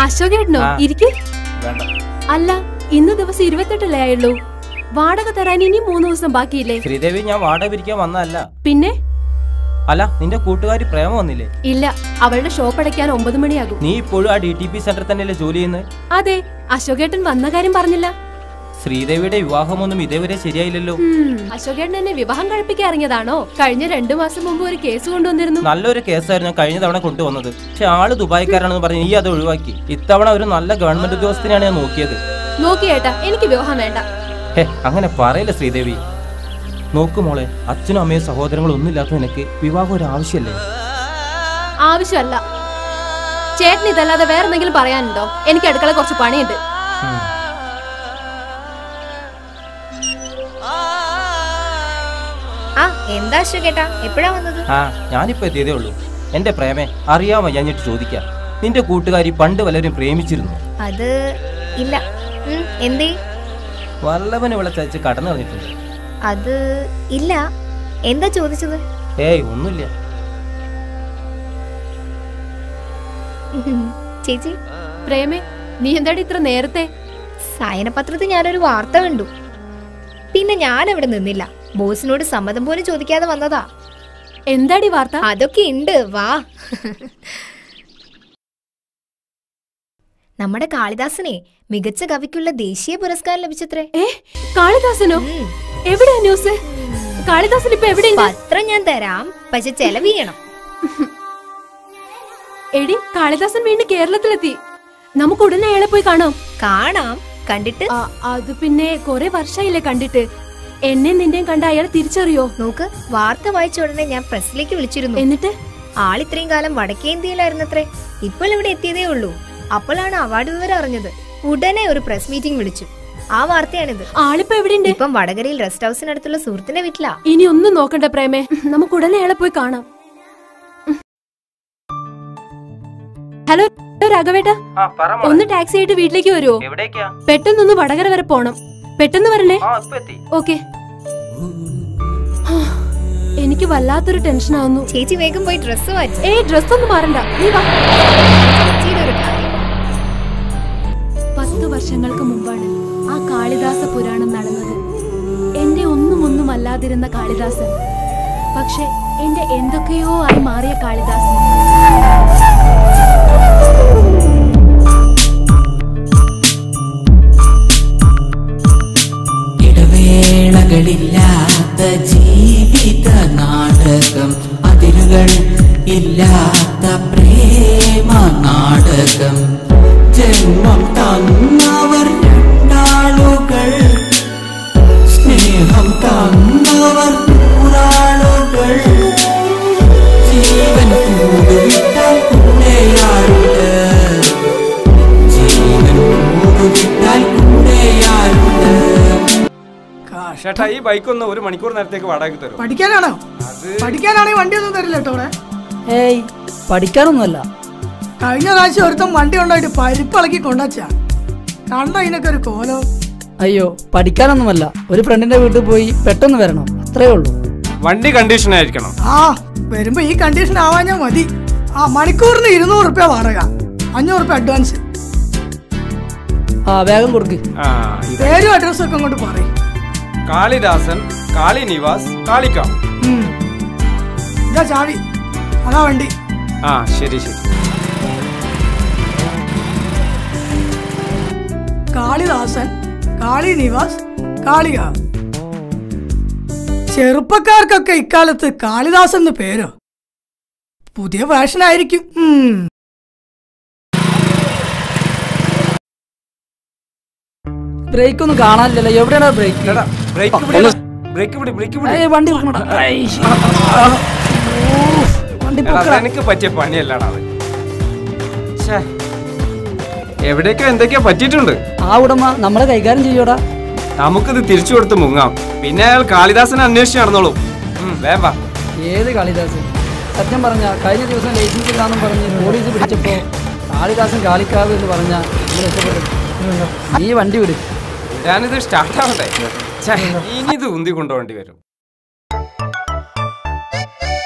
അശോകേട്ടനോ ആ. ഇരിക്കെ വേണ്ട അല്ല ഇന്ന് ദിവസം ഇരുപത്തെട്ടല്ലേ ആയുള്ളൂ വാടക തരാൻ ഇനി മൂന്ന് ദിവസം ബാക്കിയില്ലേ ശ്രീദേവി ഞാൻ വാടക പിരിക്കാൻ വന്നതല്ല പിന്നെ അല്ല നിന്റെ കൂട്ടുകാരി പ്രേമ വന്നില്ലേ ഇല്ല അവളുടെ ഷോപ്പ് അടയ്ക്കാൻ ഒമ്പത് മണിയാകും നീ ഇപ്പോഴും ആ ഡി ടി പി സെന്ററിൽ തന്നെയല്ലേ ജോലി ചെയ്യുന്നത് അതെ അശോകേട്ടൻ വന്ന കാര്യം പറഞ്ഞില്ല ശ്രീദേവിയുടെ വിവാഹമൊന്നും ഇതേവരെ ശരിയായില്ലല്ലോ ഹും, അശോകേട്ടൻ എന്നെ വിവാഹം കഴിപ്പിക്കാൻ ഇറങ്ങിയതാണോ കഴിഞ്ഞ രണ്ടു മാസം മുമ്പ് ഒരു കേസ് കൊണ്ടുവന്നിരുന്നു നല്ലൊരു കേസായിരുന്നു ഞാൻ കഴിഞ്ഞ തവണ കൊണ്ടുവന്നത് പക്ഷെ ആള് ദുബായിക്കാരാണെന്ന് പറഞ്ഞ് നീ അത് ഒഴിവാക്കി ഇത്തവണ ഒരു നല്ല ഗവൺമെന്റ് ഉദ്യോഗസ്ഥനെയാണ് ഞാൻ നോക്കിയത് നോക്കിയേട്ടാ എനിക്ക് വിവാഹം വേണ്ട ഹേ അങ്ങനെ പറയില്ല ശ്രീദേവി നോക്കു മോളെ അച്ഛനും അമ്മയും സഹോദരങ്ങളും ഒന്നും ഇല്ലാത്ത നിനക്ക് വിവാഹം ഒരു ആവശ്യമല്ലേ ആവശ്യമല്ല ചേട്ടൻ ഇതല്ലാതെ വേറെ എന്തെങ്കിലും പറയാനുണ്ടോ എനിക്ക് അടുക്കള കുറച്ച് പണിയുണ്ട് ഉം. ആ എന്താ അശോകേട്ടാ എപ്പോഴാ വന്നത് ആ ഞാനിപ്പോ എത്തിയതേ ഉള്ളൂ എന്റെ പ്രേമേ അറിയാൻ വയ്യാഞ്ഞിട്ട് ചോദിക്കാം നിന്റെ കൂട്ടുകാരി പണ്ട് വല്ലവരും പ്രേമിച്ചിരുന്നു അത് ഇല്ല ഉം, എന്തേ വല്ലവൻ ഇവിടെ ചതിച്ച് കടന്നു കളഞ്ഞിട്ടുണ്ട് അത് ഇല്ല എന്താ ചോദിച്ചത് ഏയ് ഒന്നുമില്ല ചേച്ചി പ്രേമേ നീ എന്താടി ഇത്ര നേരത്തെ സായനപത്രത്തിൽ ഞാനൊരു വാർത്ത കണ്ടു പിന്നെ ഞാൻ അവിടെ നിന്നില്ല ബോസിനോട് സമ്മതം പോലും ചോദിക്കാതെ വന്നതാ എന്താടി വാർത്ത അതൊക്കെ ഉണ്ട് വാ നമ്മുടെ കാളിദാസനെ മികച്ച കവിക്കുള്ള ദേശീയ പുരസ്കാരം ലഭിച്ചത്രേ ഏ കാളിദാസനോ ഉം. എവിടെയാ ന്യൂസ് കാളിദാസൻ ഇപ്പൊ എവിടെയുണ്ട് പത്രം ഞാൻ തരാം പക്ഷെ ചെലവ് ചെയ്യണം എടി കാളിദാസൻ വീണ്ടും കേരളത്തിലെത്തി നമുക്ക് ഉടനെ അയാളെ പോയി കാണാം കാണാം കണ്ടിട്ട് ആ, അത് പിന്നെ കൊറേ വർഷമായില്ലേ കണ്ടിട്ട് എന്നെ നിന്റെയും കണ്ട അയാൾ തിരിച്ചറിയോ നോക്ക് വാർത്ത വായിച്ച ഉടനെ ഞാൻ പ്രസിലേക്ക് വിളിച്ചിരുന്നു എന്നിട്ട് ആൾ ഇത്രയും കാലം വടക്കേ ഇന്ത്യയിലായിരുന്നത്രേ ഇപ്പോൾ ഇവിടെ എത്തിയതേ ഉള്ളൂ അപ്പോഴാണ് അവാർഡ് വിവരം അറിഞ്ഞത് ഉടനെ ഒരു പ്രസ് മീറ്റിംഗ് വിളിച്ചു ആ വാർത്തയാണിത് ആളിപ്പോ എവിടെയുണ്ട് ഇപ്പം വടകരയിൽ റെസ്റ്റ് ഹൗസിനടുത്തുള്ള സുഹൃത്തിന്റെ വീട്ടിലാ ഇനി ഒന്നും നോക്കണ്ട പ്രേമേ നമുക്ക് ഉടനെ അയാളെ പോയി കാണാം ഹലോ ഹലോ രാഘവേട്ട ആ പറ മോളെ. ഒന്ന് ടാക്സി ആയിട്ട് വീട്ടിലേക്ക് വരുമോ എവിടേക്കാ പെട്ടെന്നൊന്ന് വടകര വരെ പോണം പെട്ടെന്ന് വരണേ ആ ഇപ്പൊ എത്തി ഓക്കെ എനിക്ക് വല്ലാത്തൊരു ടെൻഷൻ ആവുന്നു ചേച്ചി വേഗം പോയി ഡ്രസ്സ് മാറ്റി ഏയ് ഡ്രസ് ഒന്നും മാറണ്ട നീ വാ ചേച്ചിയുടെ ഒരു കാര്യം പത്ത് വർഷങ്ങൾക്ക് മുമ്പാണ് ആ കാളിദാസ പുരാണം നടന്നത് എന്റെ ഒന്നും ഒന്നും അല്ലാതിരുന്ന കാളിദാസൻ പക്ഷെ എന്റെ എന്തൊക്കെയോ ആയി മാറിയ കാളിദാസൻ ഇടവേളകളില്ലാത്ത ജീവിത നാടകം അതിരുകൾ ഇല്ലാത്ത പ്രേമ നാടകം ജന്മം തന്നവർ രണ്ടാളുകൾ സ്നേഹം തന്നവർ നൂറാളുകൾ ജീവൻ കൂടുവിട്ടാൽ കൂടെയാറുണ്ട് ജീവൻ കൂടുവിട്ടാൽ കൂടെയാറുണ്ട് ചേട്ടാ ഈ ബൈക്ക് ഒന്ന് ഒരു മണിക്കൂർ നേരത്തേക്ക് വാടകയ്ക്ക് തരും പഠിക്കാനാണോ പഠിക്കാനാണെങ്കിൽ വണ്ടി ഒന്നും തരില്ല കേട്ടോ ഇവിടെ ഏയ് പഠിക്കാനൊന്നുമല്ല കഴിഞ്ഞ പ്രാവശ്യം ഒരുത്തം വണ്ടി കൊണ്ടായിട്ട് പരിപ്പിളക്കി കൊണ്ടുവച്ചാ കണ്ട ഇതിനൊക്കെ ഒരു കോലോ അയ്യോ പഠിക്കാനൊന്നുമല്ല ഒരു ഫ്രണ്ടിന്റെ വീട്ടിൽ പോയി പെട്ടെന്ന് വരണം അത്രേ ഉള്ളൂ വണ്ടി കണ്ടീഷൻ ആയിരിക്കണം ആ വരുമ്പോ ഈ കണ്ടീഷൻ ആവാഞ്ഞാ മതി ആ മണിക്കൂറിന് ഇരുന്നൂറ് റുപ്യ വാടക അഞ്ഞൂറ് റുപ്യ അഡ്വാൻസ് ആ വേഗം കൊടുക്ക് ആ ഇത് പേരും അഡ്രസ്സും ഒക്കെ അങ്ങോട്ട് പറയും കാളിദാസൻ കാളി നിവാസ് കാളിക്കാം ഇതാ ചാവി അതാ വണ്ടി ആ ശരി ശരി കാളിദാസൻ കാളി നിവാസ് കാളികാവ് ചെറുപ്പക്കാർക്കൊക്കെ ഇക്കാലത്ത് കാളിദാസ് എന്ന് പേരോ പുതിയ ഫാഷനായിരിക്കും ഉം. ബ്രേക്ക് ഒന്നും കാണാനില്ലല്ലോ എവിടെയാണ് ബ്രേക്ക് ചേട്ടാ ബ്രേക്ക് പിടി ബ്രേക്ക് പിടി ബ്രേക്ക് പിടി ഏയ് വണ്ടി വെക്കണടാ. ഐഷ്. വണ്ടി എടാ, പൊക്കടാ. അതെനിക്ക് പറ്റിയ പണിയല്ലടാ അത് ശ്ശേ. എവിടേക്കോ എന്തൊക്കെയോ പറ്റിയിട്ടുണ്ട് ആ ഉടമ നമ്മളെ കൈകാര്യം ചെയ്യോടാ നമുക്കിത് തിരിച്ചു കൊടുത്ത് മുങ്ങാം പിന്നെ അയാൾ കാളിദാസനെ അന്വേഷിച്ച് നടന്നോളൂ ഉം, വേഗം വാ ഏത് കാളിദാസൻ സത്യം പറഞ്ഞ കഴിഞ്ഞ ദിവസം ലൈസൻസ് ഇല്ലാന്നും പറഞ്ഞ് പോലീസ് പിടിച്ചപ്പോ കാളിദാസൻ കാളിക്കാവ് എന്ന് പറഞ്ഞ നമ്മൾ രക്ഷപ്പെടും നീ വണ്ടി വിട് ഞാനിത് സ്റ്റാർട്ട് ആവട്ടെ ഛേ, ഇനി ഇത് ഉന്തി കൊണ്ടുപോകേണ്ടി വരും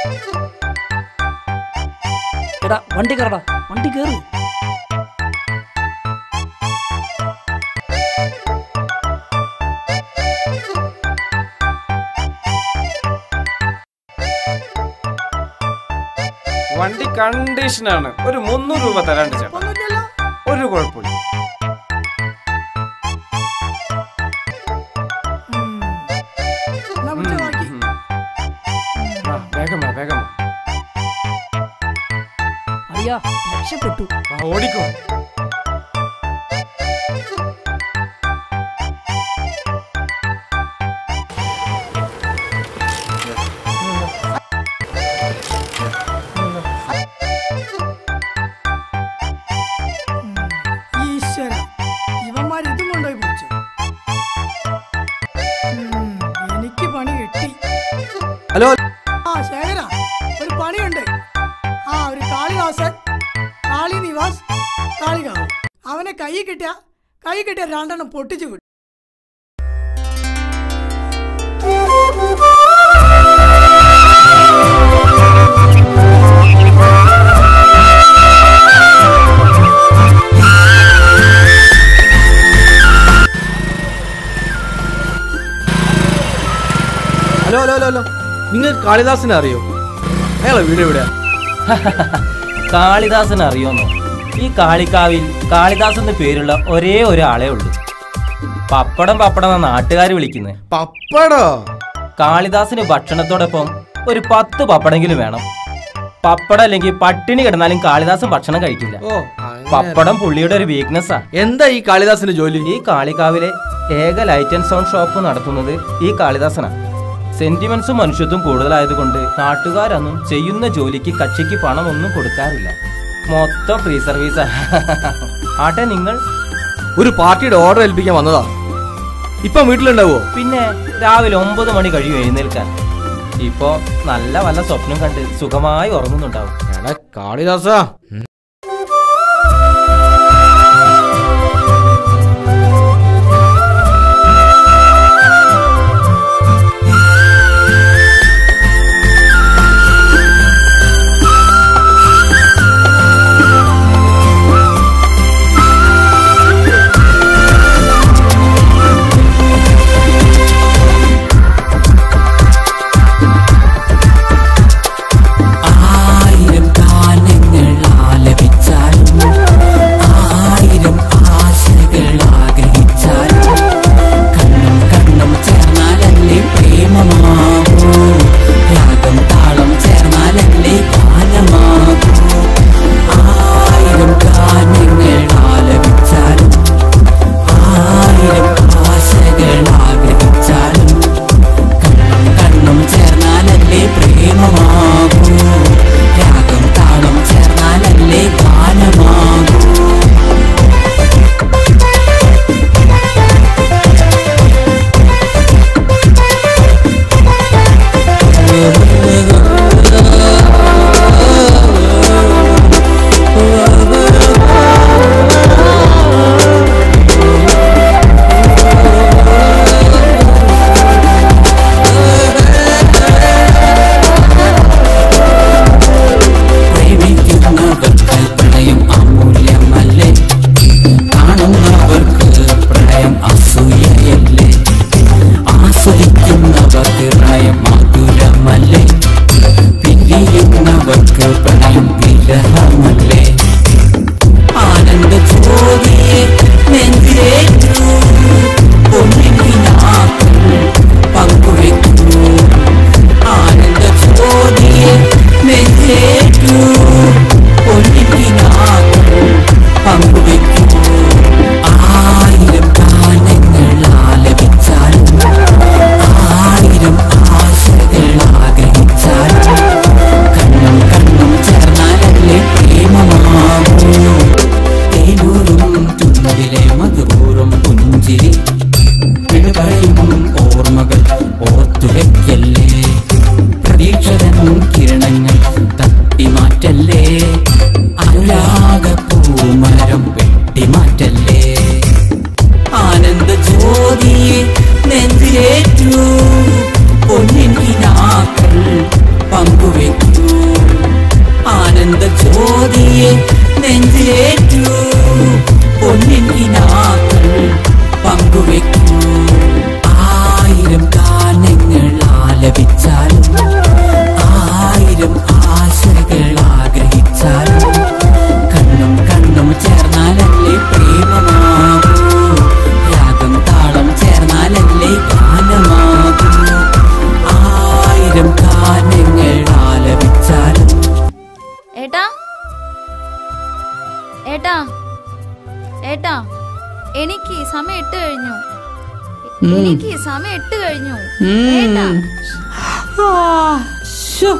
എടാ വണ്ടി കയറടാ വണ്ടി കയറി വണ്ടി കണ്ടീഷനാണ് ഒരു മുന്നൂറ് രൂപ തരാണ്ട് ചേട്ടാ ഒന്നുമില്ലല്ലോ ഒരു കുഴപ്പമില്ല ഉം. എന്നാ വിളിച്ച ബാക്കി ഉം. ആ, വേഗം വാ വേഗം വാ അയ്യാ രക്ഷപ്പെട്ടു ആ, ഓടിക്കോ ഈശ്വര ഇവന്മാർ ഇതും കൊണ്ടുപോയി പിടിച്ചു ഉം, എനിക്ക് പണി കിട്ടി ഹലോ ആ ശേഖര ഒരു പണിയുണ്ട് ആ ഒരു കാളിദാസൻ കാളി നിവാസ് കാളികാവ് അവനെ കൈ കിട്ടിയ കൈ കിട്ടിയ രണ്ടെണ്ണം പൊട്ടിച്ചു വിട്ടു ഹലോ ഹലോ ഹലോ ഹലോ നിങ്ങൾ കാളിദാസിനെ അറിയോ അയാളെ വീട് എവിടെയാ കാളിദാസൻ അറിയോന്നോ ഈ കാളിക്കാവിൽ കാളിദാസ് എന്ന് പേരുള്ള ഒരേ ഒരാളേ ഉള്ളൂ പപ്പടം പപ്പടം എന്ന നാട്ടുകാർ വിളിക്കുന്നത് പപ്പടോ കാളിദാസിന് ഭക്ഷണത്തോടൊപ്പം ഒരു പത്ത് പപ്പടെങ്കിലും വേണം പപ്പടം അല്ലെങ്കിൽ പട്ടിണി കിടന്നാലും കാളിദാസൻ ഭക്ഷണം കഴിക്കില്ല ഓ പപ്പടം പുള്ളിയുടെ ഒരു വീക്ക്നെസ്സാ എന്താ ഈ കാളിദാസിന്റെ ജോലി ഈ കാളികാവിലെ ഏക ലൈറ്റ് ആൻഡ് സൗണ്ട് ഷോപ്പ് നടത്തുന്നത് ഈ കാളിദാസനാണ് സെന്റിമെന്റ്സും മനുഷ്യത്വം കൂടുതലായതുകൊണ്ട് നാട്ടുകാരൊന്നും ചെയ്യുന്ന ജോലിക്ക് കക്ഷിക്ക് പണം ഒന്നും കൊടുക്കാറില്ല മൊത്തം ഫ്രീ സർവീസാ ആട്ടെ നിങ്ങൾ ഒരു പാർട്ടിയുടെ ഓർഡർ ഏൽപ്പിക്കാൻ വന്നതാ ഇപ്പം വീട്ടിലുണ്ടാവോ പിന്നെ രാവിലെ ഒമ്പത് മണി കഴിയും എഴുന്നേൽക്കാൻ ഇപ്പോ നല്ല വല്ല സ്വപ്നം കണ്ട് സുഖമായി ഉറങ്ങുന്നുണ്ടാവും എടാ കാളിദാസാ ആയിരം ഗാനങ്ങൾ ആലപിച്ചാലും ആയിരം ആശകൾ ആഗ്രഹിച്ചാലും കണ്ണും കണ്ണും ചേർന്നാലല്ലേ പ്രേമമാകൂ രാഗം താളം ചേർന്നാലല്ലേ ഗാനമാകൂ ആയിരം ഗാനങ്ങൾ ആലപിച്ചാലും ആയിരം ആശകൾ ആഗ്രഹിച്ചാലും കണ്ണും കണ്ണും ചേർന്നാലല്ലേ പ്രേമമാകൂ രാഗം താളം ചേർന്നാലല്ലേ ഗാനമാകൂ പ്രേമിക്കുന്നവർക്ക് പ്രണയം അമൂല്യമല്ലേ കാണുന്നവർക്ക് പ്രണയം അസൂയയല്ലേ ആസ്വദിക്കുന്നവർക്ക് പ്രണയം മധുരമല്ലേ പിരിയുന്നവർക്ക് പ്രണയം വിരഹമല്ലേ ആനന്ദ ജ്യോതിയെ നെഞ്ചേറ്റു പൊന്നിനാക്കൾ പങ്കുവെക്കൂ ആനന്ദ ജ്യോതിയെ നെഞ്ചേറ്റു പൊന്നിനാക്കൾ പങ്കുവെക്കൂ ആയിരം ഗാനങ്ങൾ ആലപിച്ചാലും ആയിരം ആശകൾ ആഗ്രഹിച്ചാലും കണ്ണും കണ്ണും ചേർന്നാലല്ലേ പ്രേമമാകൂ തേനൂറും തുമ്പിലെ മധുപൂർവം പുഞ്ചിരി വിടുപറയും ഓർമ്മകൾ ഓർത്തുവെക്കല്ലേ പ്രതീക്ഷതൻ കിരണങ്ങൾ തട്ടിമാറ്റല്ലേ അനുരാഗ പൂമരം വെട്ടിമാറ്റല്ലേ ആനന്ദ ജ്യോതിയെ നെഞ്ചിലേറ്റു പൊന്നിൻ കിനാക്കൾ പങ്കുവെക്കൂ ആനന്ദ ജ്യോതിയെ നെഞ്ചിലേറ്റു പൊന്നിൻ കിനാക്കൾ പങ്കുവെക്കൂ ആയിരം ഗാനങ്ങൾ ആലപിച്ചാലും ആയിരം ആശകൾ ആഗ്രഹിച്ചാലും എട്ട് കഴിഞ്ഞു ഉം. വേണ്ട. ആ, ശ്ശോ.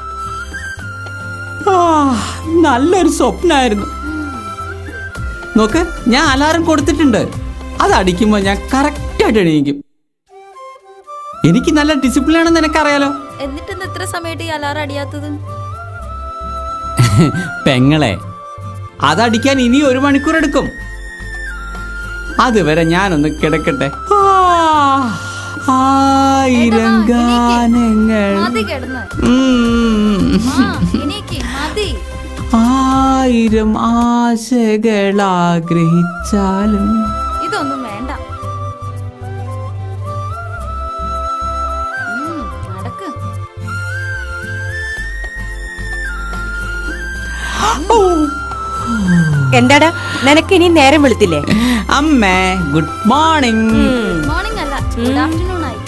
ആ, നല്ലൊരു സ്വപ്നമായിരുന്നു നോക്ക് ഞാൻ അലാറം കൊടുത്തിട്ടുണ്ട് അത് അടിക്കുമ്പോൾ ഞാൻ കറക്റ്റായിട്ട് എണീക്കും എനിക്ക് നല്ല ഡിസിപ്ലിൻ ആണെന്ന് എനിക്കറിയാലോ എന്നിട്ടെന്ന് എത്ര സമയത്ത് ഈ അലാറം അടിയാത്തത് പെങ്ങളെ അതടിക്കാൻ ഇനി ഒരു മണിക്കൂർ എടുക്കും അതുവരെ ഞാനൊന്ന് കിടക്കട്ടെ ആ, ആയിരം ഗാനങ്ങൾ മതി കിടന്ന് ഉം. ആ എനിക്ക് മതി ആയിരം ആശകൾ ആഗ്രഹിച്ചാലും ഇതൊന്നും വേണ്ട ഉം, നടക്ക് എന്താടാ നിനക്ക് ഇനി നേരം വെളുത്തില്ലേ അമ്മേ ഗുഡ് മോർണിംഗ് മോർണിംഗ് അല്ല ഗുഡ് ആഫ്റ്റർനൂൺ ആയി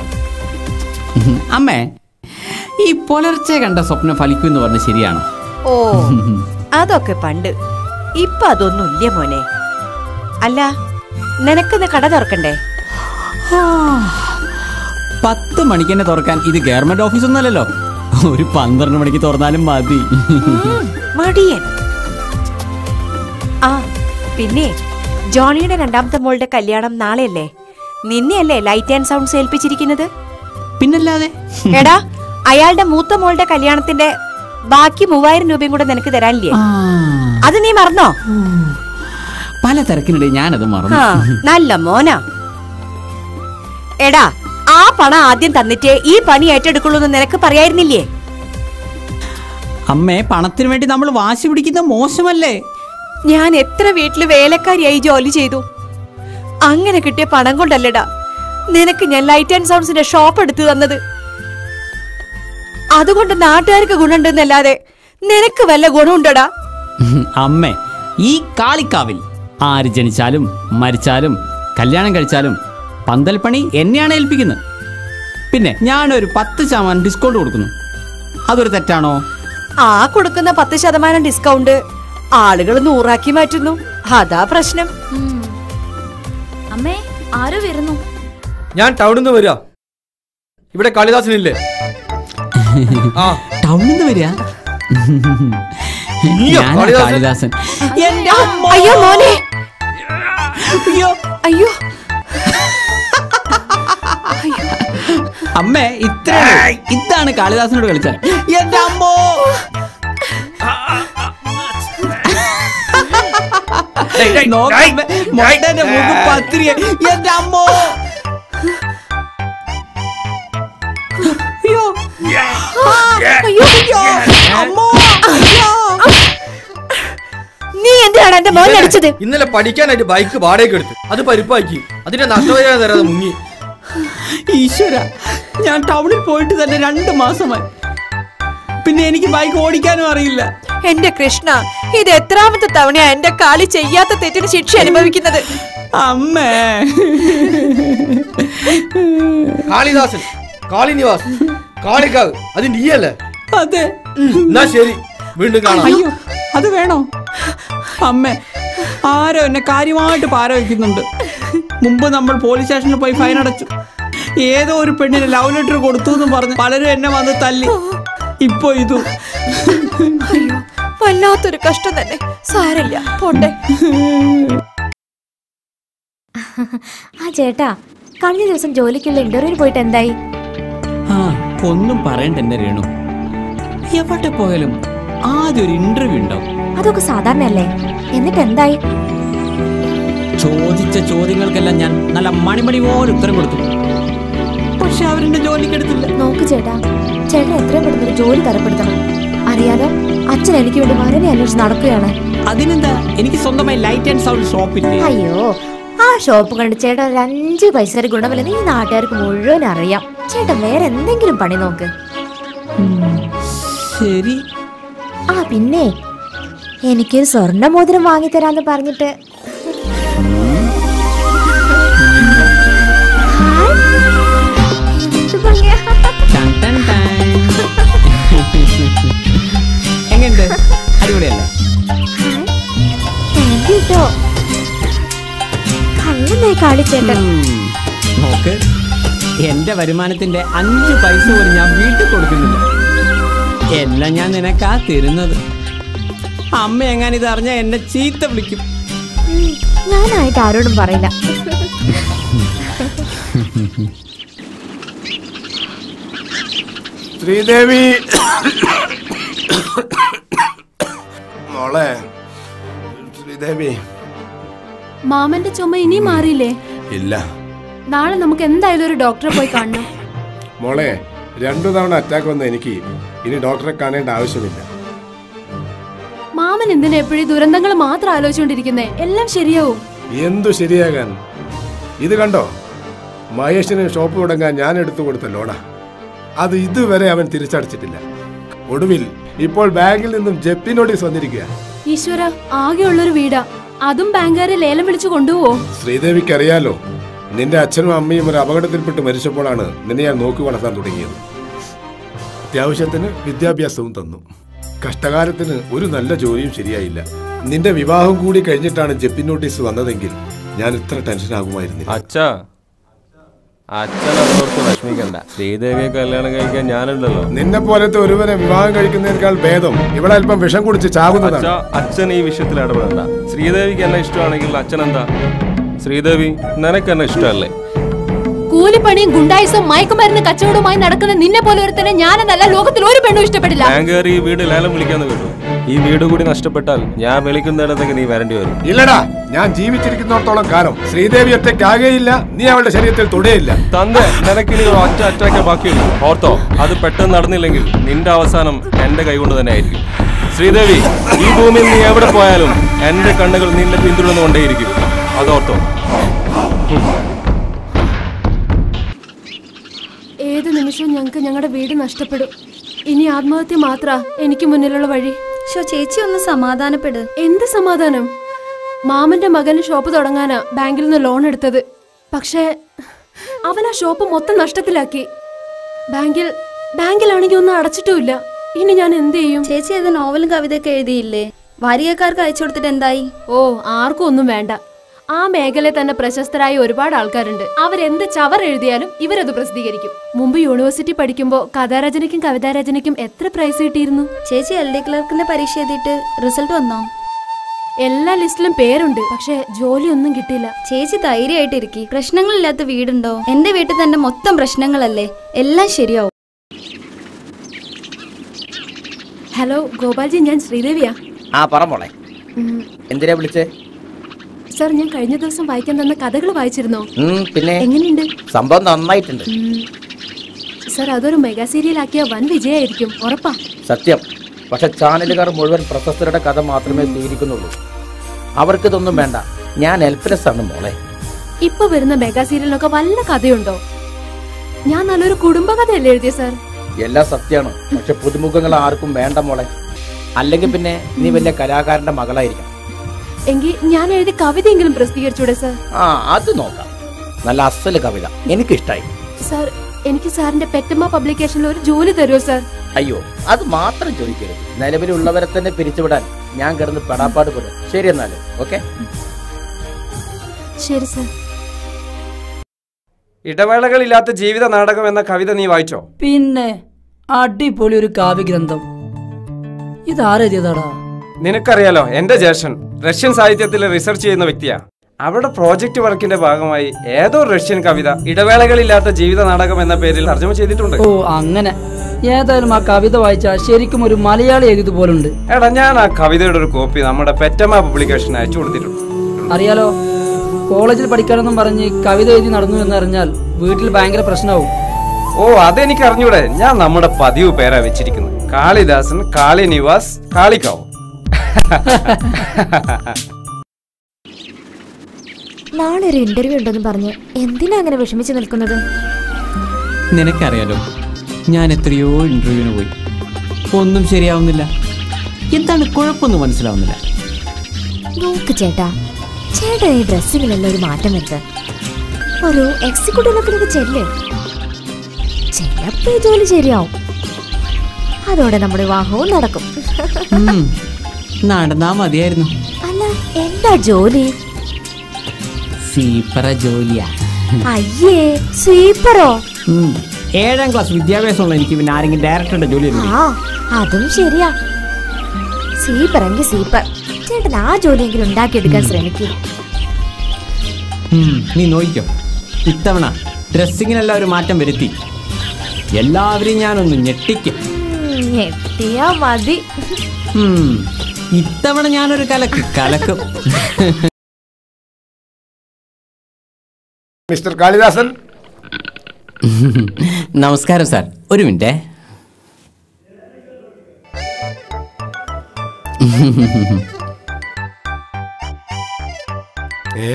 അമ്മേ ഈ പുലർച്ചെ കണ്ട സ്വപ്നം ഫലിക്കുമെന്ന് പറഞ്ഞ ശരിയാണോ ഓ അതൊക്കെ പണ്ട് ഇപ്പൊ അതൊന്നും ഇല്ല മോനെ അല്ല നിനക്കിന്ന് കട തുറക്കണ്ടേ പത്ത് മണിക്ക് തന്നെ തുറക്കാൻ ഇത് ഗവൺമെന്റ് ഓഫീസ് ഒന്നല്ലല്ലോ ഒരു പന്ത്രണ്ട് മണിക്ക് തുറന്നാലും മതി മടിയൻ ആ പിന്നെ ജോണിയുടെ രണ്ടാമത്തെ മോളുടെ കല്യാണം നാളെയല്ലേ നിന്നെയല്ലേ ലൈറ്റ് ആൻഡ് സൗണ്ട്സ് ഏൽപ്പിച്ചിരിക്കുന്നത് പിന്നല്ലാതെ എടാ അയാളുടെ മൂത്ത മോളുടെ കല്യാണത്തിന്റെ ബാക്കി മൂവായിരം രൂപയും കൂടെ നിനക്ക് തരാനില്ലേ അത് നീ മറന്നോ പല തിരക്കിനിടെ ഞാനത് ആ, മറന്നു നല്ല മോനാ എടാ ആ പണം ആദ്യം തന്നിട്ടേ ഈ പണി ഏറ്റെടുക്കുള്ളൂ എന്ന് നിനക്ക് പറയായിരുന്നില്ലേ അമ്മേ പണത്തിന് വേണ്ടി നമ്മൾ വാശി പിടിക്കുന്ന മോശമല്ലേ ഞാൻ എത്ര വീട്ടില് വേലക്കാരിയായി ജോലി ചെയ്തു അങ്ങനെ കിട്ടിയ പണം കൊണ്ടല്ലടാ നിനക്ക് ഞാൻ ലൈറ്റ് ആൻഡ് സൗണ്ട്സിന്റെ ഷോപ്പ് എടുത്തു തന്നത് അതുകൊണ്ട് നാട്ടുകാർക്ക് ഗുണമുണ്ടെന്നല്ലാതെ നിനക്ക് വല്ല ഗുണമുണ്ടോടാ അമ്മേ ഈ കാളിക്കാവിൽ ആര് ജനിച്ചാലും മരിച്ചാലും കല്യാണം കഴിച്ചാലും പന്തൽ പണി എന്നെയാണ് ഏൽപ്പിക്കുന്നത് പിന്നെ ഞാനൊരു പത്ത് ശതമാനം ഡിസ്കൗണ്ട് കൊടുക്കുന്നു അതൊരു തെറ്റാണോ ആ കൊടുക്കുന്ന പത്ത് ശതമാനം ഡിസ്കൗണ്ട് ആളുകൾ നൂറാക്കി മാറ്റുന്നു അതാ പ്രശ്നം അമ്മേ ആരോ വരുന്നു ഞാൻ ടൗണിൽ നിന്ന് വരിക ഇവിടെ കാളിദാസനില്ലേ ആ ടൗണിൽ നിന്ന് വരിക നീയോ ഞാനാ കാളിദാസൻ? കാളിദാസൻ എന്റെ അമ്മ. അയ്യോ മോനെ അയ്യോ അയ്യോ അമ്മേ ഇത്ര ഇതാണ് കാളിദാസനോട് കളിച്ചാൽ എന്റെ അമ്മോ നോക്കമ്മേ, മൊട്ടേന്റെ മുഖം പത്തിരിയ എന്റെ അമ്മോ അയ്യോ ആ, അയ്യോ അയ്യോ അമ്മോ അയ്യോ നീ എന്തിനാണ് എന്റെ മോനെ അടിച്ചത് ഇന്നലെ പഠിക്കാനായിട്ട് ബൈക്ക് വാടകയ്ക്ക് എടുത്ത് അത് പരിപ്പാക്കി അതിന്റെ നഷ്ടപരിഹാരം തരാതെ മുങ്ങി ഈശ്വര ഞാൻ ടൗണിൽ പോയിട്ട് തന്നെ രണ്ട് മാസമായി പിന്നെ എനിക്ക് ബൈക്ക് ഓടിക്കാനും അറിയില്ല എന്റെ കൃഷ്ണ ഇത് എത്രാമത്തെ തവണയാ എന്റെ കാളി ചെയ്യാത്ത തെറ്റിന് ശിക്ഷ അനുഭവിക്കുന്നത് അമ്മേ കാളിദാസൻ കാളിനിവാസ് കാളിക്കാവ് അത് നീയല്ലേ അതെ എന്നാ ശരി വീണ്ടും കാണാം അയ്യോ അത് വേണോ അമ്മേ ആരോ എന്നെ കാര്യമായിട്ട് പാര വയ്ക്കുന്നുണ്ട് മുമ്പ് നമ്മൾ പോലീസ് സ്റ്റേഷനിൽ പോയി ഫൈൻ അടച്ചു ഏതോ ഒരു പെണ്ണിന് ലവ് ലെറ്റർ കൊടുത്തു എന്ന് പറഞ്ഞ് പലരും എന്നെ വന്ന് തല്ലി ഇപ്പൊ ഇതും അയ്യോ വല്ലാത്തൊരു കഷ്ടം തന്നെ സാരല്ല പോട്ടെ ആ ചേട്ടാ കഴിഞ്ഞ ദിവസം ജോലിക്കുള്ള ഇന്റർവ്യൂവിന് പോയിട്ട് എന്തായി ആ ഒന്നും പറയണ്ട എന്നെ രേണു എവിടെ പോയാലും ആദ്യം ഒരു ഇന്റർവ്യൂ ഉണ്ടാവും അതൊക്കെ സാധാരണയല്ലേ എന്നിട്ട് എന്തായി ചോദിച്ച ചോദ്യങ്ങൾക്കെല്ലാം ഞാൻ നല്ല മണിമണി പോലെ ഉത്തരം കൊടുത്തു പക്ഷെ അവരെന്റെ ജോലിക്കെടുത്തില്ല നോക്ക് ചേട്ടാ ചേട്ടൻ എത്രയും പെട്ടെന്ന് ഒരു ജോലി തരപ്പെടുത്തണം അറിയാതെ അച്ഛൻ എനിക്ക് വേണ്ടി വരനെ അന്വേഷിച്ച് നടക്കുകയാണ് അതിനെന്താ എനിക്ക് സ്വന്തമായി ലൈറ്റ് ആൻഡ് സൗണ്ട് ഷോപ്പില്ലേ അയ്യോ ആ ഷോപ്പ് കണ്ട് ചേട്ടൻ ഒരു അഞ്ച് പൈസ ഗുണമില്ലെന്ന് ഈ നാട്ടുകാർക്ക് മുഴുവൻ അറിയാം ചേട്ടൻ വേറെ എന്തെങ്കിലും പണി നോക്ക് ശരി ആ പിന്നെ എനിക്കൊരു സ്വർണ്ണ മോതിരം വാങ്ങിത്തരാന്ന് പറഞ്ഞിട്ട് എന്ത് ഭംഗിയാ. ടൻ ടൻ ടൻ. എങ്ങനെയുണ്ട് അടിപൊളിയല്ലേ താങ്ക് യു ട്ടോ. കണ്ണുനേ കാളിച്ചേട്ടൻ ഉം. നോക്ക് എന്റെ വരുമാനത്തിന്റെ അഞ്ച് പൈസ പോലും ഞാൻ വീട്ടിൽ കൊടുക്കുന്നില്ല എല്ലാം ഞാൻ നിനക്കാ തരുന്നത് അമ്മ എങ്ങനെ ഇത് അറിഞ്ഞാൽ എന്നെ ചീത്ത വിളിക്കും ഉം, ഞാനായിട്ട് ആരോടും പറയില്ല ശ്രീദേവി മോളെ ശ്രീദേവി മാമന്റെ ചുമ ഇനിയും മാറിയില്ലേ ഇല്ല നാളെ നമുക്ക് എന്തായാലും ഒരു ഡോക്ടറെ പോയി കാണണം മോളെ രണ്ടു തവണ അറ്റാക്ക് വന്ന എനിക്ക് ഇനി ഡോക്ടറെ കാണേണ്ട ആവശ്യമില്ല മാമൻ എന്തിനാ എപ്പോഴും ദുരന്തങ്ങൾ മാത്രം ആലോചിച്ചുകൊണ്ടിരിക്കുന്നേ എല്ലാം ശരിയാവും എന്തു ശരിയാകാൻ ഇത് കണ്ടോ മഹേഷിന് ഷോപ്പ് തുടങ്ങാൻ ഞാൻ എടുത്തു കൊടുത്ത ലോണാ അത് ഇതുവരെ അവൻ തിരിച്ചടച്ചിട്ടില്ല ഒടുവിൽ ഇപ്പോൾ ബാങ്കിൽ നിന്നും ജപ്തി നോട്ടീസ് വന്നിരിക്കുക ഈശ്വര ആകെയുള്ളൊരു വീടാ അതും ബാങ്കുകാരെ ലേലം വിളിച്ചു കൊണ്ടുപോവോ ശ്രീദേവിക്ക് അറിയാലോ നിന്റെ അച്ഛനും അമ്മയും ഒരു അപകടത്തിൽപ്പെട്ട് മരിച്ചപ്പോഴാണ് നിന്നെ ഞാൻ നോക്കി വളർത്താൻ തുടങ്ങിയത് അത്യാവശ്യത്തിന് വിദ്യാഭ്യാസവും തന്നു കഷ്ടകാലത്തിന് ഒരു നല്ല ജോലിയും ശരിയായില്ല നിന്റെ വിവാഹം കൂടി കഴിഞ്ഞിട്ടാണ് ജപ്തി നോട്ടീസ് വന്നതെങ്കിൽ ഞാൻ ഇത്ര ടെൻഷൻ ആകുമായിരുന്നില്ല അച്ഛാ അച്ഛനോർത്ത് വിഷമിക്കണ്ട ശ്രീദേവിയെ കല്യാണം കഴിക്കാൻ ഞാനുണ്ടല്ലോ നിന്നെ പോലത്തെ ഒരുവനെ വിവാഹം കഴിക്കുന്നതിനേക്കാൾ ഭേദം ഇവിടെ അല്പം വിഷം കുടിച്ച് ചാകുന്നതാണ് അച്ഛാ അച്ഛൻ ഈ വിഷയത്തിൽ ഇടപെടണ്ട ശ്രീദേവിക്ക് എന്നെ ഇഷ്ടമാണെങ്കിൽ അച്ഛൻ എന്താ ശ്രീദേവി നിനക്ക് എന്നെ ഇഷ്ടമല്ലേ കൂലിപ്പണിയും ഗുണ്ടായിസും മയക്കുമരുന്ന് കച്ചവടവുമായി നടക്കുന്ന നിന്നെ പോലെ ഒരുത്തനെ ഞാനെന്നല്ല ലോകത്തിൽ ഒരു പെണ്ണും ഇഷ്ടപ്പെടില്ല ബാങ്കുകാർ ഈ വീട് ലേലം വിളിക്കാന്ന് കേട്ടു ഈ വീട് കൂടി നഷ്ടപ്പെട്ടാൽ ഞാൻ വിളിക്കുന്നിടത്തേക്ക് നീ വരേണ്ടി വരും ഇല്ലടാ ഞാൻ ജീവിച്ചിരിക്കുന്നിടത്തോളം കാലം ശ്രീദേവി ഒറ്റയ്ക്കാകെയില്ല നീ അവളുടെ ശരീരത്തിൽ തൊടുകയില്ല തന്റെ നിനക്കിനി ഒരു ഒറ്റ അറ്റാക്കേ ബാക്കിയുള്ളൂ ഓർത്തോ അത് പെട്ടെന്ന് നടന്നില്ലെങ്കിൽ നിന്റെ അവസാനം എന്റെ കൈകൊണ്ട് തന്നെ ആയിരിക്കും ശ്രീദേവി ഈ ഭൂമിയിൽ നീ എവിടെ പോയാലും എന്റെ കണ്ണുകൾ നിന്നെ പിന്തുടർന്നുകൊണ്ടേയിരിക്കും അതോർത്തോ ഉം. ഏത് നിമിഷവും ഞങ്ങൾക്ക് ഞങ്ങളുടെ വീട് നഷ്ടപ്പെടും ഇനി ആത്മഹത്യ മാത്ര എനിക്ക് മുന്നിലുള്ള വഴി ഷോ ചേച്ചി ഒന്ന് സമാധാനപ്പെട് എന്ത് സമാധാനം മാമന്റെ മകന് ഷോപ്പ് തുടങ്ങാനാ ബാങ്കിൽ നിന്ന് ലോൺ എടുത്തത് പക്ഷേ അവൻ ആ ഷോപ്പ് മൊത്തം നഷ്ടത്തിലാക്കി ബാങ്കിൽ ബാങ്കിലാണെങ്കിൽ ഒന്നും അടച്ചിട്ടുമില്ല ഇനി ഞാൻ എന്ത് ചെയ്യും ചേച്ചി ഏത് നോവലും കവിതയൊക്കെ എഴുതിയില്ലേ വാരികക്കാർക്ക് അയച്ചു കൊടുത്തിട്ട് എന്തായി ഓ ആർക്കും ഒന്നും വേണ്ട ആ മേഖലയിൽ തന്നെ പ്രശസ്തരായ ഒരുപാട് ആൾക്കാരുണ്ട് അവരെന്ത് ചവർ എഴുതിയാലും ഇവരത് പ്രസിദ്ധീകരിക്കും മുമ്പ് യൂണിവേഴ്സിറ്റി പഠിക്കുമ്പോൾ കഥാരചനയ്ക്കും കവിതാരചനയ്ക്കും എത്ര പ്രൈസ് കിട്ടിയിരുന്നു ചേച്ചി എൽ ഡി ക്ലർക്കിന്റെ പരീക്ഷ എഴുതിയിട്ട് റിസൾട്ട് വന്നോ എല്ലാ ലിസ്റ്റിലും പേരുണ്ട് പക്ഷെ ജോലിയൊന്നും കിട്ടിയില്ല ചേച്ചി ധൈര്യമായിട്ടിരിക്കി പ്രശ്നങ്ങളില്ലാത്ത വീടുണ്ടോ എന്റെ വീട്ടിൽ തന്നെ മൊത്തം പ്രശ്നങ്ങളല്ലേ എല്ലാം ശരിയാവും ഹലോ ഗോപാൽജി ഞാൻ ശ്രീദേവിയാ ആ പറ മോളെ ഉം, എന്തിനാ വിളിച്ചേ സർ ഞാൻ കഴിഞ്ഞ ദിവസം വായിക്കാൻ തന്ന കഥകൾ വായിച്ചിരുന്നോ ഉം, പിന്നെ എങ്ങനെയുണ്ട് സംഭവം നന്നായിട്ടുണ്ട് ഉം, സർ അതൊരു മെഗാ സീരിയലാക്കിയ വൻ വിജയമായിരിക്കും ഉറപ്പാ സത്യം പക്ഷെ ചാനലുകാർ മുഴുവൻ പ്രശസ്തരുടെ കഥ മാത്രമേ സ്വീകരിക്കുന്നുള്ളൂ അവർക്കിതൊന്നും വേണ്ട ഞാൻ ഹെൽപ്ലെസ് ആണ് മോളെ ഇപ്പൊ വരുന്ന മെഗാ സീരിയലിനൊക്കെ വല്ല കഥയുണ്ടോ ഞാൻ നല്ലൊരു കുടുംബകഥയല്ലേ എഴുതിയ സർ എല്ലാം സത്യമാണ് പക്ഷെ പുതുമുഖങ്ങൾ ആർക്കും വേണ്ട മോളെ അല്ലെങ്കിൽ പിന്നെ നീ വലിയ കലാകാരന്റെ മകളായിരിക്കണം എങ്കിൽ ഞാൻ എഴുതി കവിതയെങ്കിലും പ്രസിദ്ധീകരിച്ചൂടെ സർ ആ അത് നോക്കാം നല്ല അസല് കവിത എനിക്കിഷ്ടായി സർ എനിക്ക് സാറിന്റെ പെറ്റമ്മ പബ്ലിക്കേഷനിൽ ഒരു ജോലി തരുമോ സർ അയ്യോ അത് മാത്രം ചോദിക്കരുത് നിലവിലുള്ളവരെ തന്നെ പിരിച്ചുവിടാൻ ഞാൻ കിടന്ന് പെടാപ്പാട് പെടും ശരി എന്നാല് ഓക്കെ ശരി സർ ഇടവേളകളില്ലാത്ത ജീവിത നാടകം എന്ന കവിത നീ വായിച്ചോ പിന്നെ അടിപൊളി ഒരു കാവ്യഗ്രന്ഥം ഇതാരെഴുതിയതാടാ നിനക്കറിയാലോ എന്റെ ജ്യേഷ്ഠൻ റഷ്യൻ സാഹിത്യത്തിൽ റിസർച്ച് ചെയ്യുന്ന വ്യക്തിയാ അവരുടെ പ്രോജക്റ്റ് വർക്കിന്റെ ഭാഗമായി ഏതോ റഷ്യൻ കവിത ഇടവേളകളില്ലാത്ത ജീവിത നാടകം എന്ന പേരിൽ തർജ്ജമ ചെയ്തിട്ടുണ്ട് ഓ അങ്ങനെ ഏതായാലും ആ കവിത വായിച്ചാൽ ശരിക്കും ഒരു മലയാളി എഴുതുപോലുണ്ട് എടാ ഞാൻ ആ കവിതയുടെ ഒരു കോപ്പി നമ്മുടെ പെറ്റമ്മ പബ്ലിക്കേഷൻ അയച്ചു കൊടുത്തിട്ടുണ്ട് അറിയാലോ കോളേജിൽ പഠിക്കാനെന്നും പറഞ്ഞ് കവിത എഴുതി നടന്നു എന്നറിഞ്ഞാൽ വീട്ടിൽ ഭയങ്കര പ്രശ്നമാവും ഓ അതെനിക്ക് അറിഞ്ഞൂടെ ഞാൻ നമ്മുടെ പതിവ് പേരാ വെച്ചിരിക്കുന്നത് കാളിദാസൻ കാളി നിവാസ് കാളിക്കാവ് നാളെ ഒരു ഇന്റർവ്യൂ ഉണ്ടെന്ന് പറഞ്ഞ് എന്തിനാ അങ്ങനെ വിഷമിച്ച് നിൽക്കുന്നത് നിനക്കറിയാലോ ഞാൻ എത്രയോ ഇന്റർവ്യൂവിന് പോയി ഒന്നും ശരിയാവുന്നില്ല എന്താണ് കുഴപ്പമൊന്നും മനസ്സിലാവുന്നില്ല നോക്ക് ചേട്ടാ ചേട്ടാ ഈ ഡ്രസ്സിങ്ങിലെല്ലാം ഒരു മാറ്റം വരുത്ത് ഒരു എക്സിക്യൂട്ടീവ് ലുക്കിലേക്ക് ചെല്ല് ചിലപ്പോ ഈ ജോലി ശരിയാവും അതോടെ നമ്മുടെ വിവാഹവും നടക്കും ഉം, നടന്നാ മതിയായിരുന്നു അല്ല എന്താ ജോലി സീപ്പറ ജോലിയാ അയ്യേ സ്വീപ്പറോ ഉം. ഏഴാം ക്ലാസ് വിദ്യാഭ്യാസമുള്ള എനിക്ക് പിന്നെ ആരെങ്കിലും ഡയറക്ടറുടെ ജോലി തരുമോ? ആ അതും ശരിയാ സീപ്പർ എങ്കിൽ സീപ്പർ ചേട്ടൻ ആ ജോലിയെങ്കിലും ഉണ്ടാക്കിയെടുക്കാൻ ശ്രമിക്കും ഉം, നീ നോക്കിക്കോ ഇത്തവണ ഡ്രസ്സിങ്ങിനെല്ലാം ഒരു മാറ്റം വരുത്തി എല്ലാവരെയും ഞാനൊന്ന് ഞെട്ടിക്കും ഞെട്ടിയാ മതി ഉം, ഇത്തവണ ഞാനൊരു കലക്ക് കലക്കും മിസ്റ്റർ കാളിദാസൻ നമസ്കാരം സാർ ഒരു മിനിറ്റേ ഏ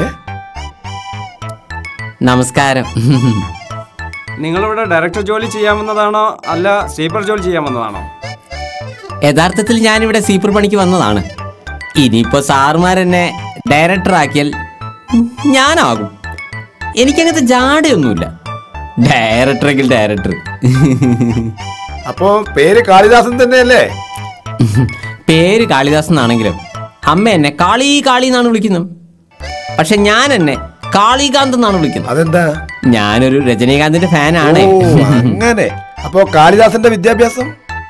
നമസ്കാരം നിങ്ങളിവിടെ ഡയറക്ടർ ജോലി ചെയ്യാമെന്നതാണോ അല്ല സ്ലീപ്പർ ജോലി ചെയ്യാമെന്നതാണോ യഥാർത്ഥത്തിൽ ഞാനിവിടെ സീപ്പർ പണിക്ക് വന്നതാണ് ഇനിയിപ്പോ സാറുമാരെന്നെ ഡയറക്ടർ ആക്കിയാൽ ഞാനാകും എനിക്കങ്ങനത്തെ ജാടയൊന്നുമില്ല ഡയറക്ടറെങ്കിൽ ഡയറക്ടർ അപ്പോ പേര് കാളിദാസൻ തന്നെയല്ലേ പേര് കാളിദാസ് എന്നാണെങ്കിലും അമ്മ എന്നെ കാളി കാളി എന്നാണ് വിളിക്കുന്നത് പക്ഷെ ഞാൻ എന്നെ കാളികാന്ത് എന്നാണ് വിളിക്കുന്നത് അതെന്താ ഞാനൊരു രജനീകാന്തിന്റെ ഫാനാണ് ഓ, അങ്ങനെ അപ്പോ കാളിദാസന്റെ വിദ്യാഭ്യാസം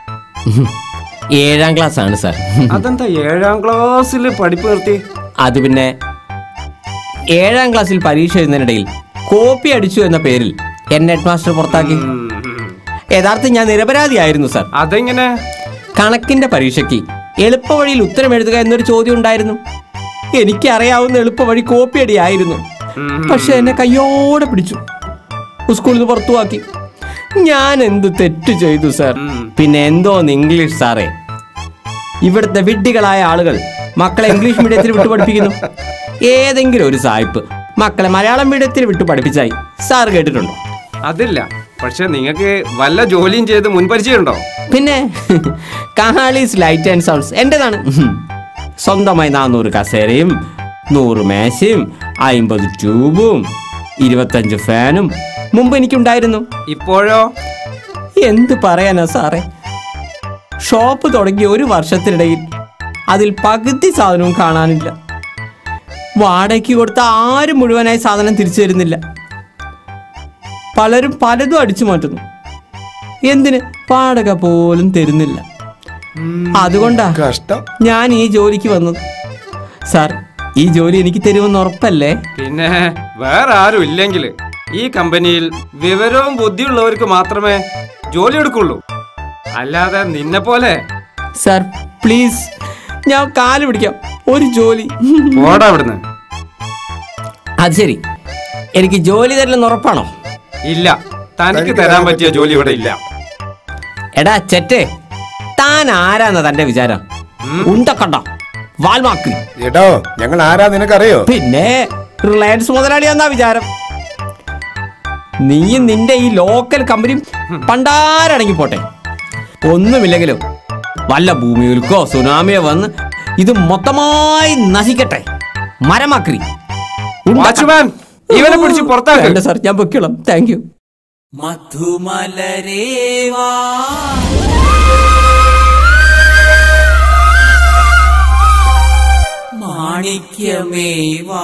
ഏഴാം ക്ലാസ് ആണ് സാർ അതെന്താ ഏഴാം ക്ലാസ്സിൽ പഠിപ്പ് നിർത്തി അത് പിന്നെ ഏഴാം ക്ലാസ്സിൽ പരീക്ഷ എഴുതുന്നതിനിടയിൽ കോപ്പി അടിച്ചു എന്ന പേരിൽ എന്നെ ഹെഡ് മാസ്റ്റർ പുറത്താക്കി യഥാർത്ഥം ഞാൻ നിരപരാധിയായിരുന്നു സാർ അതെങ്ങനെ കണക്കിന്റെ പരീക്ഷയ്ക്ക് എളുപ്പവഴിയിൽ ഉത്തരം എഴുതുക എന്നൊരു ചോദ്യം ഉണ്ടായിരുന്നു എനിക്കറിയാവുന്ന എളുപ്പവഴി കോപ്പി അടിയായിരുന്നു പക്ഷെ എന്നെ കയ്യോടെ പിടിച്ചു സ്കൂളിൽ നിന്ന് പുറത്തുവാക്കി ഞാൻ എന്ത് തെറ്റ് ചെയ്തു സാർ പിന്നെ എന്തോന്ന് ഇംഗ്ലീഷ് സാറേ ഇവിടുത്തെ വിഡ്ഢികളായ ആളുകൾ മക്കളെ ഇംഗ്ലീഷ് മീഡിയത്തിൽ വിട്ടു പഠിപ്പിക്കുന്നു ഏതെങ്കിലും ഒരു സായിപ്പ് മക്കളെ മലയാളം മീഡിയത്തിൽ വിട്ടു പഠിപ്പിച്ചായി സാർ കേട്ടിട്ടുണ്ടോ അതില്ല പക്ഷെ നിങ്ങൾക്ക് വല്ല ജോലിയും ചെയ്ത് മുൻപരിചയമുണ്ടോ പിന്നെ കാളീസ് ലൈറ്റ് ആൻഡ് സൗണ്ട്സ് എന്റേതാണ് സ്വന്തമായി നാനൂറ് കസേരയും നൂറ് മേശയും അയിമ്പത് ട്യൂബും ഇരുപത്തഞ്ച് ഫാനും മുമ്പ് എനിക്കുണ്ടായിരുന്നു ഇപ്പോഴോ എന്ത് പറയാനാ സാറേ ഷോപ്പ് തുടങ്ങിയ ഒരു വർഷത്തിനിടയിൽ അതിൽ പകുതി സാധനവും കാണാനില്ല വാടകയ്ക്ക് കൊടുത്ത ആരും മുഴുവനായി സാധനം തിരിച്ചു തരുന്നില്ല പലരും പലതും അടിച്ചു മാറ്റുന്നു എന്തിന് വാടക പോലും തരുന്നില്ല അതുകൊണ്ടാ കഷ്ടം ഞാൻ ഈ ജോലിക്ക് വന്നത് സാർ ഈ ജോലി എനിക്ക് തരുമെന്ന് ഉറപ്പല്ലേ പിന്നെ വേറെ ആരും ഇല്ലെങ്കിൽ ഈ കമ്പനിയിൽ വിവരവും ബുദ്ധിയുള്ളവർക്ക് മാത്രമേ ജോലി എടുക്കുള്ളൂ അല്ലാതെ നിന്നെ പോലെ സാർ പ്ലീസ് ഞാൻ കാല് പിടിക്കാം ഒരു ജോലി പോടാ ഇവിടുന്ന് അത് ശരി എനിക്ക് ജോലി തരില്ലെന്ന് ഉറപ്പാണോ ഇല്ല തനിക്ക് തരാൻ പറ്റിയ ജോലി ഇവിടെ ഇല്ല എടാ ചെറ്റേ താൻ ആരാന്ന തന്റെ വിചാരം ഉണ്ടക്കണ്ട വാൽമാക്ക് എടോ ഞങ്ങൾ ആരാ നിനക്കറിയോ പിന്നെ റിലയൻസ് മുതലാളിയാന്നാ വിചാരം നീയും നിന്റെ ഈ ലോക്കൽ കമ്പനിയും പണ്ടാരടങ്ങി പോട്ടെ ഒന്നുമില്ലെങ്കിലും വല്ല ഭൂമിയിൽക്കോ സുനാമിയോ വന്ന് ഇത് മൊത്തമായി നശിക്കട്ടെ മരമാക്രി വാച്ച്മാൻ, ഇവനെ പിടിച്ച് പുറത്താക്ക്. വേണ്ട സാർ ഞാൻ പൊയ്ക്കോളാം താങ്ക് യു മധുമലരേവാ മാണിക്യമേവാ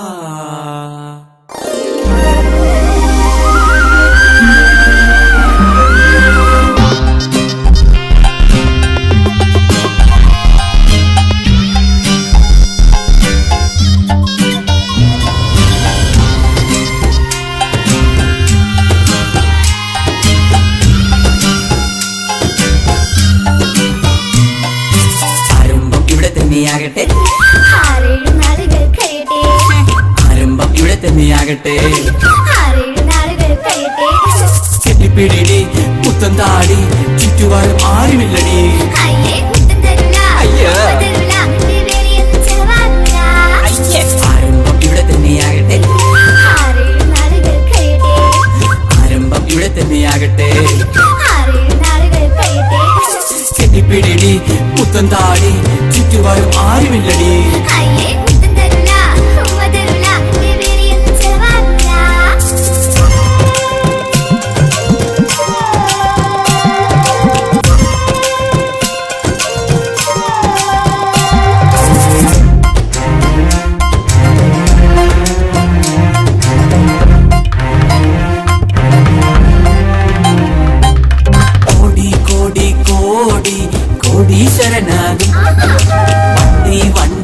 ആരംഭം ഇവിടെ തന്നെയാകട്ടെ ആറേഴു നാളുകൾ കഴിയട്ടെ ആരംഭം ഇവിടെ തന്നെയാകട്ടെ ആറേഴു നാളുകൾ കഴിയട്ടെ കെട്ടിപ്പിടിടി പുത്തൻ താടി ചുറ്റുപാടും ആരുമില്ലടി അയ്യേ കുറ്റം തരില്ല അയ്യോ. ഉമ്മ തരില്ല വിവേലിയൊന്നും ചെലവാക്കില്ല ആരംഭം ഇവിടെ തന്നെയാകട്ടെ ആറേഴു നാളുകൾ കഴിയട്ടെ ആരംഭം ഇവിടെ തന്നെയാകട്ടെ ആറേഴു നാളുകൾ കഴിയട്ടെ കെട്ടിപ്പിടിടി പുത്തൻ താടി ചുറ്റുപാടും ആരുമില്ലടി അയ്യേ കുറ്റം തരില്ല ഉമ്മ തരില്ല വിവേലിയൊന്നും ചെലവാക്കില്ല ആ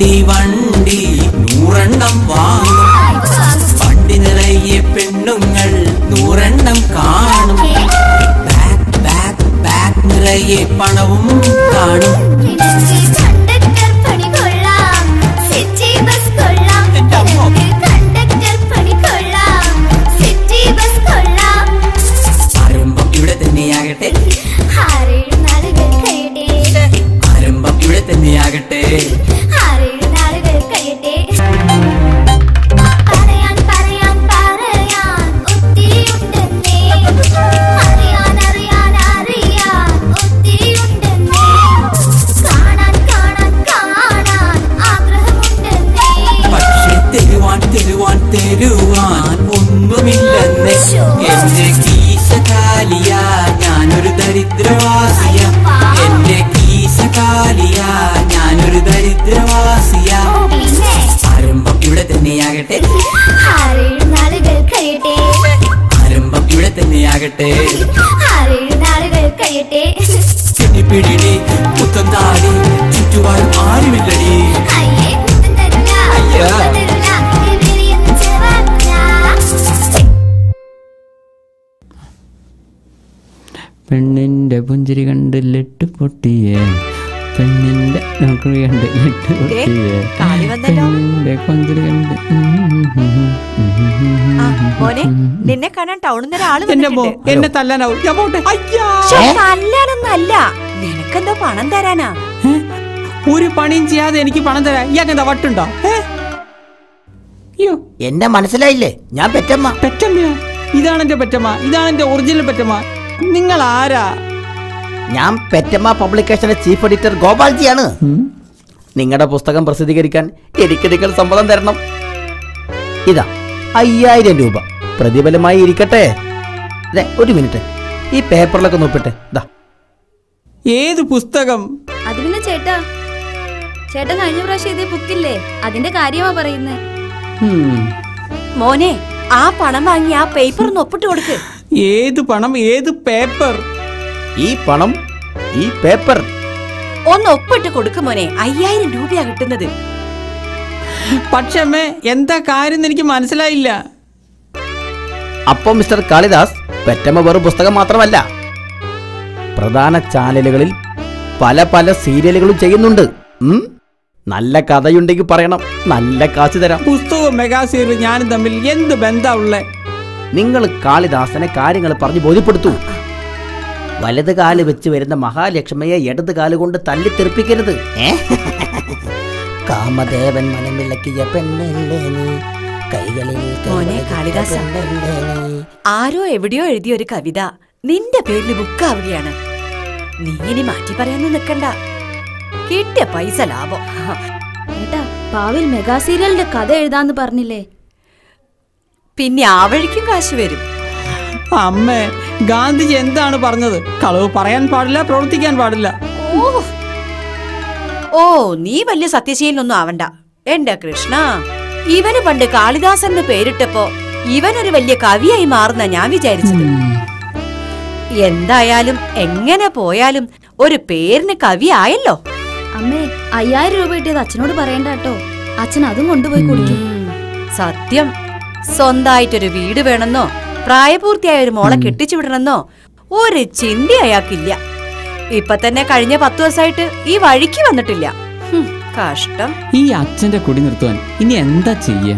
വണ്ടി വണ്ടി നൂറെണ്ണം വാങ്ങും വണ്ടി നിറയെ പെണ്ണുങ്ങൾ നൂറെണ്ണം കാണും ബാക്ക് ബാക്ക് ബാക്ക് നിറയെ പണവും കാണും കണ്ടക്ടർ പണി കൊള്ളാം സിറ്റി ബസ് കൊള്ളാം എനിക്ക് കണ്ടക്ടർ പണി കൊള്ളാം സിറ്റി ബസ് കൊള്ളാം ആരംഭം ഇവിടെ തന്നെയാകട്ടെ ആറേഴ് നാളുകൾ കഴിയട്ടെ ആരംഭം ഇവിടെ തന്നെയാകട്ടെ ആറേഴ് നാളുകൾ കഴിയട്ടെ പറയാൻ പറയാൻ പറയാൻ ഒത്തിരിയുണ്ടെന്നേ അറിയാൻ അറിയാൻ അറിയാൻ ഒത്തിരിയുണ്ടെന്നേ കാണാൻ കാണാൻ കാണാൻ ആഗ്രഹമുണ്ടെന്നേ പക്ഷെ തരുവാൻ തരുവാൻ തരുവാൻ ഒന്നുമില്ലെന്ന് എന്റെ കീശ കാലിയാ ഞാനൊരു ദരിദ്രവാസിയ എന്റെ കീശ കാലിയാ ഞാനൊരു ദരിദ്രവാസിയ ആരംഭം ഇവിടെ തന്നെയാകട്ടെ ആറേഴ് നാളുകൾ കഴിയട്ടെ ആരംഭം ഇവിടെ തന്നെയാകട്ടെ ആറേഴ് നാളുകൾ കഴിയട്ടെ പിടിപിടി പുത്തൻ താടി ചുറ്റുപാടും ആരുമില്ലടി അയ്യേ കുത്തൻ തരില്ല അയ്യോ. കുത്തൻ തരില്ല ഇവരെയൊന്നും ചെലവാക്കില്ല പെണ്ണിന്റെ പുഞ്ചിരി കണ്ട് ലിട്ട് പൊട്ടിയേ പെണ്ണിന്റെ നോക്കുറി കണ്ട് ലിട്ട് പൊട്ടിയേ കാളി വന്നല്ലോ. പെണ്ണിന്റെ പുഞ്ചിരി കണ്ട് മോനെ നിന്നെ കാണാൻ ടൗണിൽ നിന്ന് ഒരാള് എന്റെ മോ വന്നിട്ടുണ്ട്. എന്നെ തല്ലാനാവും ഞാൻ പോട്ടെ അയ്യാ ശ്ശെ, തല്ലാനൊന്നും അല്ല നിനക്കെന്തോ പണം തരാനാ ഒരു പണിയും ചെയ്യാതെ എനിക്ക് പണം തരാം ഇയാൾക്ക് എന്താ വട്ടുണ്ടോ ഏ? അയ്യോ എന്നെ മനസ്സിലായില്ലേ ഞാൻ പെറ്റമ്മ പെറ്റമ്മയോ ഇതാണ് എന്റെ പെറ്റമ്മ ഇതാണ് എന്റെ ഒറിജിനൽ പെറ്റമ്മ നിങ്ങൾ ആരാ ഞാൻ പെറ്റമ്മ പബ്ലിക്കേഷന്റെ ചീഫ് എഡിറ്റർ ഗോപാൽജിയാണ് നിങ്ങളുടെ പുസ്തകം പ്രസിദ്ധീകരിക്കാൻ എനിക്ക് നിങ്ങൾ സമ്മതം തരണം ഇതാ അയ്യായിരം രൂപ പ്രതിഫലമായി ഇരിക്കട്ടെ ദേ, ഒരു മിനിറ്റ് ഈ പേപ്പറിലൊക്കെ നോപ്പിട്ടെ ഇതാ ഏത് പുസ്തകം അത് പിന്നെ ചേട്ടാ ചേട്ടൻ കഴിഞ്ഞ പ്രാവശ്യം ഇതേ ബുക്കില്ലേ അതിന്റെ കാര്യമാ പറയുന്നേ മോനെ ആ പണം വാങ്ങി ആ പേപ്പർ ഒന്ന് ഒപ്പിട്ട് കൊടുക്ക് ഏത് പണം ഏത് പേപ്പർ ഈ പണം ഈ പേപ്പർ ഒന്ന് ഒപ്പിട്ട് കൊടുക്ക് മോനെ അയ്യായിരം രൂപയാ കിട്ടുന്നത് പക്ഷേ അമ്മേ എന്താ കാര്യം എനിക്ക് മനസ്സിലായില്ല അപ്പോൾ മിസ്റ്റർ കാളിദാസ് പെറ്റമ്മ വെറും പുസ്തകം മാത്രമല്ല പ്രധാന ചാനലുകളിൽ പല പല സീരിയലുകളും ചെയ്യുന്നുണ്ട് ഉം? നല്ല കഥയുണ്ടെങ്കിൽ പറയണം നല്ല കാശ് തരാം പുസ്തകവും മെഗാസീരിയൽ ഞാനും തമ്മിൽ എന്ത് ബന്ധാ ഉള്ളേ നിങ്ങൾ കാളിദാസനെ കാര്യങ്ങൾ പറഞ്ഞ് ബോധ്യപ്പെടുത്തൂ വലത് കാല് വെച്ച് വരുന്ന മഹാലക്ഷ്മിയെ ഇടത് കാല് കൊണ്ട് തല്ലി തെറിപ്പിക്കരുത് ഏ? കാമദേവൻ മനമിളക്കിയ പെണ്ണല്ലേ നീ കൈകളിൽ മോനെ കാളിദാസ ആരോ എവിടെയോ എഴുതിയ ഒരു കവിത നിന്റെ പേരിൽ ബുക്കാവുകയാണ് നീ ഇനി മാറ്റി പറയാനൊന്നും നിക്കണ്ട കിട്ടിയ പൈസ ലാഭം ഏട്ടാ ഭാവിയിൽ മെഗാ സീരിയലിന്റെ കഥ എഴുതാന്ന് പറഞ്ഞില്ലേ പിന്നെ ആ വഴിക്കും കാശ് വരും അമ്മേ ഗാന്ധിജി എന്താണ് പറഞ്ഞത് കളവ് പറയാൻ പാടില്ല പ്രവർത്തിക്കാൻ പാടില്ല ഓ ഓ നീ വലിയ സത്യശീലനൊന്നും ആവണ്ട എന്റെ കൃഷ്ണ ഇവന് പണ്ട് കാളിദാസൻ എന്ന് പേരിട്ടപ്പോ ഇവനൊരു വലിയ കവിയായി മാറുന്ന ഞാൻ വിചാരിച്ചത് എന്തായാലും എങ്ങനെ പോയാലും ഒരു പേരിന് കവി ആയല്ലോ അമ്മേ അയ്യായിരം രൂപ കിട്ടിയത് അച്ഛനോട് പറയണ്ട കേട്ടോ അച്ഛൻ അതും കൊണ്ടുപോയി കുടിക്കും സത്യം സ്വന്തായിട്ടൊരു വീട് വേണമെന്നോ പ്രായപൂർത്തിയായ ഒരു മോളെ കെട്ടിച്ചു വിടണമെന്നോ ഒരു ചിന്ത അയാൾക്കില്ല ഇപ്പൊ തന്നെ കഴിഞ്ഞ പത്തു ദിവസമായിട്ട് ഈ വഴിക്ക് വന്നിട്ടില്ല ഹും, കഷ്ടം ഈ അച്ഛന്റെ കുടി നിർത്തുവാൻ ഇനി എന്താ ചെയ്യ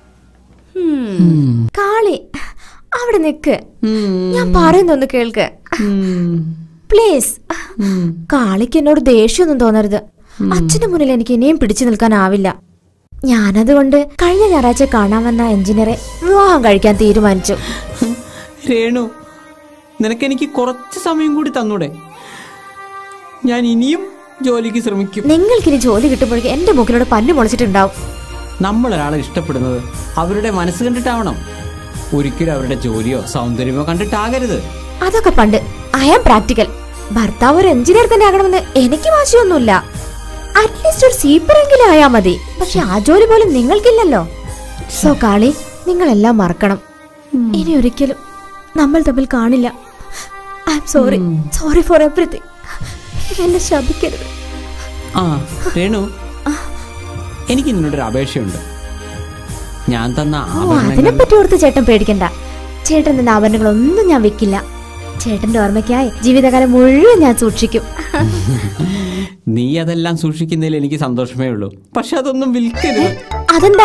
കാളി അവിടെ നിക്ക് ഞാൻ പറയുന്നൊന്ന് കേൾക്ക് പ്ലീസ് കാളിക്ക് എന്നോട് ദേഷ്യമൊന്നും തോന്നരുത് അച്ഛന്റെ മുന്നിൽ എനിക്ക് ഇനിയും പിടിച്ചു നിൽക്കാനാവില്ല ഞാനതുകൊണ്ട് കഴിഞ്ഞ ഞായറാഴ്ച കാണാൻ വന്ന എഞ്ചിനീയറെ വിവാഹം കഴിക്കാൻ തീരുമാനിച്ചു രേണു നിനക്കെനിക്ക് കുറച്ച് സമയം കൂടി തന്നൂടെ ഞാൻ ഇനിയും ജോലിക്ക് ശ്രമിക്കും നിങ്ങൾക്കിനി ജോലി കിട്ടുമ്പോഴേക്കും എന്റെ മുഖിലൂടെ പല്ല് മുളച്ചിട്ടുണ്ടാവും നമ്മൾ ഒരാളെ ഇഷ്ടപ്പെടുന്നത് അവരുടെ മനസ്സ് കണ്ടിട്ടാവണം ഒരിക്കലും അവരുടെ ജോലിയോ സൗന്ദര്യമോ കണ്ടിട്ടാകരുത് അതൊക്കെ പണ്ട് ഐ ആം പ്രാക്ടിക്കൽ ഭർത്താവ് ഒരു എഞ്ചിനീയർ തന്നെ ആകണമെന്ന് എനിക്ക് വാശിയൊന്നുമില്ല അറ്റ്ലീസ്റ്റ് ഒരു സീപ്പറെങ്കിലും ആയാ മതി പക്ഷെ ആ ജോലി പോലും നിങ്ങൾക്കില്ലല്ലോ സോ കാളി നിങ്ങളെല്ലാം മറക്കണം ഇനി ഒരിക്കലും നമ്മൾ തമ്മിൽ കാണില്ല I'm sorry sorry for everything എന്നെ ശപിക്കരുത് ആ രേണു എനിക്ക് നിന്നോടൊരു അപേക്ഷയുണ്ട് ഞാൻ തന്ന ഓ ആഭരണങ്ങൾ അതിനെപ്പറ്റി ഓർത്ത് ചേട്ടൻ പേടിക്കണ്ട ചേട്ടൻ തന്ന ആഭരണങ്ങളൊന്നും ഞാൻ വെക്കില്ല ചേട്ടന്റെ ഓർമ്മയ്ക്കായി ജീവിതകാലം മുഴുവൻ ഞാൻ സൂക്ഷിക്കും നീ അതെല്ലാം സൂക്ഷിക്കുന്നതിൽ എനിക്ക് സന്തോഷമേ ഉള്ളൂ പക്ഷെ അതൊന്നും വിൽക്കരുത് അതെന്താ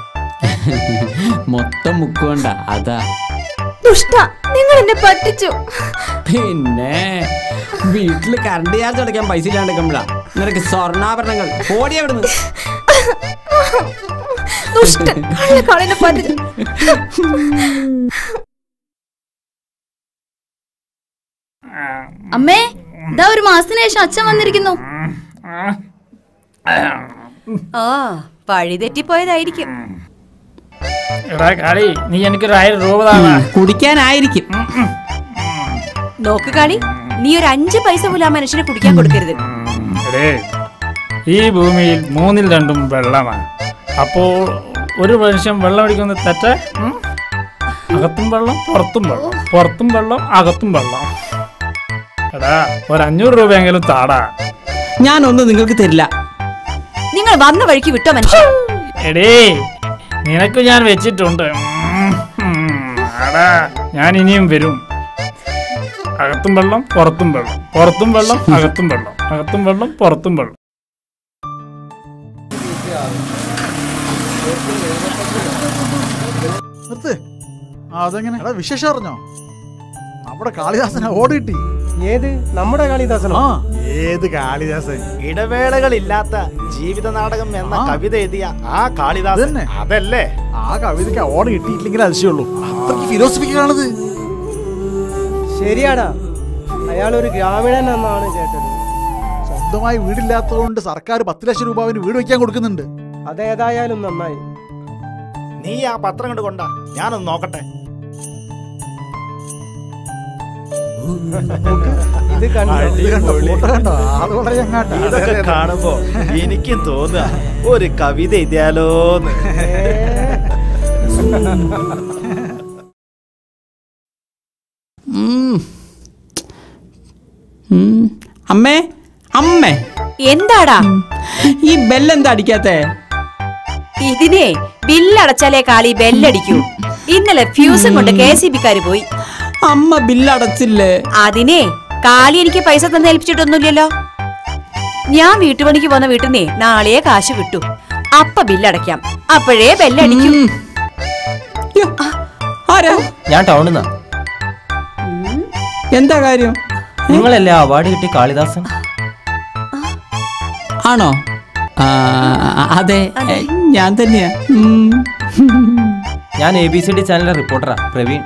മൊത്തം മുക്കുവേണ്ട അതാ ദുഷ്ട നിങ്ങൾ എന്നെ പറ്റിച്ചു പിന്നെ വീട്ടില് കറണ്ട് ചാർജ് അടയ്ക്കാൻ പൈസ ഇല്ലാണ്ടിരിക്കുമ്പോഴാ നിനക്ക് സ്വർണ്ണാഭരണങ്ങൾ ഓടി അവിടുന്ന് ദുഷ്ടൻ കള്ളക്കാളെന്നെ പറ്റിച്ചു അമ്മേ ഇതാ ഒരു മാസത്തിന് ശേഷം അച്ഛൻ വന്നിരിക്കുന്നു ആ വഴി തെറ്റിപ്പോയതായിരിക്കും എടാ കാളി നീ എനിക്കൊരു ആയിരം രൂപ താടാ കുടിക്കാനായിരിക്കും നോക്ക് കാളി നീ ഒരു അഞ്ച് പൈസ പോലും ആ മനുഷ്യന് കുടിക്കാൻ കൊടുക്കരുത് എടേ ഈ ഭൂമിയിൽ മൂന്നിൽ രണ്ടും വെള്ളമാണ് അപ്പോൾ ഒരു മനുഷ്യൻ വെള്ളം അടിക്കുന്നത് തെറ്റ അകത്തും വെള്ളം പുറത്തും വെള്ളം പുറത്തും വെള്ളം അകത്തും വെള്ളം എടാ ഒരു അഞ്ഞൂറ് രൂപയെങ്കിലും താടാ ഞാനൊന്നും നിങ്ങൾക്ക് തരില്ല നിങ്ങൾ വന്ന വഴിക്ക് വിട്ടോ മനുഷ്യൻ എടേ നിനക്ക് ഞാൻ വെച്ചിട്ടുണ്ട് ഉം, ഉം, എടാ ഞാൻ ഇനിയും വരും അകത്തും വെള്ളം പുറത്തും വെള്ളം പുറത്തും വെള്ളം അകത്തും വെള്ളം അകത്തും വെള്ളം പുറത്തും വെള്ളം നിർത്ത് ആ അതെങ്ങനെ എടാ വിശേഷം അറിഞ്ഞോ നമ്മുടെ കാളിദാസൻ അവാർഡ് കിട്ടി ഏത് നമ്മുടെ കാളിദാസനോ ആ ഏത് കാളിദാസൻ ഇടവേളകളില്ലാത്ത ജീവിത നാടകം എന്ന ആ. കവിത എഴുതിയ ആ കാളിദാസൻ അതന്നെ. അതല്ലേ ആ കവിതയ്ക്ക് അവാർഡ് കിട്ടിയിട്ടില്ലെങ്കിൽ അതിശയുള്ളൂ അത്രയ്ക്ക് ഫിലോസഫിക്കലാണത് ശരിയാടാ അയാൾ ഒരു ഗ്രാമീണൻ എന്നാണ് കേട്ടത് സ്വന്തമായി വീടില്ലാത്തതുകൊണ്ട് സർക്കാർ പത്ത് ലക്ഷം രൂപ അവന് വീട് വെക്കാൻ കൊടുക്കുന്നുണ്ട് അതേതായാലും നന്നായി നീ ആ പത്രം കണ്ട് കൊണ്ടാ ഞാനൊന്ന് നോക്കട്ടെ ഇത് കണ്ടോ? ഇത് കണ്ടോ? ഫോട്ടോ കണ്ടോ? അത് വളരെ ചങ്ങാട്ടാ. ഇതൊക്കെ കാണുമ്പോ എനിക്കും തോന്നുക ഒരു കവിത എഴുതിയാലോന്ന് ഉം. ഉം. അമ്മേ അമ്മേ എന്താടാ ഈ ബെല്ലെന്താ അടിക്കാത്തേ ഇതിനെ ബില്ലടച്ചാലേ കാളി ബെല്ലടിക്കൂ ഇന്നലെ ഫ്യൂസും കൊണ്ട് കെ സി ബിക്കാര് പോയി അമ്മ ബില്ലടച്ചില്ലേ അതിനെ കാളി എനിക്ക് പൈസ തന്നെ ഏൽപ്പിച്ചിട്ടൊന്നുമില്ലല്ലോ ഞാൻ വീട്ടുപണിക്ക് പോന്ന വീട്ടിൽ നിന്നേ നാളെ കാശ് കിട്ടു അപ്പ ബില്ലടയ്ക്കാം അപ്പോഴേ ബെല്ലടിക്കും ആരാ ഞാൻ ടൗണിൽ നിന്നാ എന്താ കാര്യം നിങ്ങളല്ലേ അവാർഡ് കിട്ടിയ കാളിദാസൻ ആണോ ആ, അതെ ഞാൻ തന്നെയാ ഉം. ഞാൻ എ ബി സി ഡി ചാനലിലെ റിപ്പോർട്ടറാ പ്രവീൺ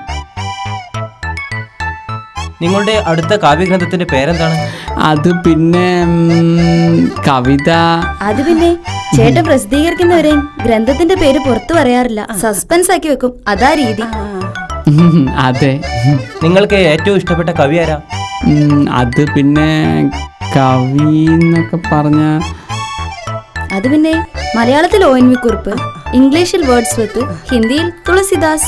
നിങ്ങളുടെ അടുത്ത കാവ്യഗ്രന്ഥത്തിന്റെ പേരെന്താണ് അത് പിന്നെ ഉം, കവിത അത് പിന്നെ ചേട്ടൻ പ്രസിദ്ധീകരിക്കുന്നവരെയും ഗ്രന്ഥത്തിന്റെ പേര് പുറത്തു പറയാറില്ല സസ്പെൻസ് ആക്കി വെക്കും അതാ രീതി ഉം, അതെ നിങ്ങൾക്ക് ഏറ്റവും ഇഷ്ടപ്പെട്ട കവി ആരാ ഉം, അത് പിന്നെ കവി എന്നൊക്കെ പറഞ്ഞ അത് പിന്നെ മലയാളത്തിൽ ഒ എൻ വി കുറിപ്പ് ഇംഗ്ലീഷിൽ വേർഡ്സ് വെത്ത് ഹിന്ദിയിൽ തുളസിദാസ്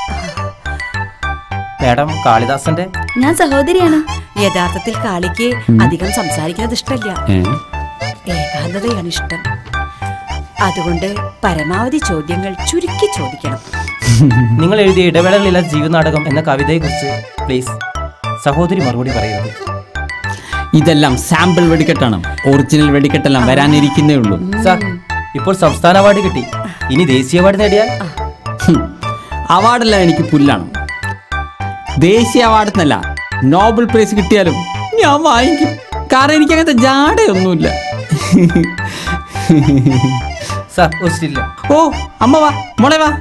മാഡം കാളിദാസന്റെ ഞാൻ സഹോദരിയാണ് യഥാർത്ഥത്തിൽ കാളിക്ക് അധികം സംസാരിക്കുന്നത് ഇഷ്ടമല്ല ഏ? ഏകാന്തതയാണ് ഇഷ്ടം അതുകൊണ്ട് പരമാവധി ചോദ്യങ്ങൾ ചുരുക്കി ചോദിക്കണം നിങ്ങൾ എഴുതിയ ഇടവേളകളില്ലാത്ത ജീവനാടകം എന്ന കവിതയെക്കുറിച്ച് പ്ലീസ് സഹോദരി മറുപടി പറയുന്നത് ഇതെല്ലാം സാമ്പിൾ വെടിക്കെട്ടാണ് ഒറിജിനൽ വെടിക്കെട്ടെല്ലാം വരാനിരിക്കുന്നേ ഉള്ളൂ സാർ ഇപ്പോൾ സംസ്ഥാന അവാർഡ് കിട്ടി ഇനി ദേശീയ അവാർഡ് നേടിയാൽ ഹും, അവാർഡെല്ലാം എനിക്ക് പുല്ലാണ് ദേശീയ അവാർഡ് എന്നല്ല നോബൽ പ്രൈസ് കിട്ടിയാലും ഞാൻ വാങ്ങിക്കും കാരണം എനിക്ക് അങ്ങനത്തെ ജാടയൊന്നുമില്ല സാർ ഒരു സ്റ്റില്ല ഓ അമ്മ വാ മോളെ വാ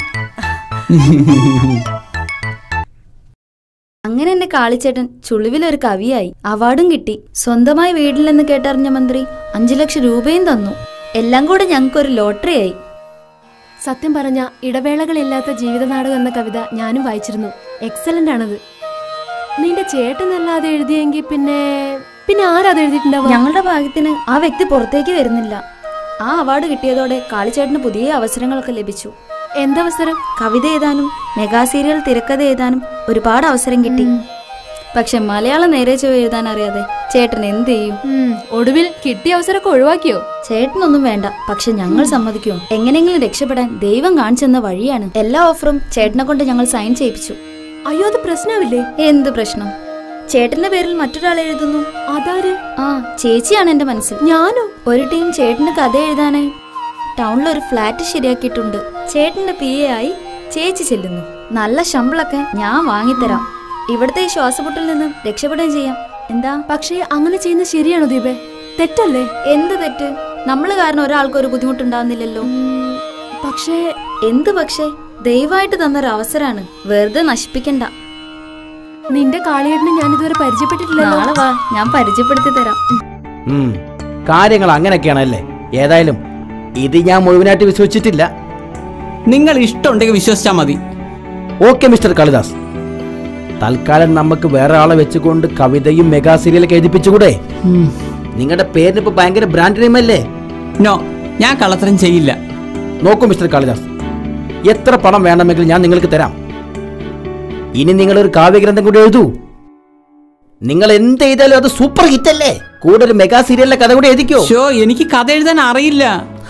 അങ്ങനെ എന്നെ കാളിച്ചേട്ടൻ ചുളിവിലൊരു കവിയായി അവാർഡും കിട്ടി സ്വന്തമായി വീടില്ലെന്ന് കേട്ടറിഞ്ഞ മന്ത്രി അഞ്ചു ലക്ഷം രൂപയും തന്നു എല്ലാം കൂടെ ഞങ്ങൾക്കൊരു ലോട്ടറി ആയി സത്യം പറഞ്ഞ ഇടവേളകളില്ലാത്ത ജീവിതനാടകം എന്ന കവിത ഞാനും വായിച്ചിരുന്നു എക്സലന്റ് ആണത് നിന്റെ ചേട്ടനല്ലാതെ എഴുതിയെങ്കിൽ പിന്നെ പിന്നെ ആരാത് എഴുതിയിട്ടുണ്ടാവുക ഞങ്ങളുടെ ഭാഗ്യത്തിന് ആ വ്യക്തി പുറത്തേക്ക് വരുന്നില്ല ആ അവാർഡ് കിട്ടിയതോടെ കാളിച്ചേട്ടന് പുതിയ അവസരങ്ങളൊക്കെ ലഭിച്ചു എന്തവസരം കവിത എഴുതാനും മെഗാ സീരിയൽ തിരക്കഥ എഴുതാനും ഒരുപാട് അവസരം കിട്ടി പക്ഷെ മലയാളം നേരെ ചൊവ്വ എഴുതാൻ അറിയാതെ ചേട്ടൻ എന്ത് ചെയ്യും ഒടുവിൽ കിട്ടിയ അവസരമൊക്കെ ഒഴിവാക്കിയോ ചേട്ടനൊന്നും വേണ്ട പക്ഷെ ഞങ്ങൾ സമ്മതിക്കുമോ എങ്ങനെയെങ്കിലും രക്ഷപ്പെടാൻ ദൈവം കാണിച്ചെന്ന വഴിയാണ് എല്ലാ ഓഫറും ചേട്ടനെ കൊണ്ട് ഞങ്ങൾ സൈൻ ചെയ്യിപ്പിച്ചു അയ്യോ അത് പ്രശ്നമില്ലേ എന്ത് പ്രശ്നം ചേട്ടന്റെ പേരിൽ മറ്റൊരാൾ എഴുതുന്നു അതാര് ആ ചേച്ചിയാണ് എന്റെ മനസ്സിൽ ഞാനോ ഒരു ടീം ചേട്ടന് കഥ എഴുതാനായി ടൗണിൽ ഒരു ഫ്ലാറ്റ് ശരിയാക്കിയിട്ടുണ്ട് ചേട്ടന്റെ പി എ ആയി ചേച്ചി ചെല്ലുന്നു നല്ല ശമ്പളമൊക്കെ ഞാൻ വാങ്ങിത്തരാം ഇവിടുത്തെ ഈ ശ്വാസമുട്ടിൽ നിന്നും രക്ഷപ്പെടുകയും ചെയ്യാം എന്താ പക്ഷേ അങ്ങനെ ചെയ്യുന്നത് ശരിയാണോ ദീപേ തെറ്റല്ലേ എന്ത് തെറ്റ് നമ്മൾ കാരണം ഒരാൾക്ക് ഒരു ബുദ്ധിമുട്ടുണ്ടാവുന്നില്ലല്ലോ പക്ഷേ എന്ത് പക്ഷേ ദയവായിട്ട് തന്നൊരു അവസരാണ് വെറുതെ നശിപ്പിക്കണ്ട നിന്റെ കാളിയേട്ടനെ ഞാൻ ഇതുവരെ പരിചയപ്പെട്ടിട്ടില്ലല്ലോ നാളെ വാ ഞാൻ പരിചയപ്പെടുത്തി തരാം ഉം. കാര്യങ്ങൾ അങ്ങനെയൊക്കെയാണല്ലേ ഏതായാലും ഇത് ഞാൻ മുഴുവനായിട്ട് വിശ്വസിച്ചിട്ടില്ല നിങ്ങൾ ഇഷ്ടമുണ്ടെങ്കിൽ വിശ്വസിച്ചാൽ മതി ഓക്കെ മിസ്റ്റർ കാളിദാസ് തൽക്കാലം നമുക്ക് വേറെ ആളെ വെച്ചുകൊണ്ട് കവിതയും മെഗാ സീരിയലൊക്കെ എഴുതിപ്പിച്ചുകൂടെ നിങ്ങളുടെ പേരിന് ഇപ്പൊ ഭയങ്കര ബ്രാൻഡ് നെയിം അല്ലേ നോ ഞാൻ കള്ളത്തരം ചെയ്യില്ല നോക്കൂ മിസ്റ്റർ കാളിദാസ് എത്ര പണം വേണമെങ്കിൽ ഞാൻ നിങ്ങൾക്ക് തരാം ഇനി നിങ്ങൾ ഒരു കാവ്യഗ്രന്ഥം കൂടി എഴുതൂ നിങ്ങൾ എന്ത് എഴുതാലും അത് സൂപ്പർ ഹിറ്റ് അല്ലേ കൂടെ ഒരു മെഗാ സീരിയലിലെ കഥ കൂടി എഴുതിക്കോ ഷോ എനിക്ക് കഥ എഴുതാൻ അറിയില്ല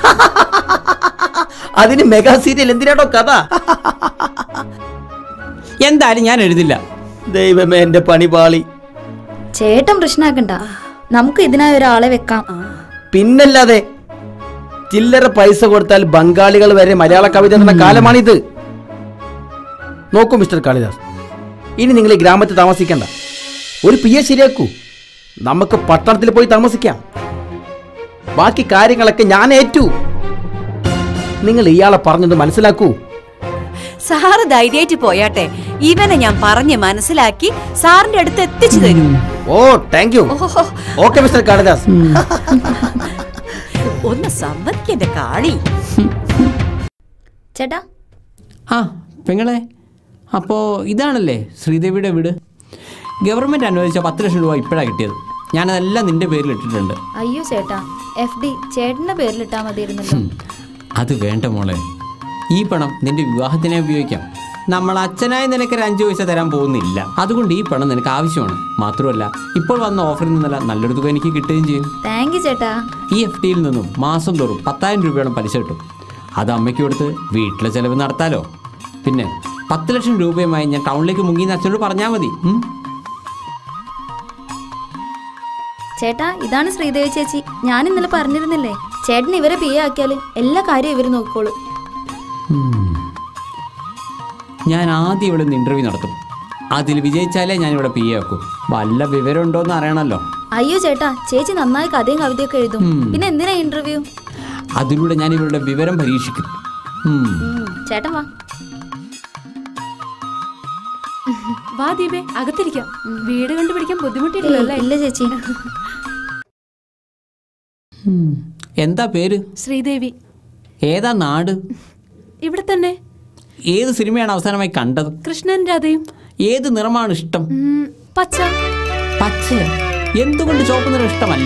അതിന് മെഗാ സീരിയൽ എന്തിനാണോ കഥ എന്തായാലും ഞാൻ എഴുതില്ല ദൈവമേ എന്റെ പണി പാളി ചേട്ടൻ പ്രശ്നമാക്കണ്ട നമുക്ക് ഇതിനായി ഒരാളെ വെക്കാം പിന്നല്ലാതെ ചില്ലറ പൈസ കൊടുത്താൽ ബംഗാളികൾ വരെ മലയാള കവിത എന്ന കാലമാണിത് നോക്കൂ മിസ്റ്റർ കാളിദാസ് ഇനി നിങ്ങൾ ഈ ഗ്രാമത്തിൽ താമസിക്കണ്ട ഒരു പി എ ശരിയാക്കൂ നമുക്ക് പട്ടണത്തിൽ പോയി താമസിക്കാം ബാക്കി കാര്യങ്ങളൊക്കെ ഞാൻ ഏറ്റു നിങ്ങൾ ഇയാളെ പറഞ്ഞത് മനസ്സിലാക്കൂ സാറ് ധൈര്യമായിട്ട് പോയാട്ടെ ഇവനെ ഞാൻ പറഞ്ഞ് മനസ്സിലാക്കി സാറിന്റെ അടുത്ത് എത്തിച്ചു തരും oh thank you okay mister Kalidas ഒന്ന് സമ്മതിക്കെന്റെ കാളി ചേട്ടാ ആ പെങ്ങളെ അപ്പോൾ ഇതാണല്ലേ ശ്രീദേവിയുടെ വീട് ഗവൺമെൻറ് അനുവദിച്ച പത്ത് ലക്ഷം രൂപ ഇപ്പോഴാണ് കിട്ടിയത് ഞാനതെല്ലാം നിന്റെ പേരിൽ ഇട്ടിട്ടുണ്ട് അയ്യോ ചേട്ടാ എഫ് ഡി ചേട്ടന്റെ പേരിലിട്ടാ മതിയിരുന്നല്ലോ അത് വേണ്ട മോളെ ഈ പണം നിന്റെ വിവാഹത്തിനെ ഉപയോഗിക്കാം നമ്മൾ അച്ഛനായി നിനക്ക് ഒരു അഞ്ച് പൈസ തരാൻ പോകുന്നില്ല അതുകൊണ്ട് ഈ പണം നിനക്ക് ആവശ്യമാണ് മാത്രമല്ല ഇപ്പോൾ വന്ന ഓഫറിൽ നിന്നല്ല നല്ലൊരു തുക എനിക്ക് കിട്ടുകയും ചെയ്യും താങ്ക് യു ചേട്ടാ ഈ എഫ് ഡിയിൽ നിന്നും മാസം തോറും പത്തായിരം രൂപയോളം പലിശ കിട്ടും അത് അമ്മയ്ക്ക് കൊടുത്ത് വീട്ടിലെ ചെലവ് നടത്താലോ പിന്നെ പത്ത് ലക്ഷം രൂപയുമായി ഞാൻ ടൗണിലേക്ക് മുങ്ങിയെന്ന് അച്ഛനോട് പറഞ്ഞാൽ മതി ഉം? ചേട്ടാ ഇതാണ് ശ്രീദേവി ചേച്ചി ഞാൻ ഇന്നലെ പറഞ്ഞിരുന്നില്ലേ ചേട്ടൻ ഇവരെ പി എ ആക്കിയാല് എല്ലാ കാര്യവും ഇവര് നോക്കിക്കോളും ഉം. ഞാൻ ആദ്യം ഇവിടെ നിന്ന് ഇന്റർവ്യൂ നടത്തും അതിൽ വിജയിച്ചാലേ ഞാൻ ഇവിടെ പി എ ആക്കും വല്ല വിവരം ഉണ്ടോന്ന് അറിയണമല്ലോ അയ്യോ ചേട്ടാ ചേച്ചി നന്നായി കഥയും കവിതയൊക്കെ എഴുതും ഉം. പിന്നെ എന്തിനാ ഇന്റർവ്യൂ അതിലൂടെ ഞാൻ ഇവരുടെ വിവരം പരീക്ഷിക്കും ഉം. ചേട്ടൻ വാ വാ ദീപേ അകത്തിരിക്കാം വീട് കണ്ടുപിടിക്കാൻ ബുദ്ധിമുട്ടില്ലല്ലേ ഇല്ല ചേച്ചി ഉം. എന്താ പേര് ശ്രീദേവി ഏതാ നാട് ഇവിടെ തന്നെ ഏത് സിനിമയാണ് അവസാനമായി കണ്ടത് കൃഷ്ണൻ രാധയും ഏത് നിറമാണ് ഇഷ്ടം ഉം, പച്ച പച്ച എന്തുകൊണ്ട് ചുവപ്പ് നിറം ഇഷ്ടമല്ല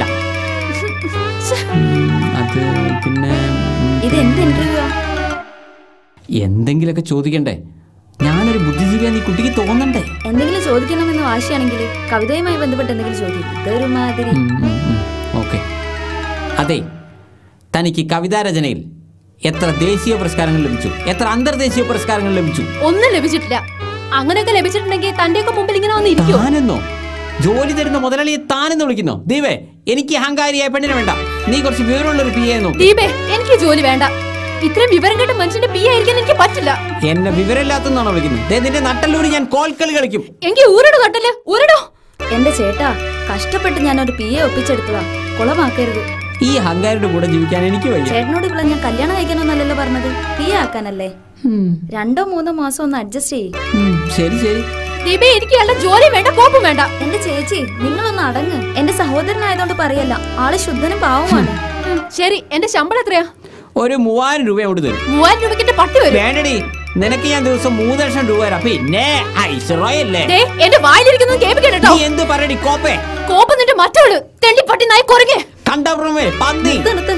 ഉം, അത് പിന്നെ ഉം, ഇത് എന്ത് ഇന്റർവ്യൂ എന്തെങ്കിലുമൊക്കെ ചോദിക്കണ്ടേ ഞാനൊരു ബുദ്ധിജീവിയാന്ന് ഈ കുട്ടിക്ക് തോന്നണ്ടേ എന്തെങ്കിലും ചോദിക്കണമെന്ന് വാശിയാണെങ്കിൽ കവിതയുമായി ബന്ധപ്പെട്ട് എന്തെങ്കിലും ചോദിക്കും ഇതൊരുമാതിരി ഓക്കെ അതെ തനിക്ക് കവിതാരചനയിൽ എത്ര ദേശീയ പുരസ്കാരങ്ങൾ ലഭിച്ചു എത്ര അന്തർദേശീയ പുരസ്കാരങ്ങൾ ലഭിച്ചു ഒന്നും ലഭിച്ചിട്ടില്ല അങ്ങനെയൊക്കെ ലഭിച്ചിട്ടുണ്ടെങ്കിൽ തന്റെയൊക്കെ മുമ്പിൽ ഇങ്ങനെ വന്ന് ഇരിക്കും താനെന്നോ ജോലി തരുന്ന മുതലാളിയെ താനെന്ന് വിളിക്കുന്നോ ദീപേ എനിക്ക് അഹങ്കാരിയായ പെണ്ണിനെ വേണ്ട നീ കുറച്ച് വിവരമുള്ള ഒരു പി എ നോക്ക് ദീപേ എനിക്ക് ജോലി വേണ്ട ഇത്രയും വിവരം കേട്ട മനുഷ്യന്റെ പി ആയിരിക്കാൻ എനിക്ക് പറ്റില്ല എന്നെ വിവരമില്ലാത്തെന്നാണോ വിളിക്കുന്നത് ദേ നിന്റെ നട്ടല്ലൂരി ഞാൻ കോൽക്കളി കളിക്കും എങ്കിൽ ഊരടോ നട്ടല് ഊരടോ എന്റെ ചേട്ടാ കഷ്ടപ്പെട്ട് ഞാൻ ഒരു പി എ ഒപ്പിച്ചെടുത്തതാ കുളമാക്കരുത് ഈ അഹങ്കാരിയുടെ കൂടെ ജീവിക്കാൻ എനിക്ക് വയ്യ ചേട്ടനോട് ഇവിടെ ഞാൻ കല്യാണം കഴിക്കാനൊന്നല്ലല്ലോ പറഞ്ഞത് പി എ ആക്കാനല്ലേ രണ്ടോ മൂന്നോ മാസം ഒന്ന് അഡ്ജസ്റ്റ് ചെയ്യ് ഉം, ശരി ശരി ദീപേ എനിക്ക് അല്ല ജോലി വേണ്ട കോപ്പും വേണ്ട എന്റെ ചേച്ചി നിങ്ങളൊന്ന് അടങ്ങ് എന്റെ സഹോദരനായതുകൊണ്ട് പറയല്ല ആള് ശുദ്ധനും പാവമാണ് ഉം, ശരി എന്റെ ശമ്പളം എത്രയാ ഒരു മൂവായിരം രൂപ അങ്ങോട്ട് തരും മൂവായിരം രൂപയ്ക്ക് എന്റെ പട്ടി വരും വേണ്ടടി നിനക്ക് ഞാൻ ദിവസം മൂന്ന് ലക്ഷം രൂപ തരാം പിന്നെ ഐശ്വര്യല്ലേ ദേ, എന്റെ വായിലിരിക്കുന്നത് കേൾപ്പിക്കണം കേട്ടോ നീ എന്ത് പറയടി കോപ്പേ കോപ്പ് നിന്റെ മറ്റവള് തെണ്ടിപ്പട്ടി നായി കുറങ്ങേ കണ്ടപ്രമേ പന്നി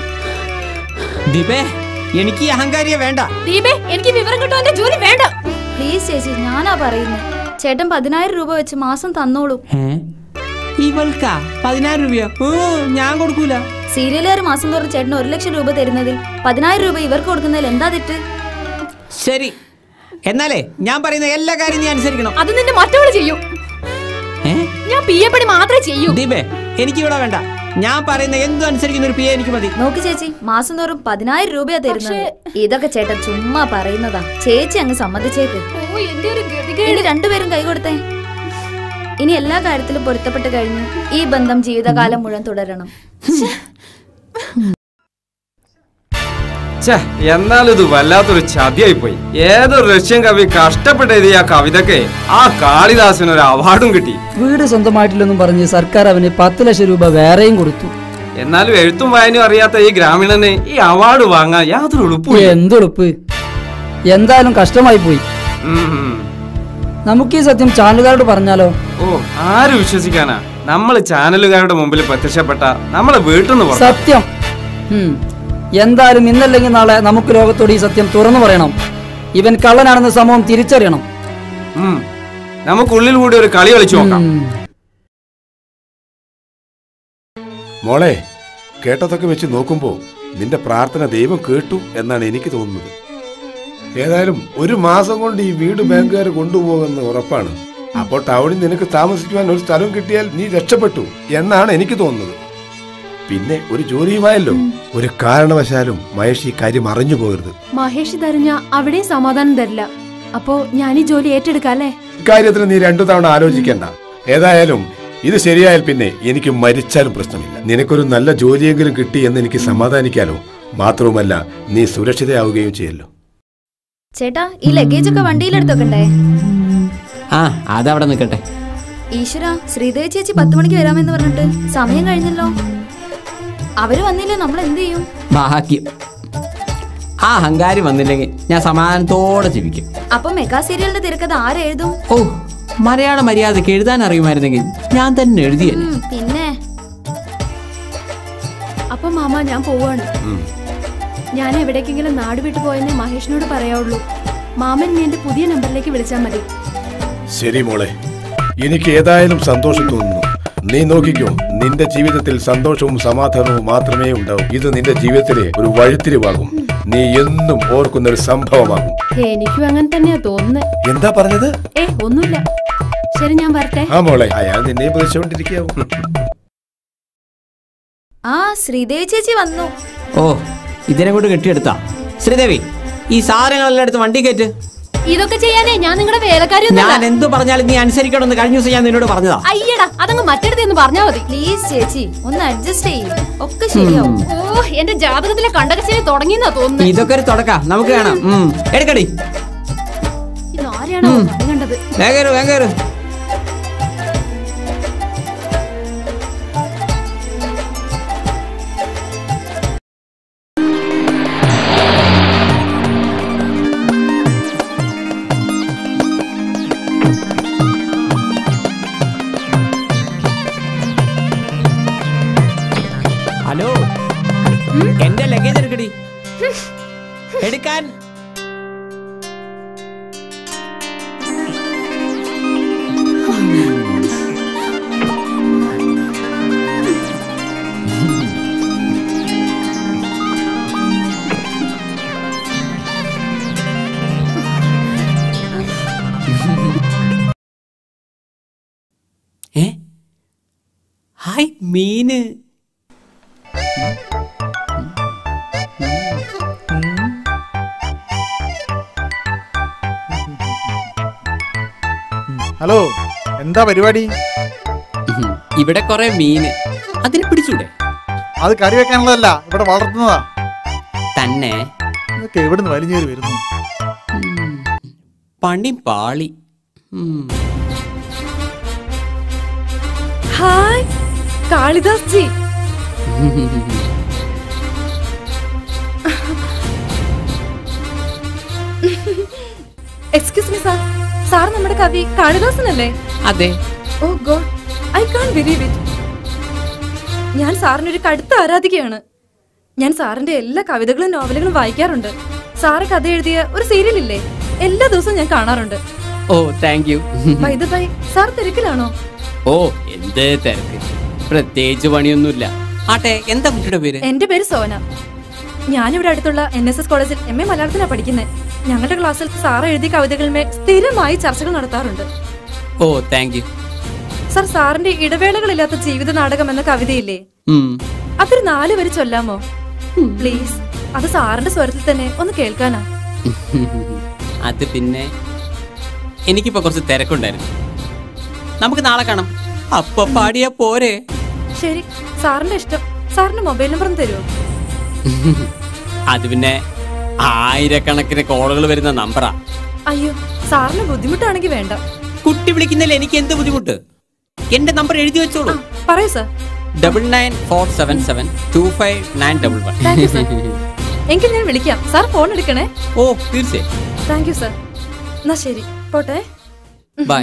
ദീപേ എനിക്ക് ഈ അഹങ്കാരിയെ വേണ്ട ദീപേ എനിക്ക് വിവരം കിട്ടും എന്റെ ജോലി വേണ്ട പ്ലീസ് ചേച്ചി ഞാനാ പറയുന്നത് ചേട്ടൻ പതിനായിരം രൂപ വെച്ച് മാസം തന്നോളൂ ഇവൾക്കാ പതിനായിരം രൂപയോ ഓ ഞാൻ കൊടുക്കൂല സീരിയലുകാർ മാസം തോറും ചേട്ടന് ഒരു ലക്ഷം രൂപ തരുന്നതിൽ പതിനായിരം രൂപ ഇവർക്ക് കൊടുക്കുന്നതിൽ എന്താ തെറ്റ് ശരി എന്നാലേ ഞാൻ പറയുന്ന എല്ലാ കാര്യം നീ അനുസരിക്കണം അത് നിന്റെ മറ്റവള് ചെയ്യും ഏ? ഞാൻ പി എ പണി മാത്രമേ ചെയ്യൂ ദീപേ എനിക്ക് ഇവിടെ വേണ്ട ഞാൻ പറയുന്ന എന്തും അനുസരിക്കുന്ന ഒരു പി എനിക്ക് മതി നോക്ക് ചേച്ചി മാസം തോറും പതിനായിരം രൂപയാ തരുന്നത് ഇതൊക്കെ ചേട്ടൻ ചുമ്മാ പറയുന്നതാ ചേച്ചി അങ്ങ് സമ്മതിച്ചേക്ക് ഇനി രണ്ടുപേരും കൈ കൊടുത്തേ ഇനി എല്ലാ കാര്യത്തിലും പൊരുത്തപ്പെട്ട് കഴിഞ്ഞ് ഈ ബന്ധം ജീവിതകാലം മുഴുവൻ തുടരണം ഛേ എന്നാലും ഇത് വല്ലാത്തൊരു ചതിയായി പോയി ഏതൊരു റഷ്യൻ കവി കഷ്ടപ്പെട്ട് എഴുതിയ ആ കവിതക്ക് ആ കാളിദാസന് ഒരു അവാർഡും കിട്ടി വീട് സ്വന്തമായിട്ടില്ലെന്നും പറഞ്ഞ് സർക്കാർ അവന് പത്ത് ലക്ഷം രൂപ വേറെയും കൊടുത്തു എന്നാലും എഴുത്തും വായനയും അറിയാത്ത ഈ ഗ്രാമീണന് ഈ അവാർഡ് വാങ്ങാൻ യാതൊരു എളുപ്പമില്ല എന്തുളുപ്പ് എന്തായാലും കഷ്ടമായി പോയി നമുക്ക് ഈ സത്യം ചാനലുകാരോട് പറഞ്ഞാലോ ഓ ആര് വിശ്വസിക്കാനാ നമ്മൾ ചാനലുകാരുടെ മുമ്പിൽ പ്രത്യക്ഷപ്പെട്ട നമ്മളെ വീട്ടിൽ നിന്ന് പുറത്താക്കും. സത്യം ഉം. എന്തായാലും ഇന്നല്ലെങ്കിൽ നാളെ നമുക്ക് ലോകത്തോട് ഈ സത്യം തുറന്നു പറയണം ഇവൻ കള്ളനാണെന്ന് സമൂഹം തിരിച്ചറിയണം ഉം. നമുക്കുള്ളിൽ കൂടി ഒരു കളി കളിച്ചു നോക്കാം മോളെ കേട്ടതൊക്കെ വെച്ച് നോക്കുമ്പോൾ നിന്റെ പ്രാർത്ഥന ദൈവം കേട്ടു എന്നാണ് എനിക്ക് തോന്നുന്നത് ഏതായാലും ഒരു മാസം കൊണ്ട് ഈ വീട് ബാങ്കുകാർ കൊണ്ടുപോകുന്ന ഉറപ്പാണ് അപ്പോൾ ടൗണിൽ നിനക്ക് താമസിക്കുവാൻ ഒരു സ്ഥലം കിട്ടിയാൽ നീ രക്ഷപ്പെട്ടു എന്നാണ് എനിക്ക് തോന്നുന്നത് പിന്നെ ഒരു ജോലിയുമായല്ലോ ഒരു കാരണവശാലും മഹേഷ് ഈ കാര്യം അറിഞ്ഞു പോകരുത് മഹേഷ് തരഞ്ഞ അവിടെയും സമാധാനം തരില്ല അപ്പോ ഞാൻ ഈ ജോലി ഏറ്റെടുക്കാം അല്ലേ ഇക്കാര്യത്തിൽ നീ രണ്ടു തവണ ആലോചിക്കണ്ട ഏതായാലും ഇത് ശരിയായാൽ പിന്നെ എനിക്ക് മരിച്ചാലും പ്രശ്നമില്ല നിനക്കൊരു നല്ല ജോലിയെങ്കിലും കിട്ടി എന്ന് എനിക്ക് സമാധാനിക്കാലോ മാത്രവുമല്ല നീ സുരക്ഷിതയാവുകയും ചെയ്യല്ലോ ചേട്ടാ ഈ ലഗേജ് ഒക്കെ വണ്ടിയിലെടുത്തൊക്കെ ആ അതവിടെ നിൽക്കട്ടെ ഈശ്വര ശ്രീദേവി ചേച്ചി പത്ത് മണിക്ക് വരാമെന്ന് പറഞ്ഞിട്ട് സമയം കഴിഞ്ഞല്ലോ അവര് വന്നില്ലേ നമ്മൾ എന്ത് ചെയ്യും ഭാഗ്യം ആ അഹങ്കാരി വന്നില്ലെങ്കിൽ ഞാൻ സമാധാനത്തോടെ ജീവിക്കും അപ്പൊ മെഗാ സീരിയലിന്റെ തിരക്കഥ ആരെഴുതും ഓ മലയാള മര്യാദക്ക് എഴുതാൻ അറിയുമായിരുന്നെങ്കിൽ ഞാൻ തന്നെ എഴുതിയല്ലേ ഉം, പിന്നെ അപ്പൊ മാമ ഞാൻ പോവാണ് ഞാൻ എവിടേക്കെങ്കിലും നാട് വിട്ടു പോയെന്നേ മഹേഷിനോട് പറയാവുള്ളൂ മാമൻ നീ എന്റെ പുതിയ നമ്പറിലേക്ക് വിളിച്ചാൽ മതി ശരി മോളെ എനിക്ക് ഏതായാലും സന്തോഷം തോന്നുന്നു നീ നോക്കിക്കോ നിന്റെ ജീവിതത്തിൽ സന്തോഷവും സമാധാനവും മാത്രമേ ഉണ്ടാവൂ ഇത് നിന്റെ ജീവിതത്തിലെ ഒരു വഴിത്തിരിവാകും നീ എന്നും ഓർക്കുന്ന ഒരു സംഭവമാകും എനിക്കും അങ്ങനെ തന്നെയാ തോന്നുന്നത് എന്താ പറഞ്ഞത് ഏ ഒന്നുമില്ല ശരി ഞാൻ വരട്ടെ ആ മോളെ അയാൾ നിന്നെ പ്രതീക്ഷിച്ചുകൊണ്ടിരിക്കാവും ആ ശ്രീദേവി ചേച്ചി വന്നു ഓ ഇതിനെ കൊണ്ട് കെട്ടിയെടുത്താ ശ്രീദേവി ഈ സാധനങ്ങളെല്ലാം എടുത്ത് വണ്ടി കയറ്റ് ഇതൊക്കെ ചെയ്യാനേ ഞാൻ നിങ്ങളുടെ വേലക്കാരി ഞാൻ എന്തു പറഞ്ഞാലും നീ അനുസരിക്കണമെന്ന് കഴിഞ്ഞ ദിവസം ഞാൻ നിന്നോട് പറഞ്ഞതാ അയ്യടാ അതങ്ങ് മറ്റടുത്ത് എന്ന് പറഞ്ഞാ മതി പ്ലീസ് ചേച്ചി ഒന്ന് അഡ്ജസ്റ്റ് ചെയ്യും ഒക്കെ ശരിയാവും ഓ എന്റെ ജാതകത്തിലെ കണ്ടകച്ചിനെ തുടങ്ങിയെന്നാ തോന്നുന്നത് ഇതൊക്കെ ഒരു തുടക്ക നമുക്ക് കാണാം ഉം. എടുക്കടി ഇത് ആരെയാണോ പണി കണ്ടത് വേഗം വേഗം ഹലോ എന്റെ ലഗേജ് എടുക്കടി എടുക്കാൻ ഏ ഹായ് മീന് ഹലോ എന്താ പരിപാടി ഇവിടെ കുറെ മീന് അതിനെ പിടിച്ചൂടെ അത് കറി വെക്കാനുള്ളതല്ല ഇവിടെ വളർത്തുന്നതാ തന്നെ ഇതൊക്കെ എവിടുന്ന് വലിഞ്ഞേറി വരുന്നു പണി പാളി ഉം. Hi Kalidas ji excuse me sir sir നമ്മുടെ കവി കാളിദാസനല്ലേ അതെ oh God I can't believe it ഞാൻ സാറിനൊരു കടുത്ത ആരാധികയാണ് ഞാൻ സാറിന്റെ എല്ലാ കവിതകളും നോവലുകളും വായിക്കാറുണ്ട് സാറ് കഥ എഴുതിയ ഒരു സീരിയൽ ഇല്ലേ എല്ലാ ദിവസവും ഞാൻ കാണാറുണ്ട് oh thank you by the by sir തിരക്കിലാണോ ഓ എന്ത് തിരക്ക് പ്രത്യേകിച്ച് പണിയൊന്നുമില്ല ആട്ടെ എന്താ കുട്ടിയുടെ പേര് എന്റെ പേര് സോന ഞാനിവിടെ അടുത്തുള്ള എൻ എസ് എസ് കോളേജിൽ എം എ മലയാളത്തിലാണ് പഠിക്കുന്നത് ഞങ്ങളുടെ ക്ലാസ്സിൽ സാർ എഴുതിയ കവിതകളിന്മേൽ സ്ഥിരമായി ചർച്ചകൾ നടത്താറുണ്ട് ഓ താങ്ക് യു സാർ സാറിന്റെ ഇടവേളകളില്ലാത്ത ജീവിത നാടകം എന്ന കവിതയില്ലേ അതൊരു നാല് വരി ചൊല്ലാമോ പ്ലീസ് അത് സാറിന്റെ സ്വരത്തിൽ തന്നെ ഒന്ന് കേൾക്കാനാ അത് പിന്നെ എനിക്കിപ്പോ കുറച്ച് തിരക്കുണ്ടായിരുന്നു നമുക്ക് നാളെ കാണാം അപ്പൊ പാടിയാ പോരെ ശരി സാറിന്റെ ഇഷ്ടം സാറിന്റെ മൊബൈൽ നമ്പർ ഒന്ന് തരുമോ അത് പിന്നെ ആയിരക്കണക്കിന് കോളുകൾ വരുന്ന നമ്പറാ അയ്യോ സാറിന് ബുദ്ധിമുട്ടാണെങ്കിൽ വേണ്ട കുട്ടി വിളിക്കുന്നതിൽ എനിക്ക് എന്ത് ബുദ്ധിമുട്ട് എന്റെ നമ്പർ എഴുതി വെച്ചോളൂ പറയൂ sir double nine four seven seven two five nine double one Thank you, sir. എങ്കിൽ ഞാൻ വിളിക്കാം സാർ ഫോൺ എടുക്കണേ ഓ തീർച്ചയായും താങ്ക് യു സാർ എന്നാ ശരി പോട്ടെ ബൈ